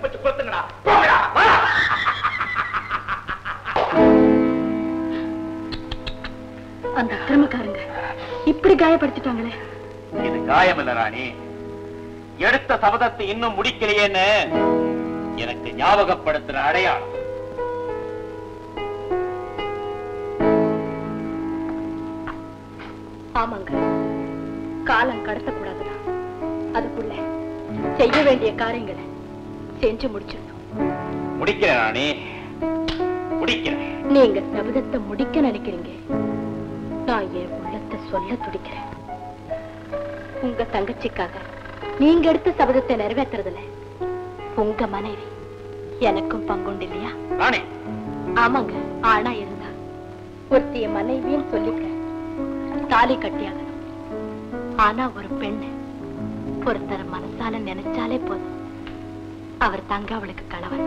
வச்சு கொடுத்துங்கடா போங்கடா வா. அந்த அக்கிரமக்காரங்க இப்படி காயப்படுத்திட்டாங்களே இது காயம் இல்ல ராணி எடுத்த சபதத்தை இன்னும் முடிக்கலையேன்னு எனக்கு ஞாபகப்படுத்துற அடையாளம் ஆமாங்க காலம் கடத்தக்கூடாதுதான் அதுக்குள்ள செய்ய வேண்டிய காரியங்களை செஞ்சு முடிச்சிடணும் முடிக்கிறேன் ராணி முடிக்கிறேன் நீங்க சபதத்தை முடிக்க நினைக்கிறீங்க நான் என் உள்ளத்தை சொல்ல துடிக்கிறேன் உங்க தங்கச்சிக்காக நீங்க எடுத்த சபதத்தை நிறைவேற்றுறதுல உங்க மனைவி எனக்கும் பங்குண்டு இல்லையா ராணி ஆமாங்க ஆனா இருந்தா ஒருத்திய மனைவியும் சொல்லிக்க தாலி கட்டியாகணும் ஆனா ஒரு பெண்ணு ஒருத்தர மனசால நினைச்சாலே போதும் அவர் தங்க அவளுக்கு கணவன்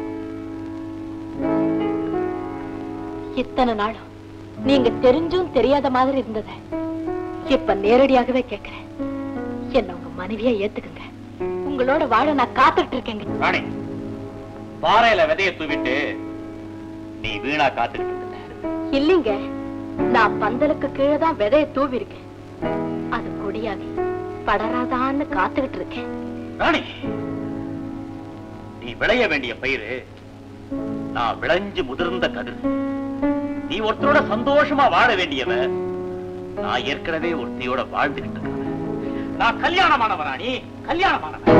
இத்தனை நாளும் நீங்க தெரிஞ்சும் தெரியாத மாதிரி இருந்தத இப்ப நேரடியாகவே கேக்குறேன் என்ன உங்க மனைவியா ஏத்துக்குங்க உங்களோட வாழ நான் காத்துட்டு இருக்கேங்க ராணி பாறையில விதைய தூவிட்டு நீ வீணா காத்துக்கிட்டு இருந்த. இல்லைங்க நான் பந்தலுக்கு கீழே தான் விதைய தூவி இருக்கேன் அது கொடியாகி படராதான்னு காத்துக்கிட்டு இருக்கேன் ராணி நீ விளைய வேண்டிய பயிரு நான் விளைஞ்சு முதிர்ந்த கதிர் நீ ஒருத்தரோட சந்தோஷமா வாழ வேண்டியவ நான் ஏற்கனவே ஒருத்தியோட வாழ்ந்துகிட்டு இருக்கேன் நான் கல்யாணமானவன் ராணி கல்யாணமானவன்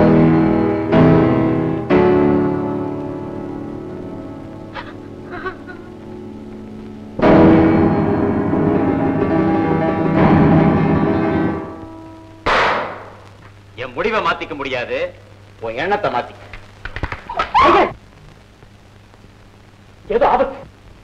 என் முடிவை மாத்திக்க முடியாது உன் எண்ணத்தை மாத்திக்க ஏதோ ஆபத்து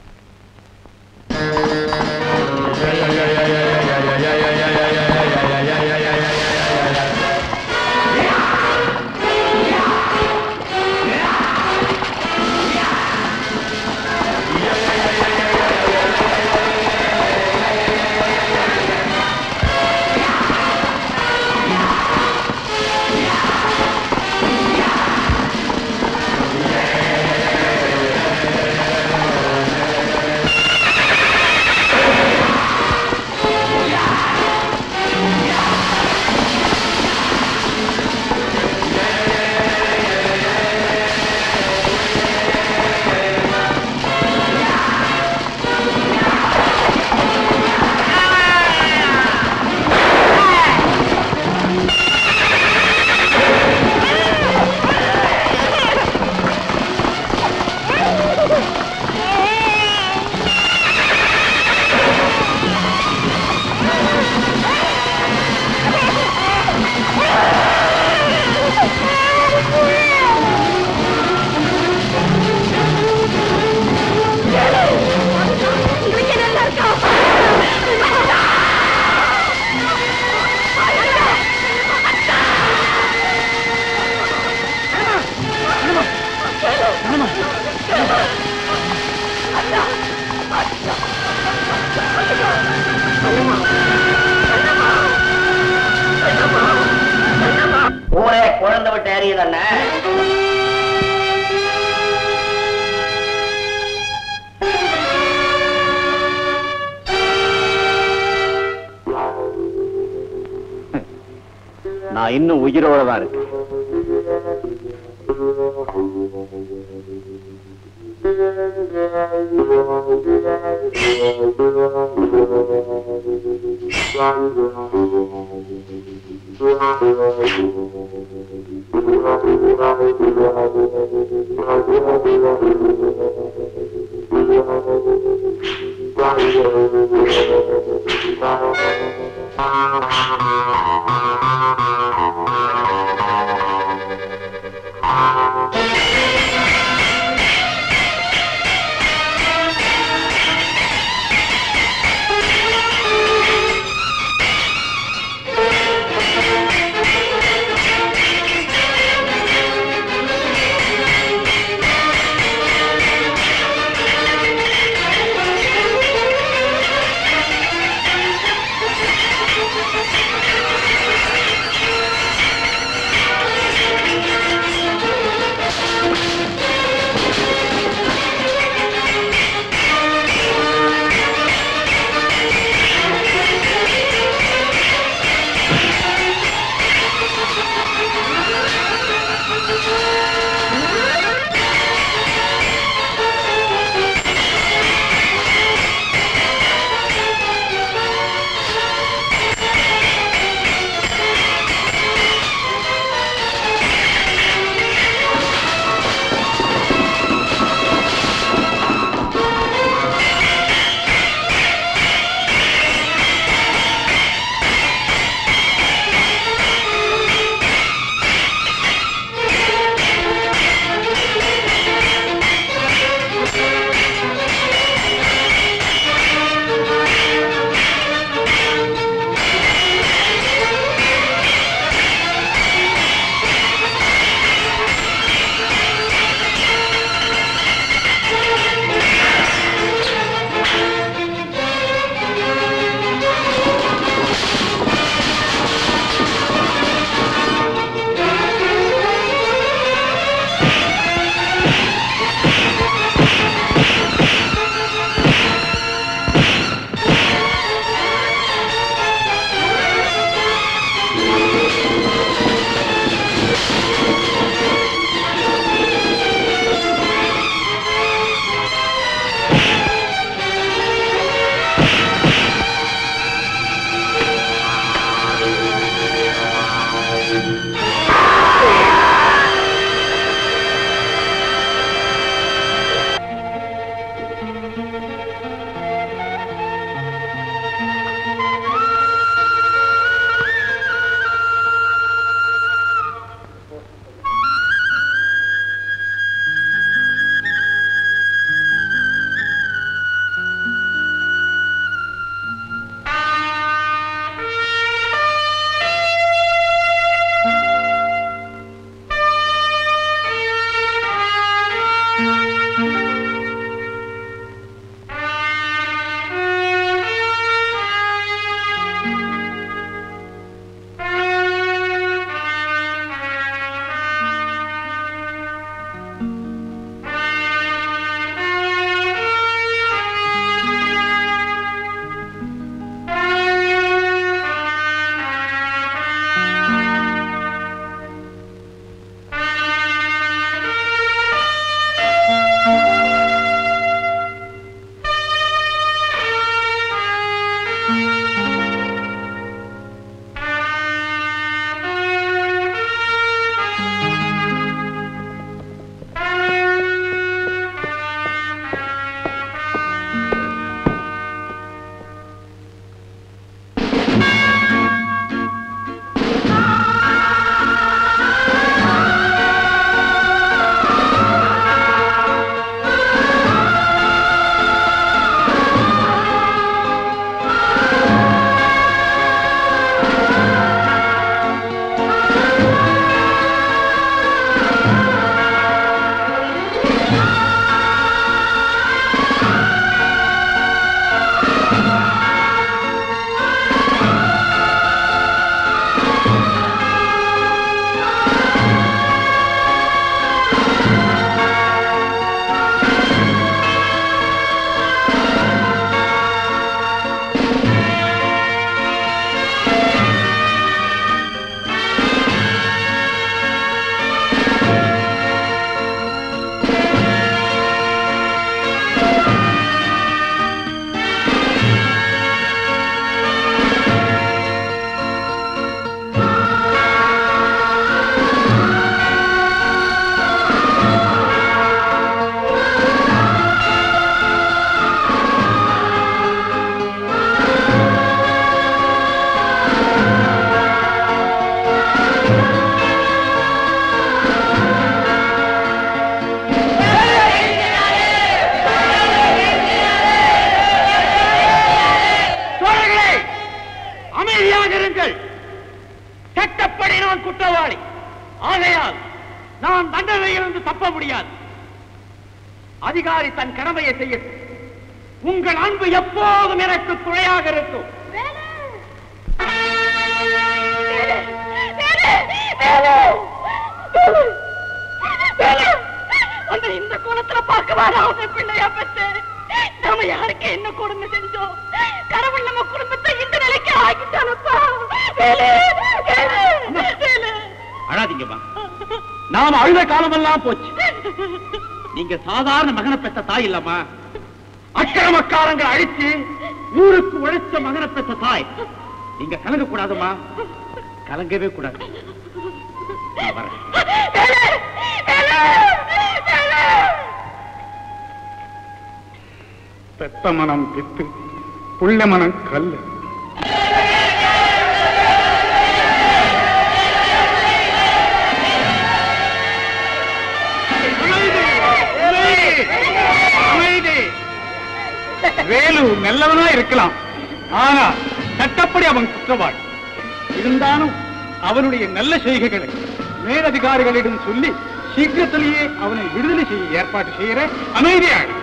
ஊரே குழந்தை விட்டு எறியுதண்ணே நான் இன்னும் உயிரோட தான் இருக்கேன் ஆ தப்ப முடியாது அதிகாரி தன் கடமையை செய்யட்டும் உங்கள் அன்பு எப்போதும் எனக்கு துணையாக இருக்கும் அந்த இந்த குளத்துல பார்க்க வராத பிள்ளையா பெற்று நாம யாருக்கு என்ன கொடுமை செஞ்சோம் கடவுள் நம்ம குடும்பத்தை இந்த நிலைக்கு ஆக்கிட்டானப்பா வேலு, வேலு, வேலு. அழாதீங்கம்மா நாம அழுத காலமெல்லாம் போச்சு நீங்க சாதாரண மகனை பெற்ற தாய் இல்லம்மா அக்கிரமக்காரங்களை அழிச்சு ஊருக்கு உழைச்ச மகனை பெற்ற தாய் நீங்க கலங்க கூடாதும்மா கலங்கவே கூடாது நான் வரேன் பெத்த மனம் பித்து புள்ள மனம் கல்லு அமைதி வேலு நல்லவனா இருக்கலாம் ஆனா சட்டப்படி அவன் குற்றவாளி இருந்தாலும் அவனுடைய நல்ல செய்கைகளை மேலதிகாரிகளிடம் சொல்லி சீக்கிரத்திலேயே அவனை விடுதலை செய்ய ஏற்பாடு செய்கிற அமைதியாக